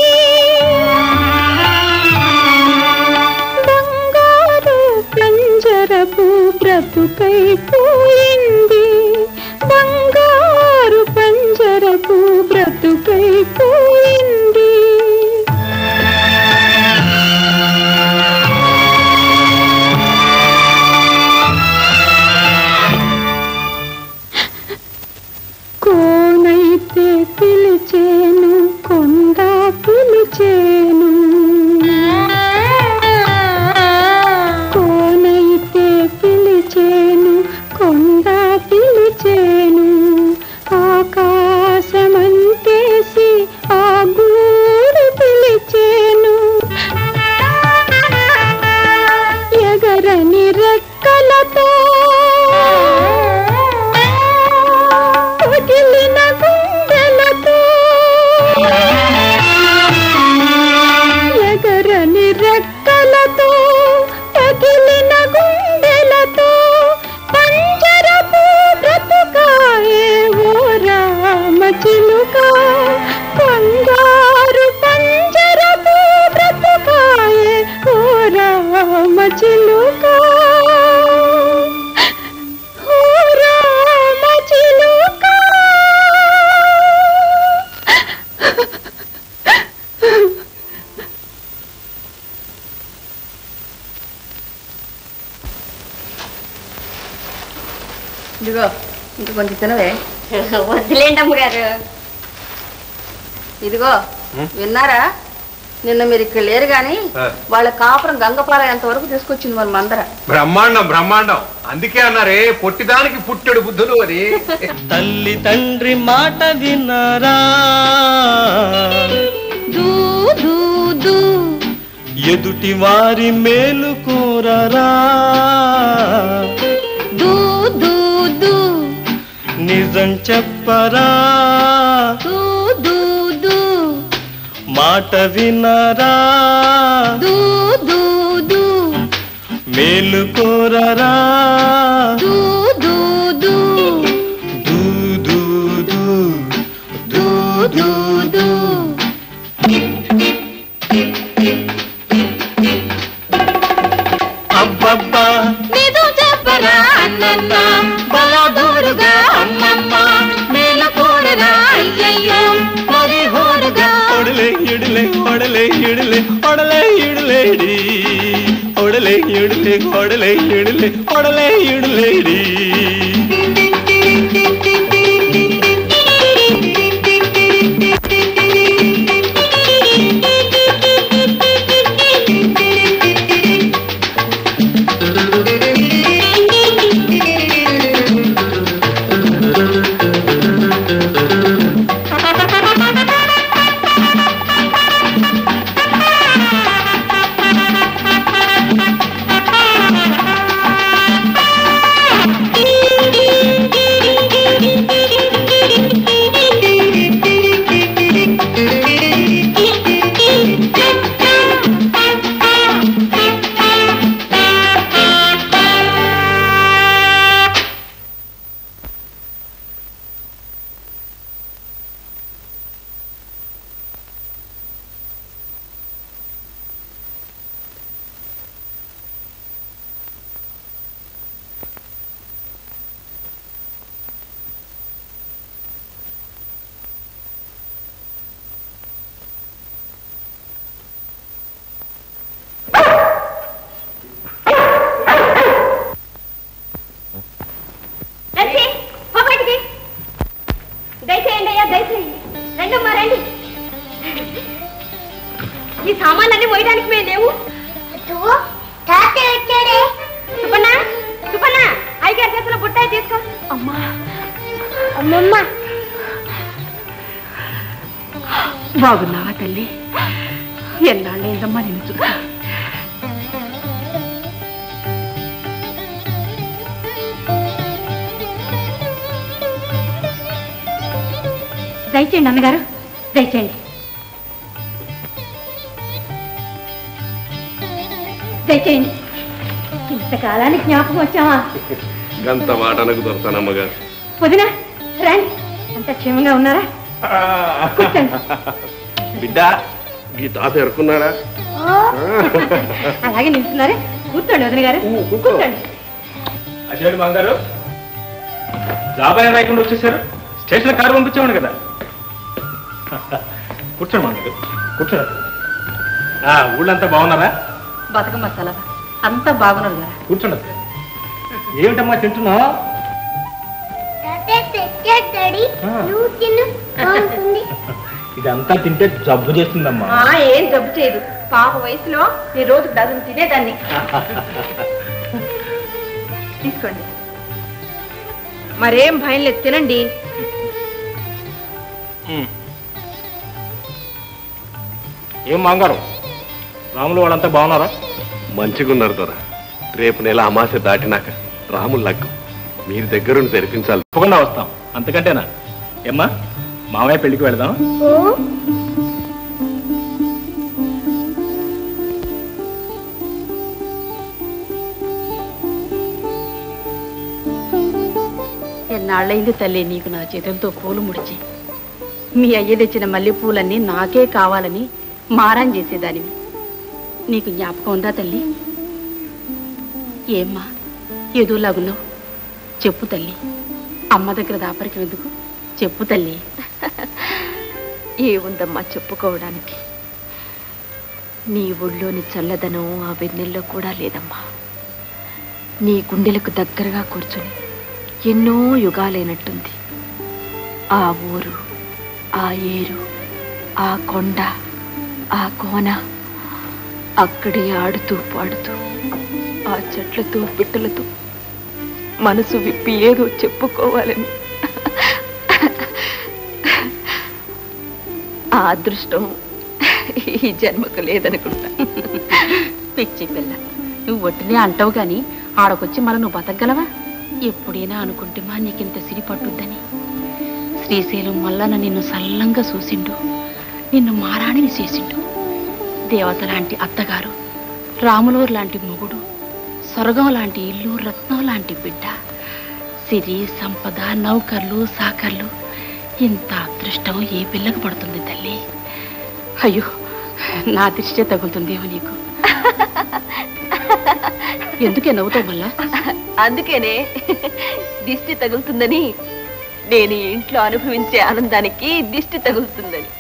బంగారు పంజరపు బ్రతుకై పోయింది బంగారు పంజరపు బ్రతుకై పోయింది కోనైతే పిలిచేను కొండ పిలిచేను కోనైతే పిలిచేను కొండ పిలిచేను ఆకాశమంతేసి ఆ గూడు పిలిచేను ఎగరని రెక్కలతో పగిలిన గుండెలతో ఎగరని రెక్కలతో పగిలిన గుండెలతో పంజరపు బ్రతుకాయే ఓ రామ చిలుక బంగారు పంజరపు బ్రతుకాయే ఓ రామ చిలుక ఓ రామ చిలుక ఇదిగో ఇంక కొంచెం తినవే వద్దులేండి అమ్మగారు ఇదిగో విన్నారా నిన్న మీరు ఇక్కడ లేరు గాని వాళ్ళ కాపురం గంగపాలయంత వరకు తీసుకొచ్చింది మన మందర బ్రహ్మాండం బ్రహ్మాండం అందుకే అన్నారే పొట్టిదానికి పుట్టెడు బుద్ధులు అని తల్లి తండ్రి మాట విన్నారా దూ దూ దూ ఎదుటి వారి మేలు కోరరా దూ దూ దూ నిజం చెప్పరా దూ దూ దూ మాట వినరా దూ దూ దూ మేలు కోరరా దూ దూ దూ దూ దూ దూ దూ దూ దూ అబ్బబ్బా నిజం చెప్పరా అన్నన్న బలదూరుగా అమ్మమ్మ మేల కూడరా అయ్యయ్యో మరి హోరుగా ಒಡಲೆ ಇಡಲೆ ಒಡಲೆ ಇಡಲೆ ಒಡಲೆ ಇಡಲೇಡಿ ಒಡಲೆ ಇಡಲೆ ಒಡಲೆ ಇಡಲೆ ಒಡಲೆ ಇಡಲೇಡಿ ఆ దయచేయండి అయ్యా దయచేయండి రండమ్మా రండి ఈ సామాన్లన్నీ మోయడానికి మేము లేవు సుపన్న సుపన్న అయ్యగారు చేసిన బుట్టాయి తీసుకో అమ్మా అమ్మమ్మ బాగున్నావా తల్లి ఎన్నాళ్ళైందమ్మా నిన్ను చూసి దయచేయండి అన్నగారు దయచేయండి దయచేయండి ఇంతకాలానికి జ్ఞాపకం వచ్చావా గంత మాట అనకు దొరతానమ్మగారు వదినా రండి అంత క్షేమంగా ఉన్నారా కూర్చోండి బిడ్డ ఈ తాత ఎరుకున్నాడా అలాగే నిలుస్తున్నారే కూర్చోండి వదిన గారు కూర్చోండి అదేంటి మంగారు జాబ్ అయినా రాయకుండా వచ్చేసారు స్టేషన్ కారు పంపించామని కదా కూర్చోండి మంగారు కూర్చోండి ఆ, ఊళ్ళంతా బాగున్నారా బతకమ్మ సలహా అంతా బాగున్నారు కదా కూర్చోండి ఏమిటమ్మా తింటున్నావు డాడీ నువ్వు తిను బాగుంటుంది ఇదంతా తింటే జబ్బు చేస్తుందమ్మా ఆ, ఏం జబ్బు చేయదు పాప వయసులో నీ రోజు డజన్ తినేదాన్ని తీసుకోండి మరేం భయం లేదు తినండి ఏం మంగారు రాములు వాళ్ళంతా బాగున్నారా మంచిగున్నారు దొర రేపు నెల అమాస దాటినాక రాములు లగ్గు మీరు దగ్గరుండి తెరిపించాలి తప్పకుండా వస్తాం అంతకంటేనా ఏమ్మా మామయ్య పెళ్లికి వెళదాం ఎన్నాళ్ళైంది తల్లి నీకు నా చేతులతో పూలు ముడిచి మీ అయ్య తెచ్చిన మల్లెపూలన్నీ నాకే కావాలని మారాన్ చేసేదానివి నీకు జ్ఞాపకం ఉందా తల్లి ఏమ్మా ఎదులాగున్నావు చెప్పు తల్లి అమ్మ దగ్గర దాపరికి ఎందుకు చెప్పు తల్లి ఏముందమ్మా చెప్పుకోవడానికి నీ ఒళ్ళోని చల్లదనం ఆ వెన్నెల్లో కూడా లేదమ్మా నీ గుండెలకు దగ్గరగా కూర్చుని ఎన్నో యుగాలైనట్టుంది ఆ ఊరు ఆ ఏరు ఆ కొండ ఆ కోన అక్కడే ఆడుతూ పాడుతూ ఆ చెట్లతో పిట్టలతో మనసు విప్పి ఏదో చెప్పుకోవాలని ఆ అదృష్టం ఈ జన్మకు లేదనుకుంటా పిచ్చి పిల్ల నువ్వు ఒట్టినే అంటావు గాని ఆడకొచ్చి మన నువ్వు బతకగలవా ఎప్పుడైనా అనుకుంటే మా నీకింత సిరి పట్టుద్దని శ్రీశైలం మల్లన నిన్ను సల్లంగా చూసిండు నిన్ను మారాణిని చేసిండు దేవత లాంటి అత్తగారు రాములూరు లాంటి మొగుడు స్వర్గం లాంటి ఇల్లు రత్నం లాంటి బిడ్డ సిరి సంపద నౌకర్లు సాకర్లు ఇంత అదృష్టం ఏ పిల్లకు పడుతుంది తల్లి అయ్యో నా దృష్టే తగులుతుందేమో నీకు ఎందుకే నవ్వుతావు మళ్ళా అందుకేనే దిష్టి తగులుతుందని నేను ఈ ఇంట్లో అనుభవించే ఆనందానికి దిష్టి తగులుతుందని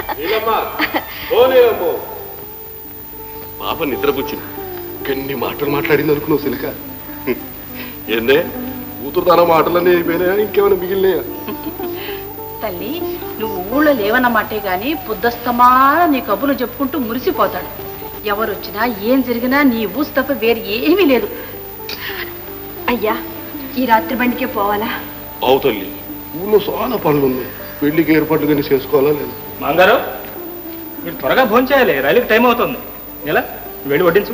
పాప నిద్రపుచ్చింది ఎన్ని మాటలు మాట్లాడింది అనుకున్నావు సిలిక ఏందే కూతురు తన మాటలన్నీ అయిపోయినాయా ఇంకేమైనా మిగిలినాయా తల్లి నువ్వు ఊళ్ళో లేవన్నమాటే గాని పుద్దస్తమాన నీ కబుర్లు చెప్పుకుంటూ మురిసిపోతాడు ఎవరు వచ్చినా ఏం జరిగినా నీ ఊసు తప్ప వేరు ఏమీ లేదు అయ్యా ఈ రాత్రి బండికే పోవాలా అవు తల్లి ఊళ్ళో చాలా పనులు ఉన్నాయి పెళ్లికి ఏర్పాట్లు కానీ చేసుకోవాలా లేదా మంగారు మీరు త్వరగా భోంచేయాలి రైలుకి టైం అవుతుంది ఎలా వెళ్ళి వడ్డించు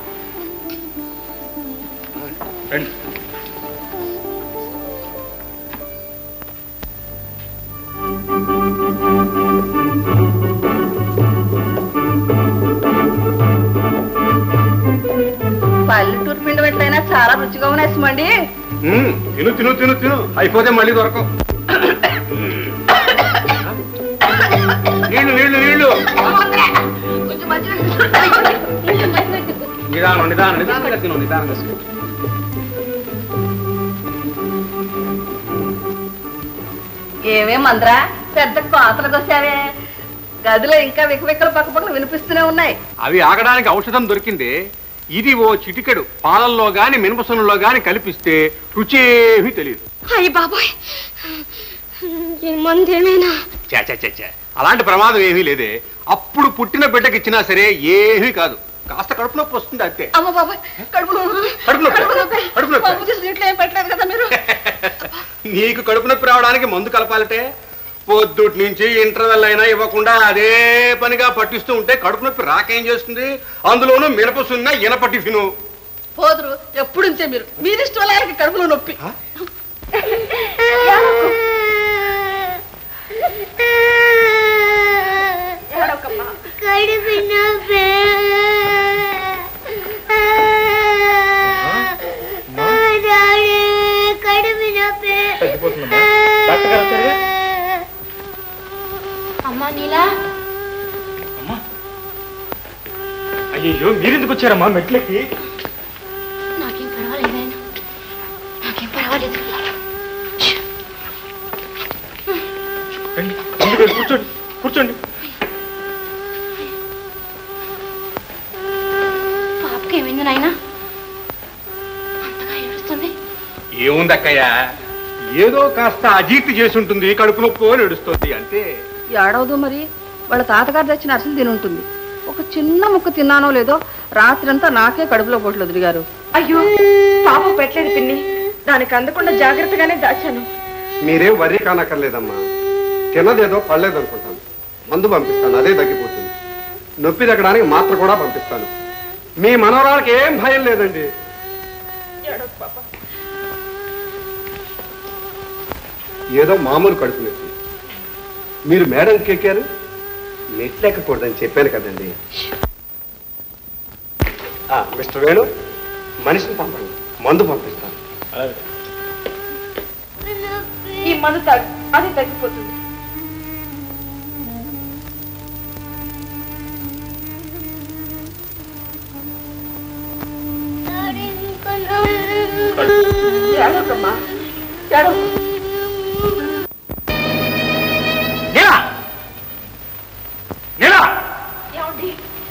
రండి పల్లెటూరు పిండి వెట్లైనా చాలా రుచిగా ఉన్నాయి సుమండి ఉమ్, తిను తిను తిను తిను అయిపోతే మళ్ళీ దొరకవు నీళ్లు నీళ్లు నీళ్లు నిదానం నిదానం నిదానంగా తిను నిదానంగా తిను. ఏమే మంద్రా పెద్ద కోతలకు వచ్చావే గదిలో ఇంకా వికవికలు పక్క పక్కన వినిపిస్తూనే ఉన్నాయి అవి ఆగడానికి ఔషధం దొరికింది ఇది ఓ చిటికెడు పాలల్లో గాని మినపసనుల్లో గాని కలిపిస్తే రుచేమీ తెలియదు అయ్య బాబోయ్ ఈ మందు ఏమైనా చే చే, చే, చే. అలాంటి ప్రమాదం ఏమీ లేదే అప్పుడు పుట్టిన బిడ్డకి ఇచ్చినా సరే ఏమీ కాదు కాస్త కడుపు నొప్పి వస్తుంది అంతే అమ్మ బాబాయ్ కడుపులో కడుపు నొప్పి. నొప్పి. కడుపు నొప్పి. బాబు చేసిన ఇట్లా ఏం పెట్టలేదు కదా మీరు నీకు కడుపు నొప్పి రావడానికి మందు కలపాలంటే పొద్దుటి నుంచి ఇంటర్వెల్ అయినా ఇవ్వకుండా అదే పనిగా పట్టిస్తూ ఉంటే కడుపు నొప్పి రాకేం చేస్తుంది అందులోనూ మినప సున్న ఇనప టిఫిను పోదురు ఎప్పుడు ఇంతే మీరు మీరు ఇష్టం వల్ల ఆయనకి కడుపులో నొప్పి కడుపు నొప్పి డాడీ కడుపు నొప్పి అమ్మా నీలా అయ్యో మీరెందుకు వచ్చారమ్మా మెట్లకి నాకేం పర్వాలేదు నాయనా. నాకేం పర్వాలేదు రండి, ముందుకు వెళ్ళి కూర్చోండి కూర్చోండి పాపకి ఏమైంది నాయనా అంతగా ఏడుస్తుంది ఏముంది అక్కయ్య ఏదో కాస్త అజీర్తి చేసి ఉంటుంది కడుపు నొప్పి అని ఏడుస్తుంది అంతే ఏడవదు మరి వాళ్ళ తాతగారు తెచ్చిన అరిసెలు తిని ఉంటుంది ఒక చిన్న ముక్క తిన్నానో లేదో రాత్రంతా నాకే కడుపులో పొట్లు వదిలిగారు అయ్యో పాపం పెట్టలేదు పిన్ని దానికి అందకుండా జాగ్రత్తగానే దాచాను మీరేం వరి కానక్కర్లేదమ్మా తినదేదో పడలేదనుకుంటాను మందు పంపిస్తాను అదే తగ్గిపోతుంది నొప్పి తగ్గడానికి మాత్ర కూడా పంపిస్తాను మీ మనవరాలకి ఏం భయం లేదండి ఏదో మామూలు కడుపు నొప్పి మీరు మేడంకి ఎక్కారు నెట్లెక్కకూడదని చెప్పాను కదండి ఆ, మిస్టర్ వేణు మనిషిని పంపండి మందు పంపిస్తాను ఈ మందు తాగు అది తగ్గిపోతుంది ఏడవకమ్మా ఏడవ నీలా నీలా ఏమండి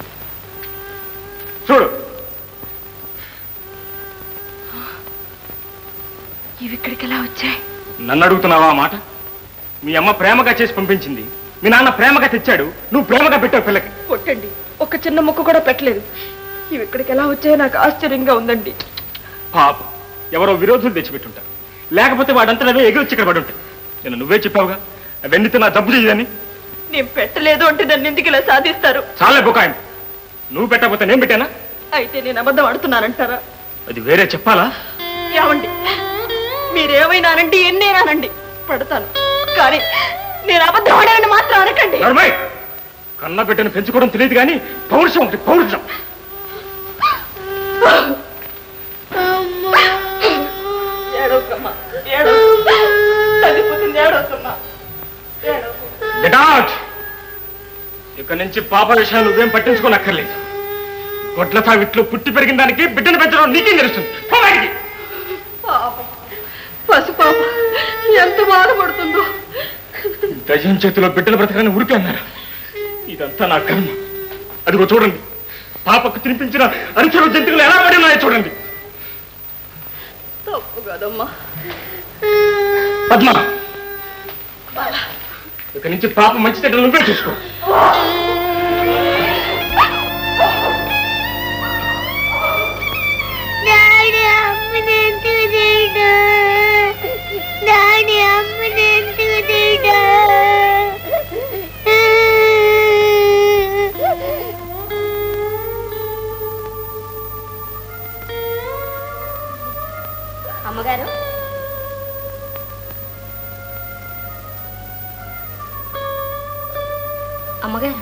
చూడు ఇవి ఇక్కడికి ఎలా వచ్చాయి నన్ను అడుగుతున్నావా ఆ మాట మీ అమ్మ ప్రేమగా చేసి పంపించింది మీ నాన్న ప్రేమగా తెచ్చాడు నువ్వు ప్రేమగా పెట్టావు పిల్లకి కొట్టండి ఒక చిన్న ముక్క కూడా పెట్టలేదు ఇవి ఇక్కడికి ఎలా వచ్చాయో నాకు ఆశ్చర్యంగా ఉందండి పాప ఎవరో విరోధులు తెచ్చిపెట్టుంటారు లేకపోతే వాడంతా అవే ఎగిరొచ్చి ఇక్కడ పడి ఉంటాయి నేను నువ్వే చెప్పావుగా అవన్నీ నా జబ్బు చేయదని నేను పెట్టలేదు అంటే నన్ను ఎందుకు ఇలా సాధిస్తారు చాలే బుకాయం నువ్వు పెట్టకపోతే నేను పెట్టానా అయితే నేను అబద్ధం ఆడుతున్నానంటారా అది వేరే చెప్పాలా ఏమండి మీరేమైనానండి ఎన్నేనానండి పడతాను కానీ నేను అబద్ధం ఆడానని మాత్రం అనకండి నర్మయ్ కన్న బిడ్డను పెంచుకోవడం తెలియదు కానీ పౌరుషం ఒకటి పౌరుషం ఏడవకమ్మా ఏడవ తగ్గిపోతుంది ఏడవకమ్మా ఏడవకు Get out! ఇక నుంచి పాప విషయాలు నువ్వేం పట్టించుకోనక్కర్లేదు గొడ్ల తావిట్లో పుట్టి పెరిగిన దానికి బిడ్డను పెంచడం నీకేం తెలుస్తుంది పో బయటికి. పాపం పసిపాప ఎంత బాధపడుతుందో దయ్యం చేతిలో బిడ్డలు బ్రతకని ఉరికి అన్నారు ఇదంతా నా కర్మ అదిగో చూడండి పాపకు తినిపించిన అరిచల జంతువులు ఎలా పడి ఉన్నాయో చూడండి తప్పు కదమ్మా పద్మ ఇక నుంచి పాప మంచి చెడ్డలు నువ్వే చూసుకో డాడీ అమ్మని ఎందుకు చేయడు డాడీ అమ్మని ఎందుకు చేయడు అమ్మగారు అమ్మగారు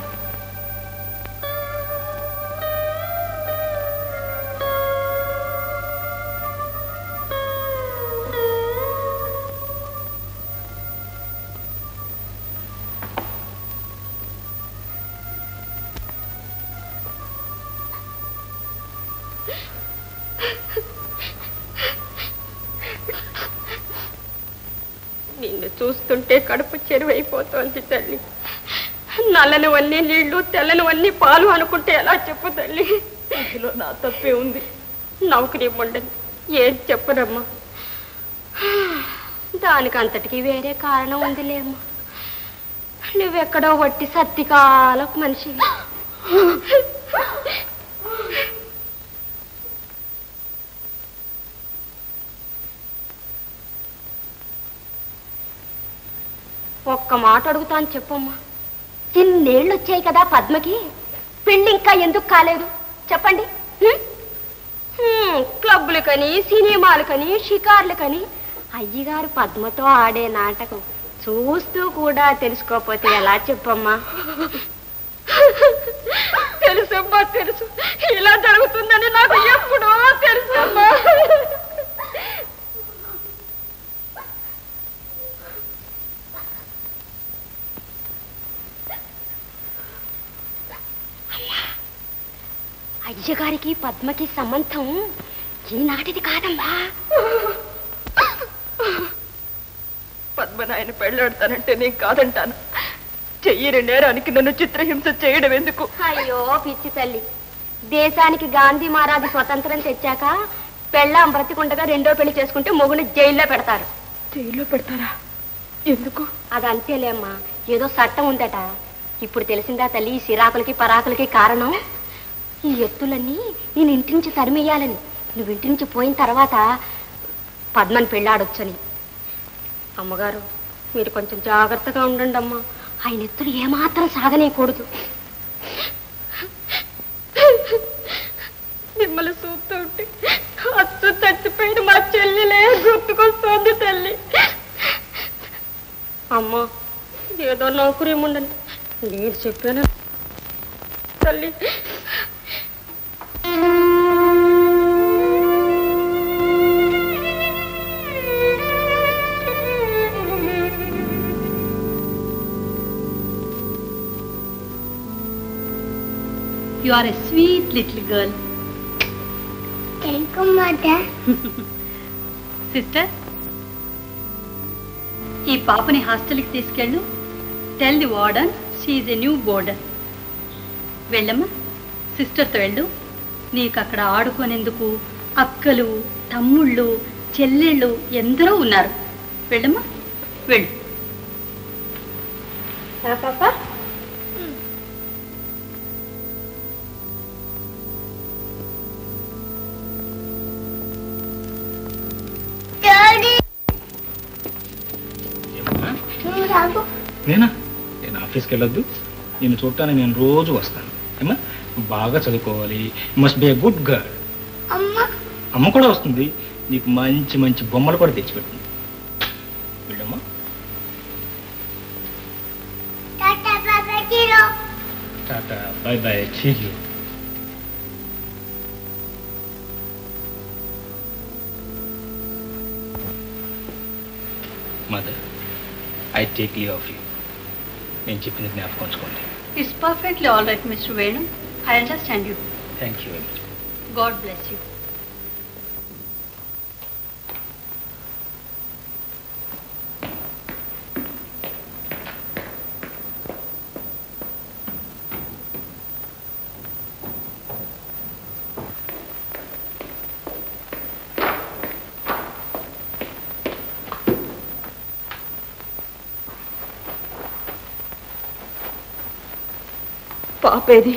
నిన్ను చూస్తుంటే కడుపు చెరువైపోతోంది తల్లి నల్లని వల్లి నీళ్లు తెల్లని వల్లి పాలు అనుకుంటే ఎలా చెప్పు తల్లి అందులో నా తప్పే ఉంది నౌకరి ఉండదు ఏం చెప్పనమ్మా దానికి అంతటికి వేరే కారణం ఉందిలేమ్మా నువ్వెక్కడో వట్టి సత్తికాలపు మనిషి ఒక్క మాట అడుగుతాను చెప్పమ్మా ఇన్నేళ్ళు వచ్చాయి కదా పద్మకి పెళ్ళి ఇంకా ఎందుకు కాలేదు చెప్పండి హ్మ్? హ్మ్, క్లబ్బులకని సినిమాలకని షికార్లకని అయ్యగారు పద్మతో ఆడే నాటకం చూస్తూ కూడా తెలుసుకోకపోతే ఎలా చెప్పమ్మా తెలుసమ్మా తెలుసు ఇలా జరుగుతుందని నాకు ఎప్పుడో తెలుసమ్మా అయ్యగారికి పద్మకి సంబంధం ఈనాటిది కాదమ్మా పద్మనాయన పెళ్ళాడతానంటే నేను కాదంటాను చెయ్యని నేరానికి నన్ను చిత్రహింస చేయడం ఎందుకు అయ్యో పిచ్చి తల్లి దేశానికి గాంధీ మహారాజు స్వతంత్రం తెచ్చాక పెళ్ళాం బ్రతికుండగా రెండో పెళ్లి చేసుకుంటే మొగుని జైల్లో పెడతారు జైల్లో పెడతారా ఎందుకు అది అంతేలేమ్మా ఏదో చట్టం ఉందట ఇప్పుడు తెలిసిందా తల్లి ఈ సిరాకులకి పరాకులకి కారణం ఈ ఎత్తులన్నీ నేను ఇంటి నుంచి తరిమేయాలని నువ్వు ఇంటి నుంచి పోయిన తర్వాత పద్మని పెళ్ళాడొచ్చని అమ్మగారు మీరు కొంచెం జాగ్రత్తగా ఉండండి అమ్మా ఆయన ఎత్తులు ఏమాత్రం సాగనేయకూడదు మిమ్మల్ని చూస్తుంటే అచ్చు చచ్చిపోయిన మా చెల్లిలే గుర్తుకొస్తోంది తల్లి అమ్మా ఏదో నౌకరీ ఉండండి నేను చెప్పాను తల్లి You are a sweet little girl. Thank you, mother. Sister ఈ పాపని హాస్టల్కి తీసుకెళ్ళు tell the warden she's a new boarder వెళ్ళమ్మా సిస్టర్తో వెళ్ళు నీకు అక్కడ ఆడుకునేందుకు అక్కలు తమ్ముళ్ళు చెల్లెళ్ళు ఎందరో ఉన్నారు వెళ్ళమ్మా వెళ్ళు పాప Daddy. నువ్వు రాకు నేనా నేను ఆఫీస్కి వెళ్ళొద్దు నేను చూడటానికి నేను రోజు వస్తాను ఏమా నువ్వు బాగా చదువుకోవాలి must be a good girl అమ్మ అమ్మ కూడా వస్తుంది నీకు మంచి మంచి బొమ్మలు కూడా తెచ్చిపెట్టింది వెళ్ళమ్మా టాటా బాబా hero tata bye bye see you mother I take leave of you నేను చెప్పిన జ్ఞాపకం ఉంచుకోండి it's perfectly all right mister Venu I understand you thank you very much God bless you పాపేది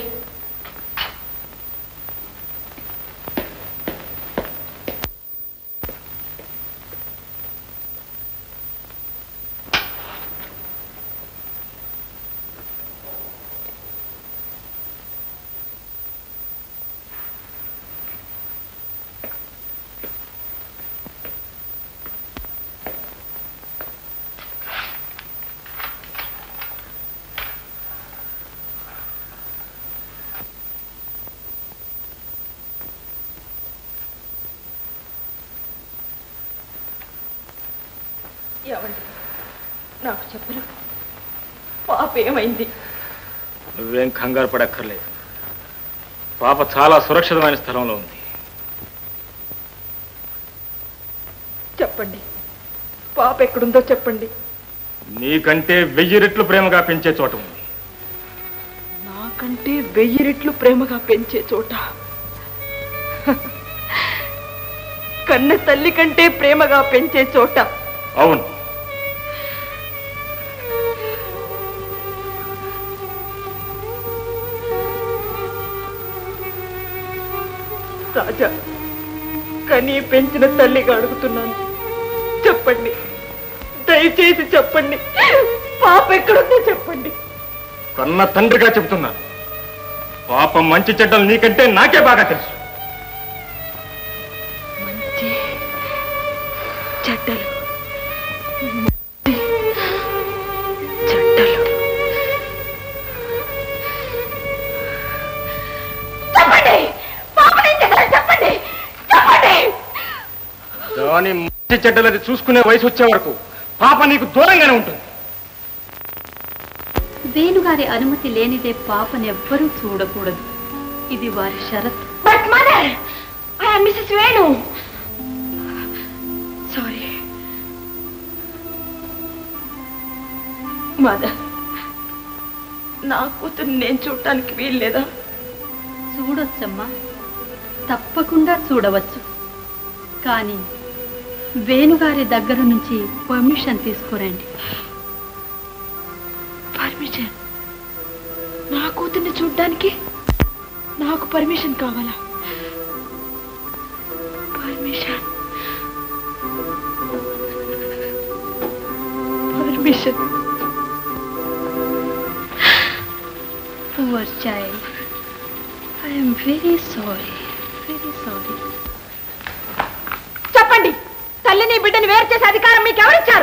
ఏమండి నాకు చెప్పరు పాప ఏమైంది నువ్వేం కంగారు పడక్కర్లేదు పాప చాలా సురక్షితమైన స్థలంలో ఉంది చెప్పండి పాప ఎక్కడుందో చెప్పండి నీకంటే వెయ్యి రెట్లు ప్రేమగా పెంచే చోట ఉంది నాకంటే వెయ్యి రెట్లు ప్రేమగా పెంచే చోట కన్న తల్లి కంటే ప్రేమగా పెంచే చోట అవును రాజా కనీ పెంచిన తల్లిగా అడుగుతున్నాను చెప్పండి దయచేసి చెప్పండి పాప ఎక్కడుందో చెప్పండి కన్న తండ్రిగా చెబుతున్నాను పాపం మంచి చెడ్డలు నీకంటే నాకే బాగా తెలుసు మంచి చెడ్డలు చెడ్డలు చెప్పండి పాపని చెప్పండి చెప్పండి దాని మంచి చెడ్డలది చూసుకునే వయసు వచ్చే వరకు పాప నీకు దూరంగానే ఉంటుంది వేణుగారి అనుమతి లేనిదే పాపనెవ్వరూ చూడకూడదు ఇది వారి షరతు but mother I Mrs Venu sorry mother నా కూతురు నేను చూడటానికి వీల్లేదా చూడొచ్చమ్మా తప్పకుండా చూడవచ్చు కానీ వేణుగారి దగ్గర నుంచి పర్మిషన్ తీసుకురండి పర్మిషన్ నా కూతుర్ని చూడ్డానికి నాకు పర్మిషన్ కావాలా permission permission poor child I'm very sorry very sorry చెప్పండి తల్లిని బిడ్డని వేరు చేసే అధికారం మీకు ఎవరిచ్చారు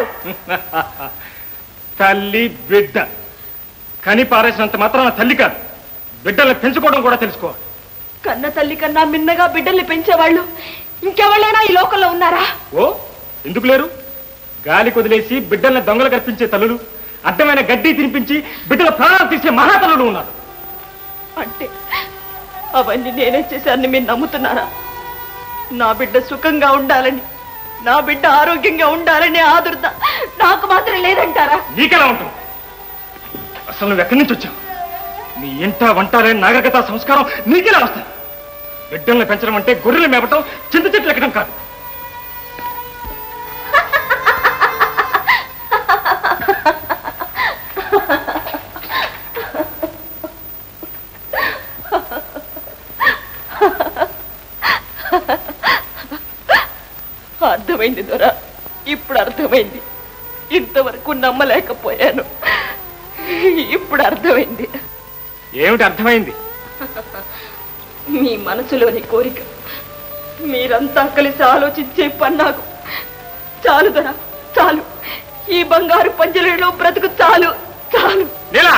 తల్లి బిడ్డ కని పారేసినంత మాత్రాన తల్లి కాదు బిడ్డల్ని పెంచుకోవడం కూడా తెలుసుకోవాలి కన్న తల్లి కన్నా మిన్నగా బిడ్డల్ని పెంచేవాళ్ళు ఇంకెవళ్ళైనా ఈ లోకంలో ఉన్నారా ఓ ఎందుకు లేరు గాలి కొదిలేసి బిడ్డల్ని దొంగలు కల్పించే తల్లులు అడ్డమైన గడ్డి తినిపించి బిడ్డల ప్రాణాలు తీసే మహాతల్లులు ఉన్నారు అంటే అవన్నీ నేనే చేశానని మీరు నమ్ముతున్నారా నా బిడ్డ సుఖంగా ఉండాలని నా బిడ్డ ఆరోగ్యంగా ఉండాలని ఆదుర్ద నాకు మాత్రం లేదంటారా నీకెలా ఉంటుంది అసలు నువ్వు ఎక్కడి నుంచి వచ్చావు నీ ఇంట వంటాలని నాగరికత సంస్కారం నీకెలా వస్తాయి బిడ్డల్ని పెంచడం అంటే గొర్రెలు మేపటం చింత చెట్లు ఎక్కడం కాదు అర్థమైంది దొర ఇప్పుడు అర్థమైంది ఇంతవరకు నమ్మలేకపోయాను ఇప్పుడు అర్థమైంది ఏమిటి అర్థమైంది మీ మనసులోని కోరిక మీరంతా కలిసి ఆలోచించే పన్నాకు చాలు దొర చాలు ఈ బంగారు పంజరంలో బ్రతుకు చాలు చాలు నీలా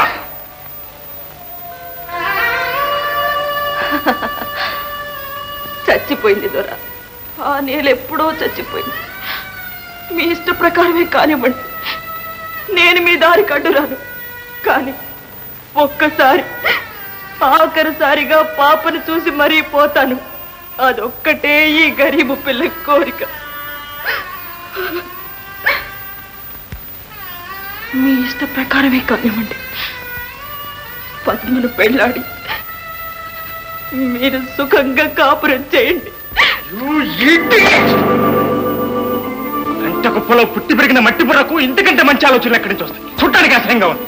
చచ్చిపోయింది దొర ఆ నేల ఎప్పుడో చచ్చిపోయింది మీ ఇష్ట ప్రకారమే కానివ్వండి నేను మీ దారి కడ్డురాను కానీ ఒక్కసారి ఆఖరిసారిగా పాపను చూసి మరీ పోతాను అదొక్కటే ఈ గరీబు పిల్ల కోరిక మీ ఇష్ట ప్రకారమే కానివ్వండి పద్మను పెళ్ళాడి మీరు సుఖంగా కాపురం చేయండి గంట కుప్పలో పుట్టి పెరిగిన మట్టి బుర్రకు ఇంతకంటే మంచి ఆలోచనలు ఎక్కడి నుంచి వస్తాయి చూడటానికి అసహ్యంగా ఉంది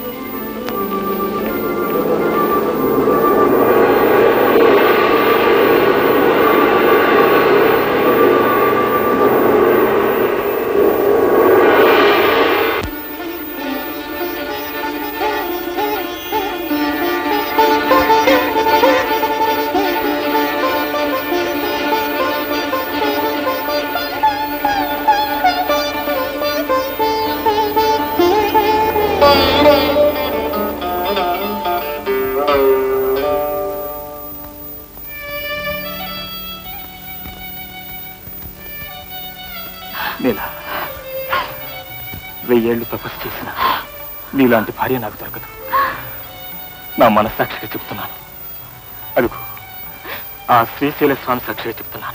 నీలా వెయ్యేళ్లు తపస్సు చేసిన నీలాంటి భార్య నాకు దొరకదు నా మనస్సాక్షిగా చెప్తున్నాను అడుగు ఆ శ్రీశైల స్వామి సాక్షిగా చెప్తున్నాను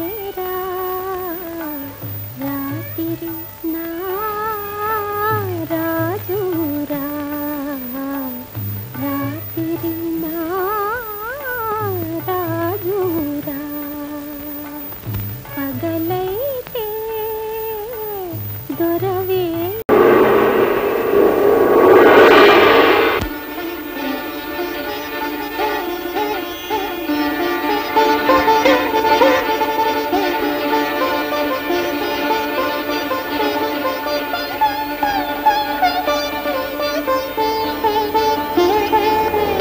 దొరవేరా రాత్రి నా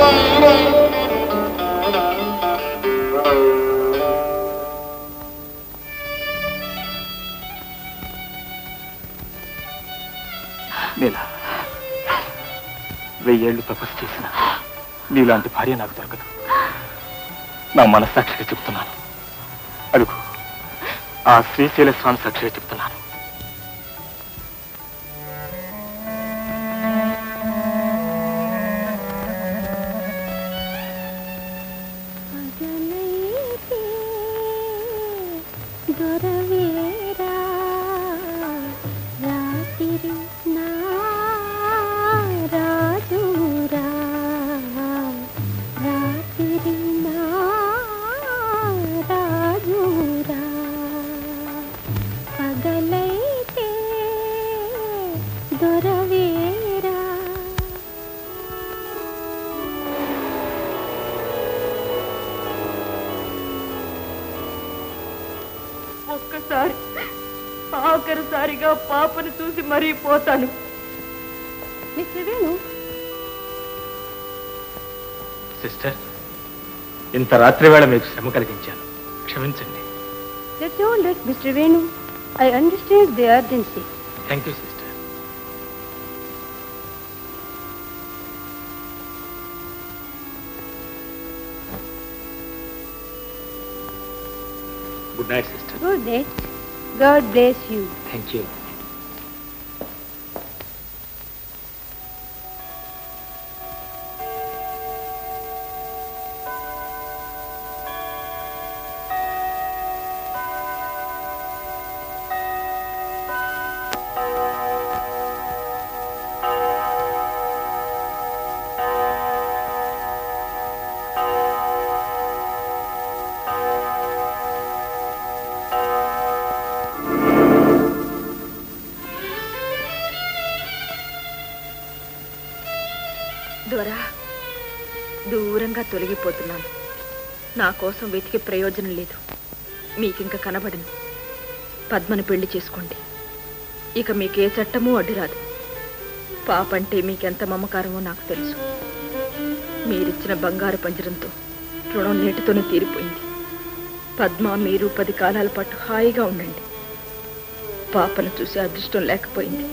నీలా వెయ్యేళ్ళు తపస్సు చేసిన నీలాంటి భార్య నాకు దొరకదు నా మనస్సాక్షిగా చెప్తున్నాను అడుగు ఆ శ్రీశైల స్వామి సాక్షిగా చెప్తున్నాను దొరవేరా రాత్రి నా రాజురా రాత్రి నా రాజురా పగలైతే దొరవేరా ఒక్కసారి ఆఖరిసారిగా పాపను చూసి మరీ పోతాను మిస్టర్ వేణు సిస్టర్ ఇంత రాత్రి వేళ మీకు శ్రమ కలిగించాను క్షమించండి that's all right mister Venu I understand the urgency thank you sister good night sister good night God bless you thank you దొరా దూరంగా తొలగిపోతున్నాను నా కోసం వెతికే ప్రయోజనం లేదు మీకింక కనబడను పద్మను పెళ్లి చేసుకోండి ఇక మీకు ఏ చట్టమూ అడ్డురాదు పాపంటే మీకెంత మమకారమో నాకు తెలుసు మీరిచ్చిన బంగారు పంజరంతో రుణం నీటితోనే తీరిపోయింది పద్మ మీరు పది కాలాల పాటు హాయిగా ఉండండి పాపను చూసే అదృష్టం లేకపోయింది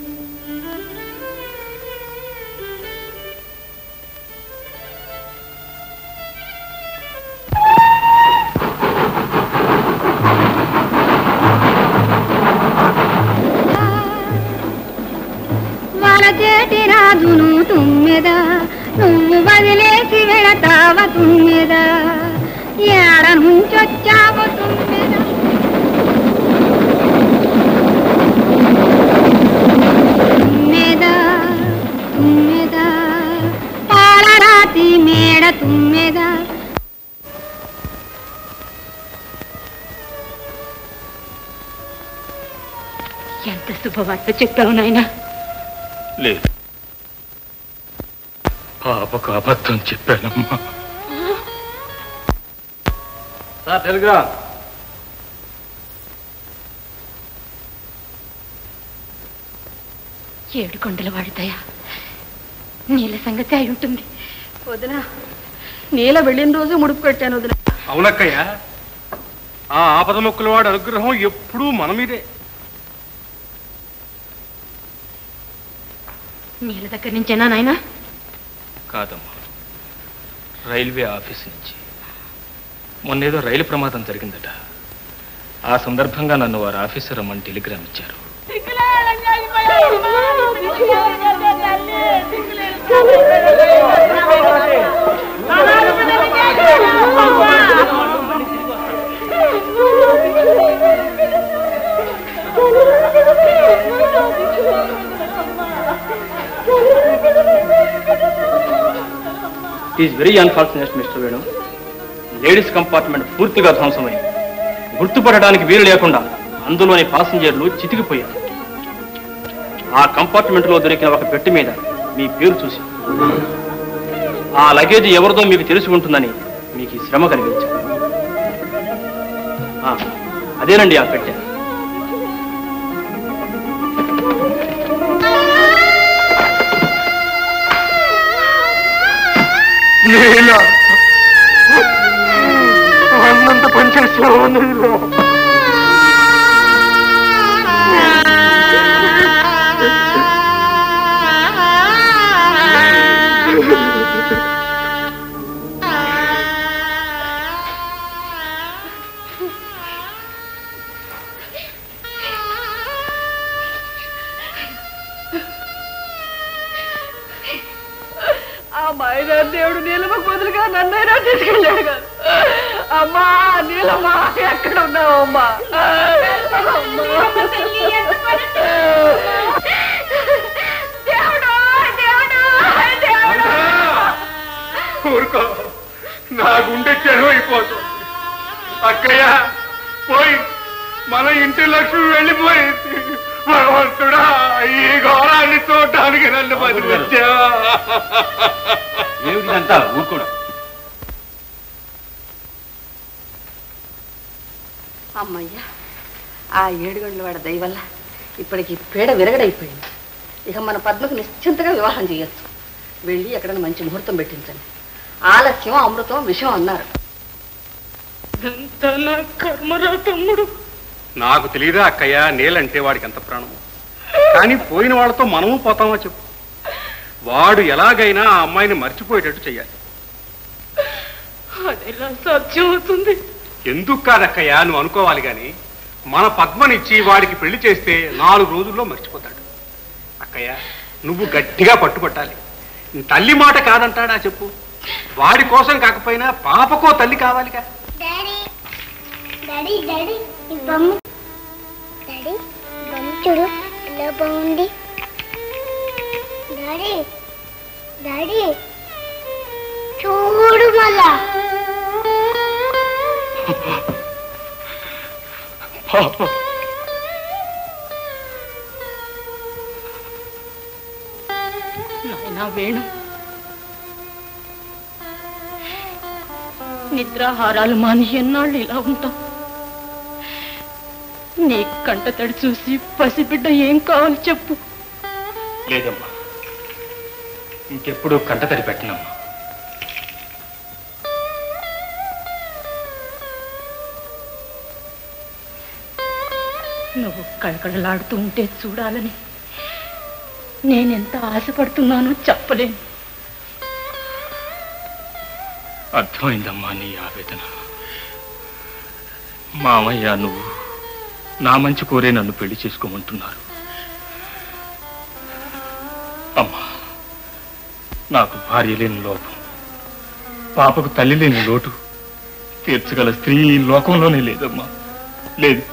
వలచేటి రాజును తుమ్మెద నువ్వు వదిలేసి వెళతావ తుమ్మెద ఏడ నుంచొచ్చావు తుమ్మెద తుమ్మెద తుమ్మెద పాలరాతి మేడ తుమ్మెద ఎంత శుభవార్త చెప్పావు నాయనా లేదు పాపకు అబద్ధం చెప్పానమ్మా సార్ టెలిగ్రామ్ ఏడు కొండల వాడుతాయా నీళ్ళ సంగతి అయి ఉంటుంది వదినా నీల వెళ్ళిన రోజు ముడుపు కట్టాను వదిన అవునక్కయ్య ఆ ఆపద మొక్కుల వాడి అనుగ్రహం ఎప్పుడూ మన మీదే నీళ్ళ దగ్గర నుంచేనా నాయనా కాదమ్మా రైల్వే ఆఫీస్ నుంచి మొన్నేదో రైలు ప్రమాదం జరిగిందట ఆ సందర్భంగా నన్ను వారి ఆఫీసర్ రమ్మని టెలిగ్రామ్ ఇచ్చారు it is very unfortunate mister Venu ladies compartment పూర్తిగా ధ్వంసమైంది గుర్తుపడడానికి వీలు లేకుండా అందులోని పాసింజర్లు చితికిపోయారు ఆ కంపార్ట్మెంట్ లో దొరికిన ఒక పెట్టి మీద మీ పేరు చూసి ఆ లగేజ్ ఎవరిదో మీకు తెలిసి ఉంటుందని మీకు ఈ శ్రమ కలిగించారు ఆ, అదేనండి ఆ పెట్టె నీలా అన్నంత పనిచేసావు నీలా ఆ మాయదారి దేవుడు నీలమ్మకు బదులుగా నన్నైనా తీసుకెళ్ళాడు కాదు అమ్మా నీలమ్మ ఎక్కడ ఉన్నావు అమ్మా ఊరుకో నా గుండె చెరువు అయిపోతుంది అక్కయ్య పోయి మన ఇంటి లక్ష్మి వెళ్ళిపోయింది భగవంతుడా ఈ ఘోరాన్ని చూడటానికి నన్ను బతికొచ్చా ఏమిటంతా ఊరుకోడు అమ్మయ్యా ఆ ఏడుగండ్ల వాడ దయ వల్ల ఇప్పటికి పీడ విరగడైపోయింది ఇక మన పద్మకు నిశ్చింతగా వివాహం చేయొచ్చు వెళ్ళి ఎక్కడైనా మంచి ముహూర్తం పెట్టించండి ఆలస్యం అమృతం విషం అన్నారు కర్మరా తమ్ముడు నాకు తెలియదా అక్కయ్య నీళ్ళంటే వాడికి ఎంత ప్రాణం కానీ పోయిన వాళ్ళతో మనము పోతామా చెప్పు వాడు ఎలాగైనా ఆ అమ్మాయిని మర్చిపోయేటట్టు చెయ్యాలి అదెలా సాధ్యం అవుతుంది ఎందుకు కాదక్కయ్య నువ్వు అనుకోవాలి గాని మన పద్మనిచ్చి వాడికి పెళ్లి చేస్తే నాలుగు రోజుల్లో మర్చిపోతాడు అక్కయ్య నువ్వు గట్టిగా పట్టుపట్టాలి తల్లి మాట కాదంటాడా చెప్పు వాడి కోసం కాకపోయినా పాపకో తల్లి కావాలిగా డాడీ డాడీ డాడీ ఈ బొమ్మ డాడీ బొమ్మ చూడు ఎలా బాగుంది డాడీ డాడీ చూడు మళ్ళా నాయనా వేణు నిద్రాహారాలు మాని ఎన్నాళ్ళు ఇలా ఉంటాం నీ కంట తడి చూసి పసిబిడ్డ ఏం కావాలి చెప్పు లేదమ్మా ఇంకెప్పుడు కంటతడి పెట్టనమ్మా నువ్వు కళకళలాడుతూ ఉంటే చూడాలని నేనెంత ఆశపడుతున్నానో చెప్పలేను అర్థమైందమ్మా నీ ఆవేదన మామయ్య నువ్వు నా మంచి కోరే నన్ను పెళ్లి చేసుకోమంటున్నారు అమ్మా నాకు భార్య లేని లోపం పాపకు తల్లి లేని లోటు తీర్చగల స్త్రీ ఈ లోకంలోనే లేదమ్మా లేదు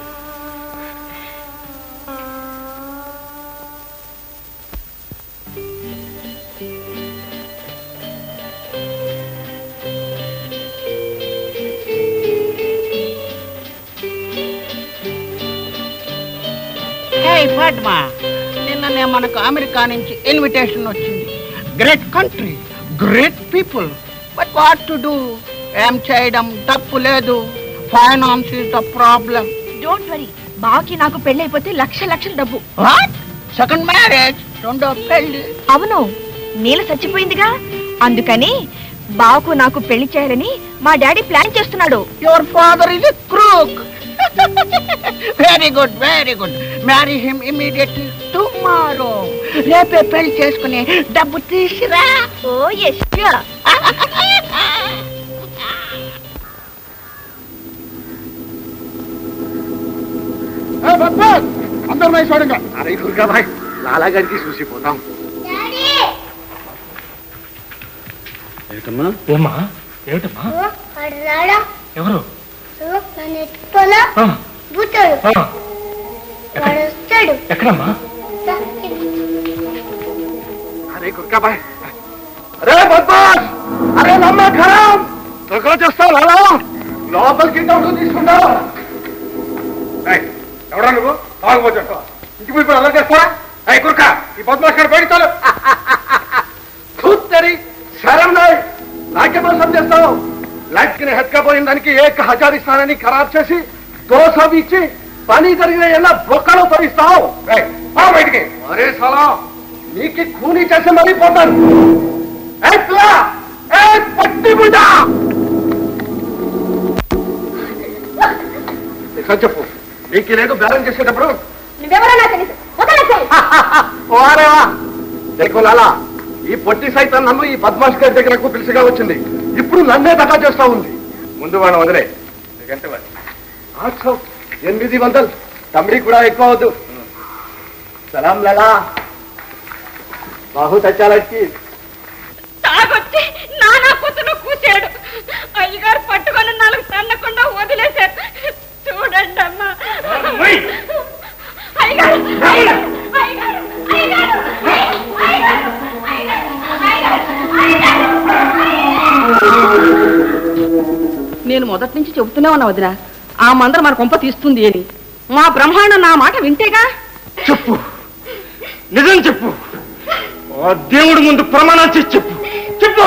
హే పద్మ నిన్ననే మనకు అమెరికా నుంచి ఇన్విటేషన్ వచ్చింది great country great people but what to do ఏం చేయడం తప్పు లేదు finance is the problem don't worry బావకి నాకు పెళ్ళైపోతే లక్ష లక్షల డబ్బు వాట్ సెకండ్ మ్యారేజ్ రెండో పెళ్లి అవును నీల చచ్చిపోయిందిగా అందుకని బావకు నాకు పెళ్లి చేయాలని మా డాడీ ప్లాన్ చేస్తున్నాడు your father is a crook very good very good marry him immediately tomorrow రేపే పెళ్లి చేసుకుని డబ్బు తీసిరా ఓ ఎస్ అందరు నైస్ వాడుగా అరే దుర్గా భాయ్ లాలాగారికి చూసిపోతాం ఏమిటమ్మా ఏమ్మా ఏమిటమ్మా వాడు రాడా ఎవరు ఓ, నన్ను ఎత్తుకోనా ఆ, బుట్టాడు ఆ, వాడు వస్తాడు ఎక్కడమ్మా అరే గుర్కా భాయ్ అరే బద్మాష్ అరే నమ్మ ఖరాబ్ తొక్కలో చేస్తావు లాలా లోపలికి డబ్బులు తీసుకుంటావు ఏయ్, ఎవడా నువ్వు తాగుబోతుంటా ఇంటికి పోయి అలా చేస్తావా అయ్యి కుర్క ఈ బద్మాష్ గారు బయట చాలు కూర్చొని శరం నాయ్ నాకే మోసం చేస్తావు లడ్కిని హెత్కపోయిన దానికి ఏక హజార్ ఇస్తానని ఖరాబ్ చేసి దోసం ఇచ్చి పని జరిగిన ఎలా బొక్కలో తొలిస్తావు ఏయ్, పో బయటికి అరే సలా నీకు కూని చేసి మరీ పోతాను ఏ పిల్ల! ఏ ఒకసారి చెప్పు నీకు లేదు బేరం చేసేటప్పుడు నువ్వెవరన్నా తెలుసు వదలొచ్చాయి ఓరేవా తెలుకోలాలా ఈ పొట్టి సైతం నన్ను ఈ బద్మాష్ గారి దగ్గరకు పిలిచిగా వచ్చింది ఇప్పుడు నన్నే దగా చేస్తా ఉంది ముందు వాడు వదిలే నీకంటే వాడు. ఆచ్చో, ఎనిమిది వందలు తమ్మిడి కూడా ఎక్కువ అవద్దు సలాం లలా బాహు తచ్చాలకి తాగొచ్చి నానా కూతురు కూసాడు అయ్యగారు పట్టుకొని నాలుగు తన్నకుండా వదిలేశారు చూడండి అమ్మా అయ్యగారు అయ్యగారు, అయ్యగారు, అయ్యగారు, అయ్యగారు, నేను మొదటి నుంచి చెబుతూనే ఉన్నా వదిన ఆ మందర మన కొంప తీస్తుంది అని మా బ్రహ్మాండం నా మాట వింటేగా చెప్పు నిజం చెప్పు ఆ దేవుడి ముందు ప్రమాణం చేసి చెప్పు చెప్పు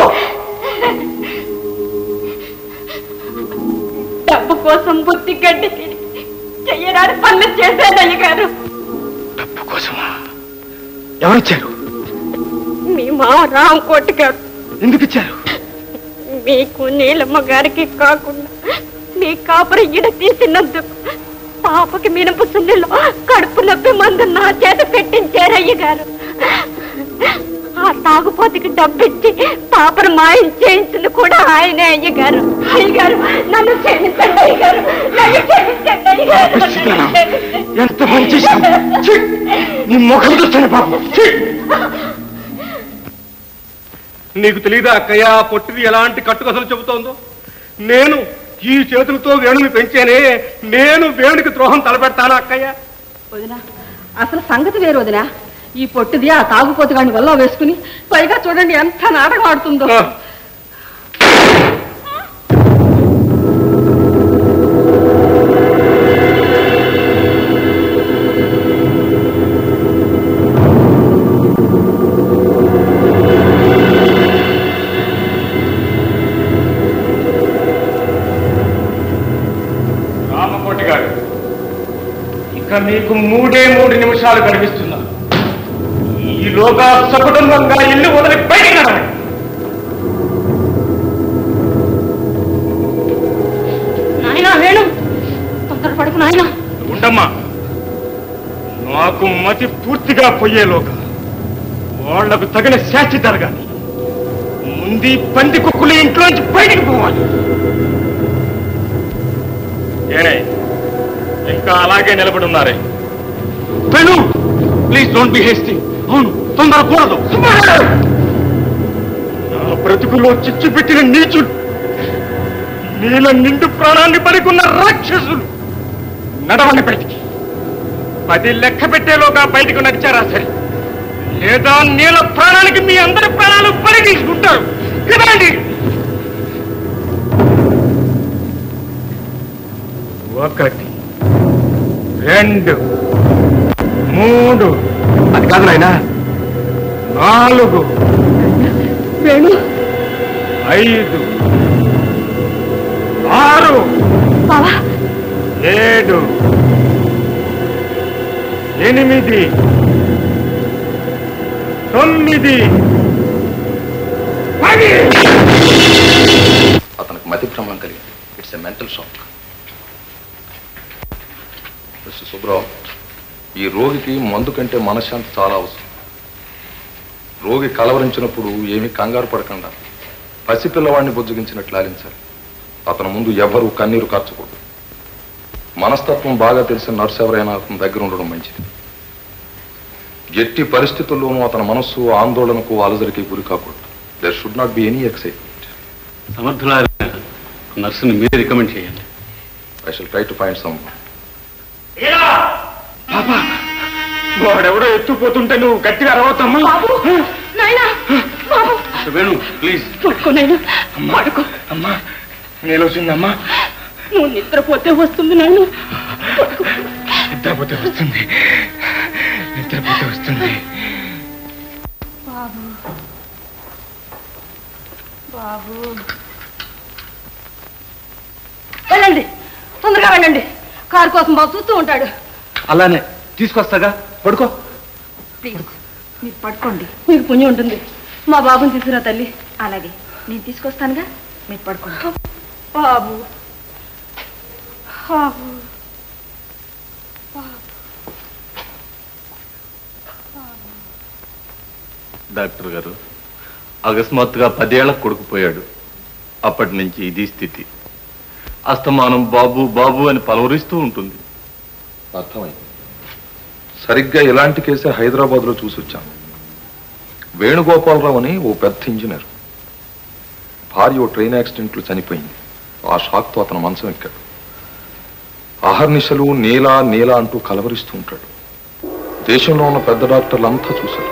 డబ్బు కోసం బుద్ధి గడ్డికి చెయ్యరాని పనులు చేశాడు అయ్యగారు కోసమా ఎవరిచ్చారు మీ మామ రామ్ కోటి గారు ఎందుకు ఇచ్చారు మీకు నీలమ్మ గారికి కాకుండా మీ కాపురం ఈడ తీసినందుకు పాపకి మినప సున్నెలో కడుపు నొప్పి మందు నా చేత పెట్టించారు అయ్యగారు ఆ తాగుపోతికి డబ్బిచ్చి పాపను మాయం చేయించింది కూడా ఆయనే అయ్యగారు అయ్యగారు నన్ను క్షమించండి అయ్యగారు నన్ను క్షమించండి అయ్యగారు నన్ను క్షమించండి. ఎంత పని చేశావు ఛీ! నీ ముఖం చూస్తాను పాపం ఛీ! నీకు తెలియదా అక్కయ్య ఆ పొట్టిది ఎలాంటి కట్టుకథలు చెబుతోందో నేను ఈ చేతులతో వేణుని పెంచానే నేను వేణుకి ద్రోహం తలపెడతానా అక్కయ్య వదిన అసలు సంగతి వేరు వదిన ఈ పొట్టిది ఆ తాగుపోతు గాని వల్ల వేసుకుని పైగా చూడండి ఎంత నాటకం ఆడుతుందో రామకోటి గారు ఇక మీకు మూడే మూడు నిమిషాలు కనిపిస్తున్నా ఈలోగా సకుటుంబంగా ఇల్లు వదిలి బయటికి నడవండి నాయనా వేణు తొందరపడుకు నాయనా ఉండమ్మా నాకు మతి పూర్తిగా పోయేలోగా వాళ్లకు తగిన శాస్తి జరగాలి ముందు ఈ పంది కుక్కులు ఇంట్లోంచి బయటికి పోవాలి ఏనే ఇంకా అలాగే నిలబడి ఉన్నారే పెను ప్లీజ్ డోంట్ బి హేస్టీ అవును తొందరకూడదు నా బ్రతుకులో చిచ్చు పెట్టిన నీచులు నీల నిండు ప్రాణాన్ని పడుకున్న రాక్షసులు నడవండి బయటికి పది లెక్క పెట్టేలోగా బయటకు నడిచారా సరే లేదా నీల ప్రాణానికి మీ అందరి ప్రాణాలు బలి తీసుకుంటారు కదండి ఒకటి రెండు మూడు అది కాదు నాయనా నాలుగు వేణు ఐదు ఆరు బావా ఏడు ఎనిమిది తొమ్మిది పది అతనికి మతి భ్రమం కలిగింది it's a mental shock mister Subrao ఈ రోగికి మందు కంటే మనశ్శాంతి చాలా అవసరం రోగి కలవరించినప్పుడు ఏమీ కంగారు పడకుండా పసిపిల్లవాడిని బుజ్జగించినట్లు లాలించాలి అతని ముందు ఎవరు కన్నీరు కార్చకూడదు మనస్తత్వం బాగా తెలిసిన నర్సు ఎవరైనా అతని దగ్గర ఉండడం మంచిది ఎట్టి పరిస్థితుల్లోనూ అతని మనస్సు ఆందోళనకు అలజడికి గురి కాకూడదు there should not be any excitement సమర్థులైన నర్సుని మీరే రికమెండ్ చేయండి I shall try to find some పాపా వాడెవడో ఎత్తుపోతుంటే నువ్వు గట్టిగా అరవద్దమ్మా నాయనా బాబు వేణు ప్లీజ్ పడుకో నాయనా పడుకో అమ్మా నేలొచ్చిందమ్మా నువ్వు నిద్రపోతే వస్తుంది నాయన నిద్రపోతే వస్తుంది నిద్రపోతే వస్తుంది బాబు బాబు వెళ్ళండి తొందరగా వెళ్ళండి కారు కోసం బాబు చూస్తూ ఉంటాడు అలానే తీసుకొస్తాగా పడుకో ప్లీజ్ మీరు పడుకోండి మీకు పుణ్యం ఉంటుంది మా బాబుని తీసుకురా తల్లి అలాగే నేను తీసుకొస్తానుగా మీరు పడుకోండి బాబు బాబు డాక్టర్ గారు అకస్మాత్తుగా పదేళ్లకు కొడుకుపోయాడు అప్పటి నుంచి ఇది స్థితి అస్తమానం బాబు బాబు అని పలవరిస్తూ ఉంటుంది అర్థమైంది సరిగ్గా ఇలాంటి కేసే హైదరాబాద్ లో చూసి వచ్చాం వేణుగోపాలరావు అని ఓ పెద్ద ఇంజనీర్ భార్య ఓ ట్రైన్ యాక్సిడెంట్లో చనిపోయింది ఆ షాక్తో అతను మంచం ఎక్కాడు అహర్నిశలు నీలా నీలా అంటూ కలవరిస్తూ ఉంటాడు దేశంలో ఉన్న పెద్ద డాక్టర్లంతా చూశారు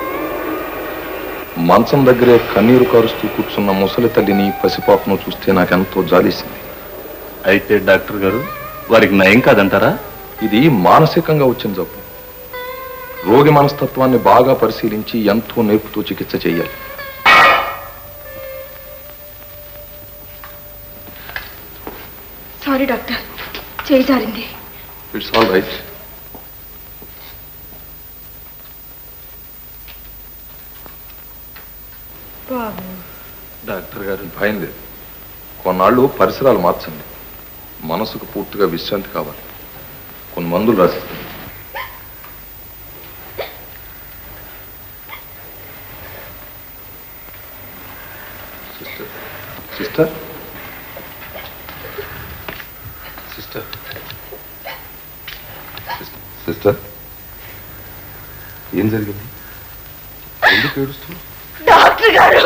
మంచం దగ్గరే కన్నీరు కారుస్తూ కూర్చున్న ముసలి తల్లిని పసిపాపను చూస్తే నాకెంతో జాలేసింది అయితే డాక్టర్ గారు వారికి నయం కాదంటారా ఇది మానసికంగా వచ్చిన జబ్బు రోగి మనస్తత్వాన్ని బాగా పరిశీలించి ఎంతో నేర్పుతూ చికిత్స చేయాలి సారీ డాక్టర్ చేయి జారింది ఇట్స్ ఆల్ రైట్ బాబు డాక్టర్ గారు భయం లేదు కొన్నాళ్ళు పరిసరాలు మార్చండి మనసుకు పూర్తిగా విశ్రాంతి కావాలి కొన్ని మందులు రాసిస్తాను సిస్టర్ సిస్టర్ సిస్టర్ సిస్టర్ ఏం జరిగింది ఎందుకు ఏడుస్తున్నావు డాక్టర్ గారు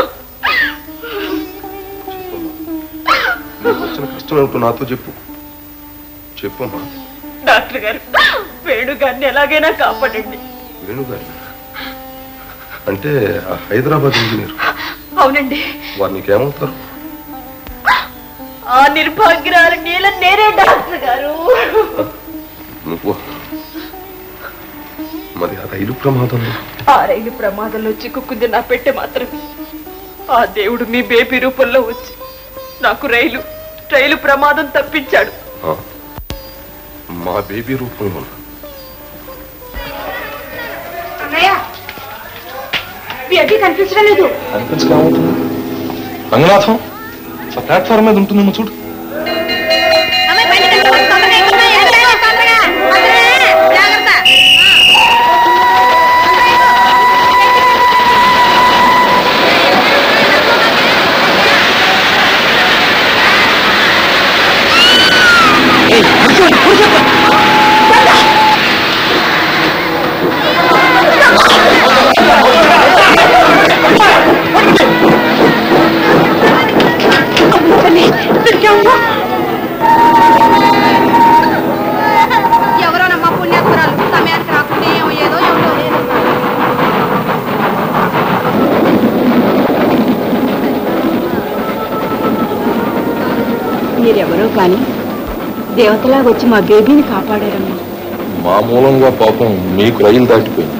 నీకు వచ్చిన కష్టం ఏమిటో నాతో చెప్పు చెప్పమ్మా డాక్టర్ గారు వేణుగారిని ఎలాగైనా కాపాడండి వేణుగారి అంటే ఆ హైదరాబాద్ ఇంజనీర్ అవునండి వారు నీకేమవుతారు ఆ నిర్భాగ్యురాలు నీల నేనే డాక్టర్ గారు నువ్వు మరి ఆ రైలు ప్రమాదంలో ఆ రైలు ప్రమాదంలో చిక్కుకుంది నా పెట్టె మాత్రమే ఆ దేవుడు మీ బేబీ రూపంలో వచ్చి నాకు రైలు రైలు ప్రమాదం తప్పించాడు ఆ, మా బేబీ రూపంలో ఉన్నా. అన్నయ్య బేబీ కనిపించడం లేదు అనిపించకేమవుతుంది రంగనాథం ఆ ప్లాట్ఫామ్ మీద ఉంటుందేమో చూడు ఎవరోనమ్మా పుణ్యాత్మరాలు సమయానికి రాకుండా ఏమో ఏదో ఏమో లేదు మీరెవరో కానీ దేవతలాగా వచ్చి మా బేబీని కాపాడారమ్మా మా మూలంగా పాపం మీకు రైలు దాటిపోయింది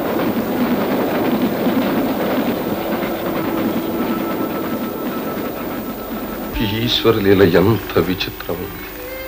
ఈ ఈశ్వర లీల ఎంత విచిత్రమైంది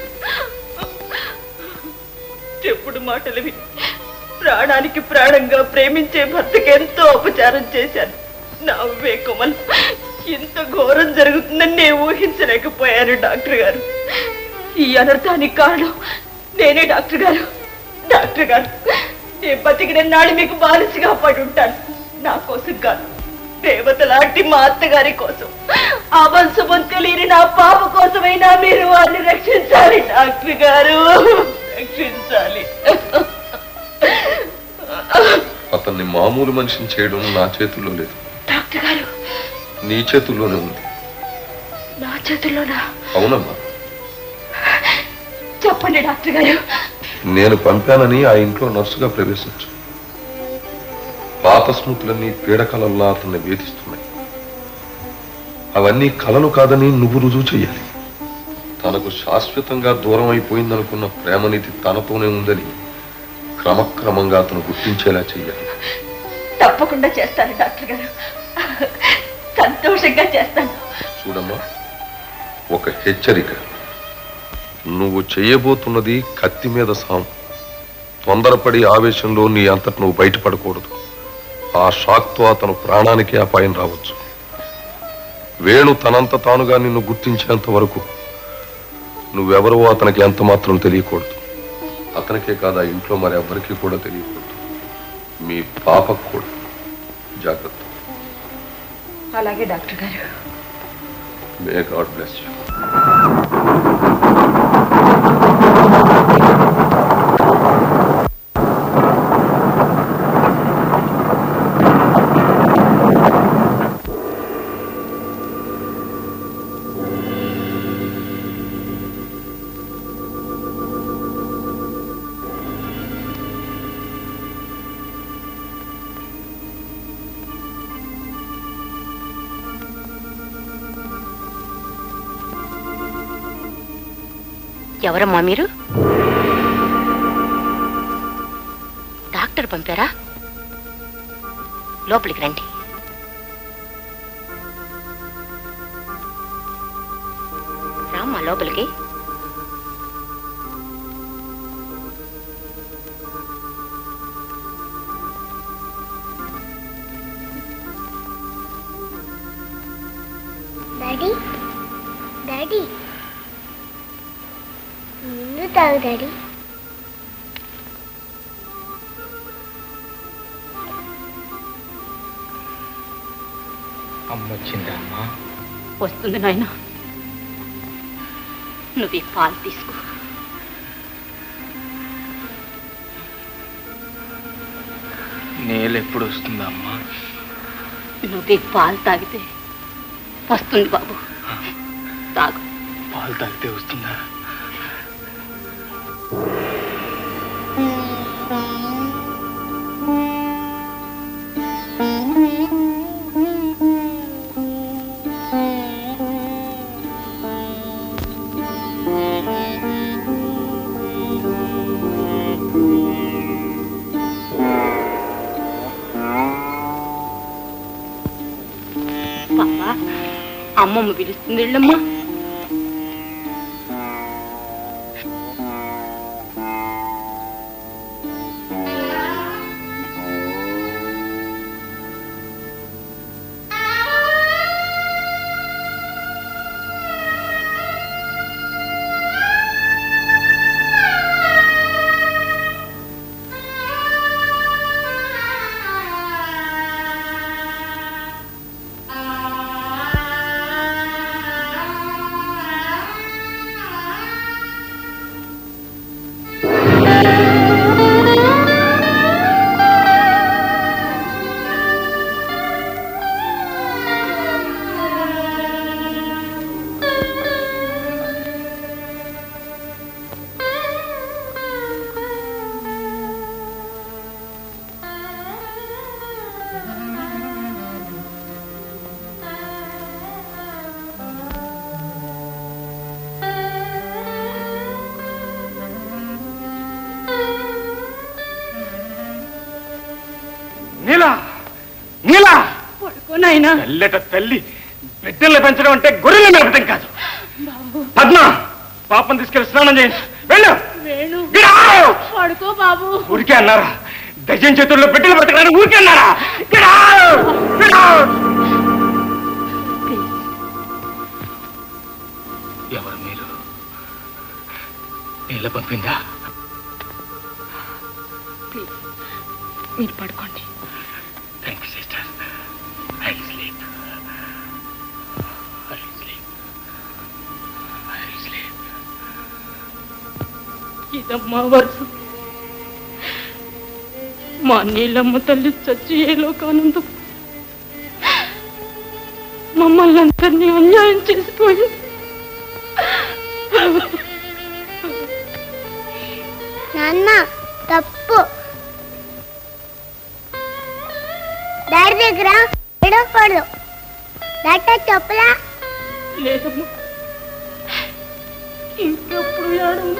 చెప్పుడు మాటలు విని ప్రాణానికి ప్రాణంగా ప్రేమించే భర్తకి ఎంతో అపచారం చేశాను నా వివేకమల్ ఇంత ఘోరం జరుగుతుందని నేను ఊహించలేకపోయాను డాక్టర్ గారు ఈ అనర్థానికి కారణం నేనే డాక్టర్ గారు డాక్టర్ గారు నేను బతికిన నాడు మీకు బానిసగా పడి ఉంటాను నా కోసం కాదు దేవత లాంటి మా అత్తగారి కోసం ఆ వంశమం తెలియని నా పాప కోసమైనా మీరు వారిని రక్షించాలి డాక్టర్ గారు రక్షించాలి అతన్ని మామూలు మనిషిని చేయడం నా చేతుల్లో లేదు డాక్టర్ గారు నీ చేతుల్లోనే ఉంది నా చేతుల్లోనా అవునమ్మా చెప్పండి డాక్టర్ గారు నేను పంపానని ఆ ఇంట్లో నర్సుగా ప్రవేశించు పాత స్మృతులన్నీ పీడకలల్లా అతన్ని వేధిస్తున్నాయి అవన్నీ కలలు కాదని నువ్వు రుజువు చెయ్యాలి తనకు శాశ్వతంగా దూరం అయిపోయిందనుకున్న ప్రేమనిధి తనతోనే ఉందని క్రమక్రమంగా అతను గుర్తించేలా చెయ్యాలి తప్పకుండా చేస్తాను డాక్టర్ గారు సంతోషంగా చేస్తాను చూడమ్మా ఒక హెచ్చరిక నువ్వు చేయబోతున్నది కత్తి మీద సాం తొందరపడి ఆవేశంలో నీ అంతట నువ్వు బయటపడకూడదు ఆ షాక్తో అతను ప్రాణానికి అపాయం రావచ్చు వేణు తనంత తానుగా నిన్ను గుర్తించేంత వరకు నువ్వెవరో అతనికి ఎంత మాత్రం తెలియకూడదు అతనికే కాదు ఆ ఇంట్లో మరి ఎవరికీ కూడా తెలియకూడదు మీ పాపకు కూడా జాగ్రత్త అలాగే డాక్టర్ గారు మే గాడ్ బ్లెస్ యూ ఎవరమ్మా మీరు డాక్టర్ పంపారా లోపలికి రండి రామ్మా లోపలికి డాడీ డాడీ ముందు తాగు డాడీ అమ్మ వచ్చిందా అమ్మా వస్తుంది నాయన నువ్వు ఈ పాలు తీసుకో నేలు ఎప్పుడు వస్తుందా అమ్మా నువ్వు ఈ పాలు తాగితే వస్తుంది బాబు తాగు పాలు తాగితే వస్తుందా పాపా అమ్మమ్మ పిలుస్తుంది వెళ్ళమ్మా నీలా నీలా పడుకోనైనా తెల్లట తల్లి బిడ్డల్ని పెంచడం అంటే గొర్రెలు మేపటం కాదు పద్మ పాపం తీసుకెళ్లి స్నానం చేయండి వెళ్ళు వేణు Get out! పడుకో బాబు ఊరికే అన్నారా దయ్యం చేతుల్లో బిడ్డలు పట్టడానికి ఊరికే అన్నారా Get out! Get out! ఎవరు మీరు నీళ్ళ పంపిందా ప్లీజ్ మీరు పడుకోండి thank you sister I sleep I sleep I sleep ఇదమ్మా వరుస మా నీళ్ళమ్మ తల్లి చచ్చి ఏ లోకానందు మమ్మల్ని అందరినీ అన్యాయం చేసిపోయింది నాన్న తప్పు డాడీ దగ్గర విడవకూడదు డాక్టర్ చెప్పలా లేదమ్మా ఇంకెప్పుడు ఏడవు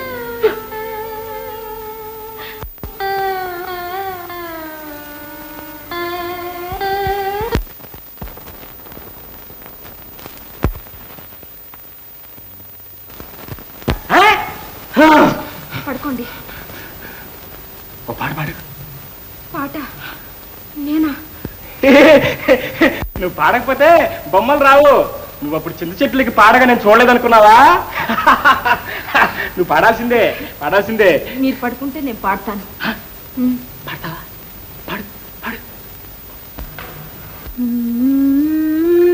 పడుకోండి ఓ పాట పాడు పాట నేనా నువ్వు పాడకపోతే బొమ్మలు రావు నువ్వు అప్పుడు చింత చెట్లకి పాడగా నేను చూడలేదనుకున్నావా నువ్వు పాడాల్సిందే పాడాల్సిందే మీరు పడుకుంటే నేను పాడతాను ఉమ్. పాడతావా పాడు పాడు మ్మ్.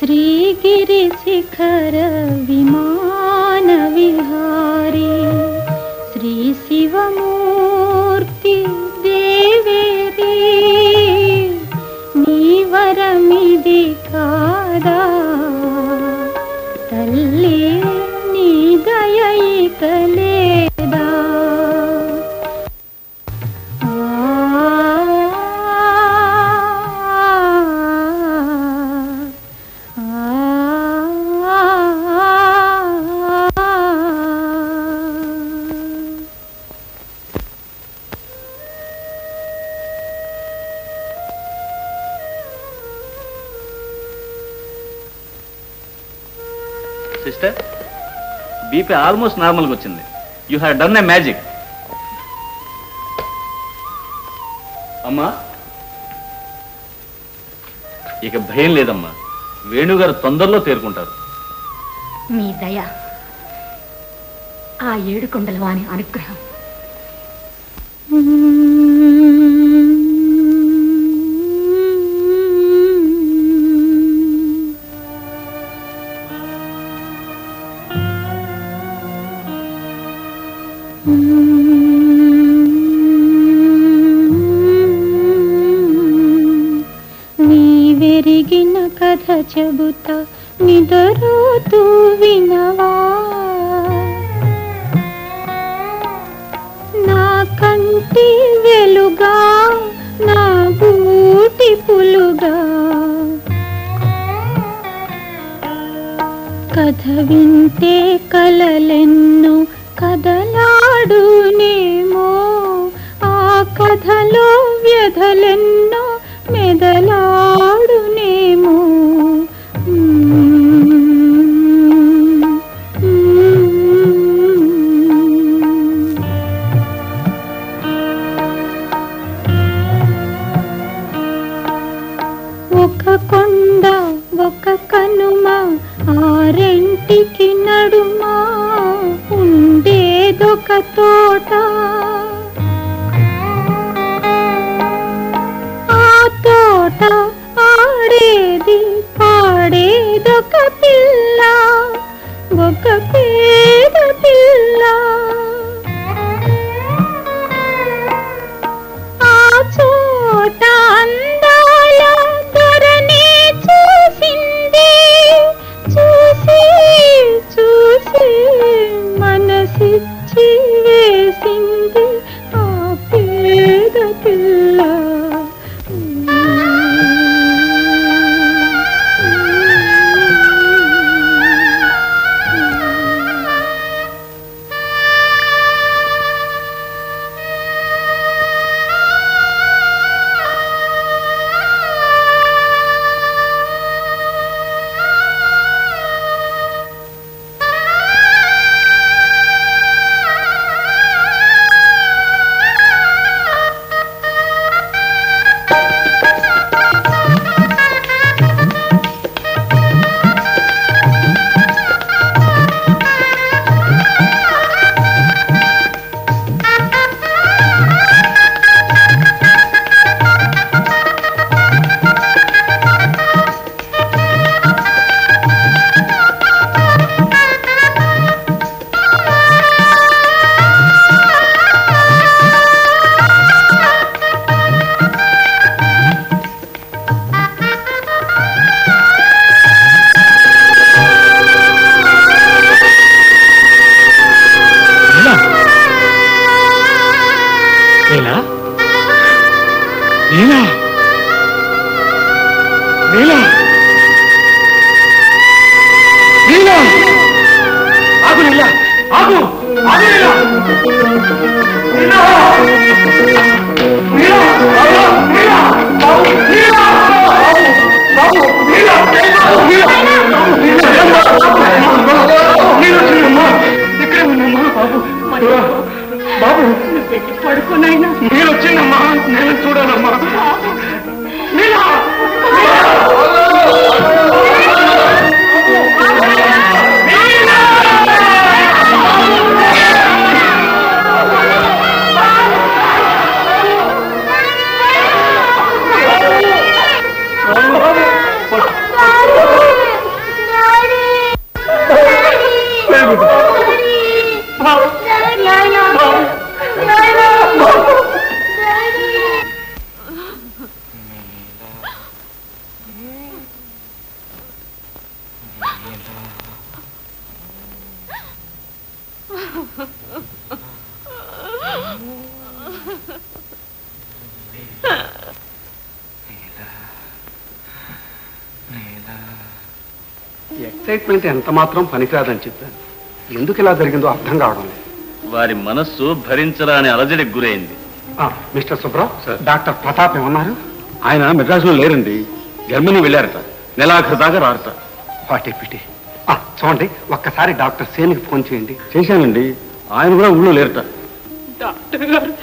श्रीगिरिशिखर विमान विहारी श्री शिवमूर्ति देवेरी నీవరమిది కాదా తల్లి నీ దయ ఇక లేదా సిస్టర్ బీపీ ఆల్మోస్ట్ నార్మల్గా వచ్చింది you have done a magic అమ్మా ఇక భయం లేదమ్మా వేణుగారు తొందరలో తేరుకుంటారు మీ దయ ఆ ఏడు కొండల వాని అనుగ్రహం నీవెరిగిన కథ చెబుతా నిదరోతూ వినవా నా కంటి వెలుగా నా బూటి పులుగా కథ వింటే కలలెన్నో కదలాడునేమో ఆ కథలో వ్యధలెన్నో మెదలాడునేమో ఒక కొండ ఒక కనుమ ఆ రెంటికి నడుమ ఉండేదొక తోట ఆ తోట ఆడేది పాడేదొక పిల్ల ఒక పేద పిల్ల ఆ చోట అందాల ధరనే చూసింది చూసి చూసి మనసిచ్చి వేసింది ఆ పేద పిల్ల నీలా నీలా నీలా నీలా ఆగు నీలా ఆగు ఆగు నీలా నీలా నీలా ఆగు, నీలా బాబు నీలా బాబు నీలా బాబు, నీలా నీలా ఏమ్మా? నీలా చూడమ్మా ఇక్కడే ఉన్నమ్మా బాబు బాబు పడుకునైనా నేను వచ్చిందమ్మా నేను చూడాలమ్మా నీలా ఎక్సైట్మెంట్ ఎంత మాత్రం పనికిరాదని చెప్పాను ఎందుకు ఇలా జరిగిందో అర్థం కావడం లేదు వారి మనస్సు భరించరాని అలజడికి గురైంది ఆ, మిస్టర్ సుబ్రావ్ డాక్టర్ ప్రతాప్ ఏమన్నారు ఆయన మెడ్రాసులో లేరండి జర్మనీ వెళ్ళారట నెలాఖరు దాకా రారట వాటి పిటి ఆ, చూడండి ఒక్కసారి డాక్టర్ సేనికి ఫోన్ చేయండి చేశానండి ఆయన కూడా ఊళ్ళో లేరట డాక్టర్ గారు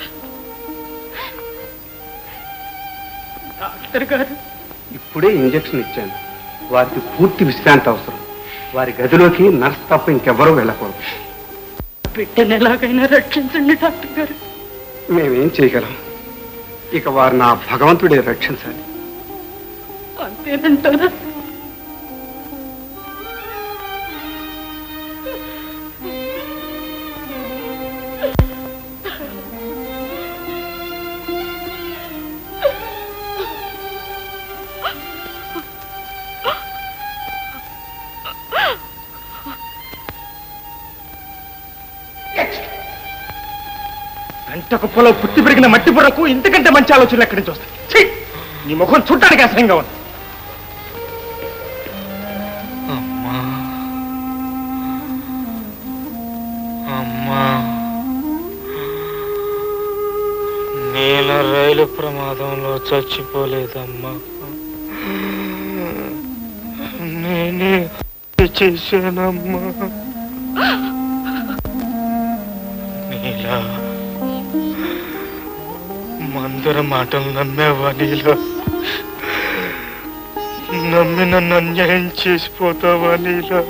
డాక్టర్ గారు ఇప్పుడే ఇంజెక్షన్ ఇచ్చాను వారికి పూర్తి విశ్రాంతి అవసరం వారి గదిలోకి నర్స్ తప్ప ఇంకెవ్వరూ వెళ్ళకూడదు బిడ్డను ఎలాగైనా రక్షించండి డాక్టర్ గారు మేమేం చేయగలం ఇక వారు నా భగవంతుడే రక్షించాలి అంతేనంటారా గంట కుప్పలో పుట్టి పెరిగిన మట్టి బుర్రకు ఇంతకంటే మంచి ఆలోచనలు ఎక్కడి నుంచి వస్తాయి ఛీ! నీ ముఖం చూడటానికి అసహ్యంగా ఉంది అమ్మా నీల రైలు ప్రమాదంలో చచ్చిపోలేదమ్మా నేనే హత్య చేశానమ్మా నీలా మందర మాటలు నమ్మేవా నీలా నమ్మి నన్ను అన్యాయం చేసిపోతావా నీలా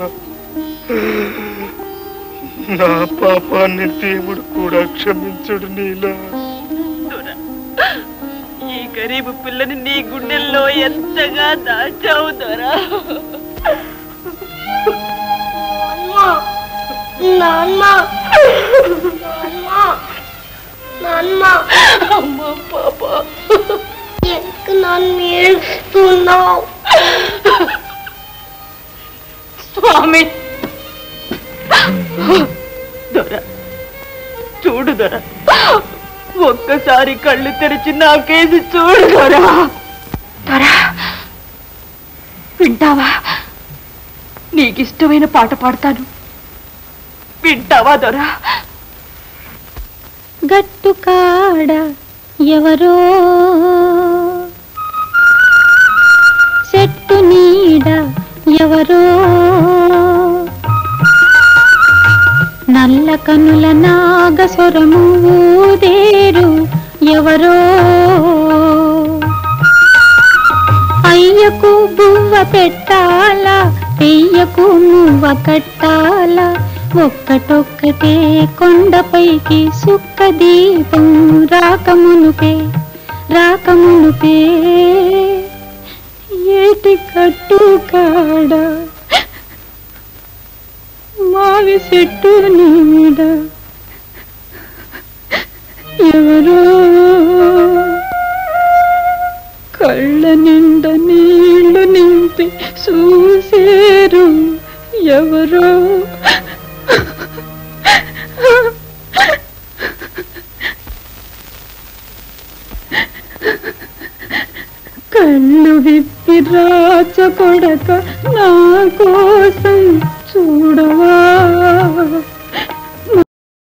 నా పాపాన్ని దేవుడు కూడా క్షమించడు నీలా ఈ గరీబు పిల్లని నీ గుండెల్లో ఎంతగా దాచావు దొరా నాన్న నాన్న అమ్మ పాప ఎందుకు నన్ను ఏడుస్తున్నావు స్వామి దొర చూడు దొర ఒక్కసారి కళ్ళు తెరిచి నాకేసి చూడు దొర దొర వింటావా నీకిష్టమైన పాట పాడతాను వింటావా దొర గట్టు కాడ ఎవరో చెట్టు నీడ ఎవరో నల్ల కనుల నాగస్వరము ఊదేరు ఎవరో అయ్యకు బువ్వ పెట్టాలా పెయ్యకు మువ్వ కట్టాలా ఒక్కటొక్కటే కొండపైకి సుక్క దీపం రాకమునుపే రాకమునుపే ఏటి కట్టు కాడ మావి చెట్టు నీడ ఎవరో కళ్ళ నిండా నీళ్లు నింపి చూసేరు ఎవరో కళ్ళు విప్పి రాచ కొడక నా కోసం చూడవా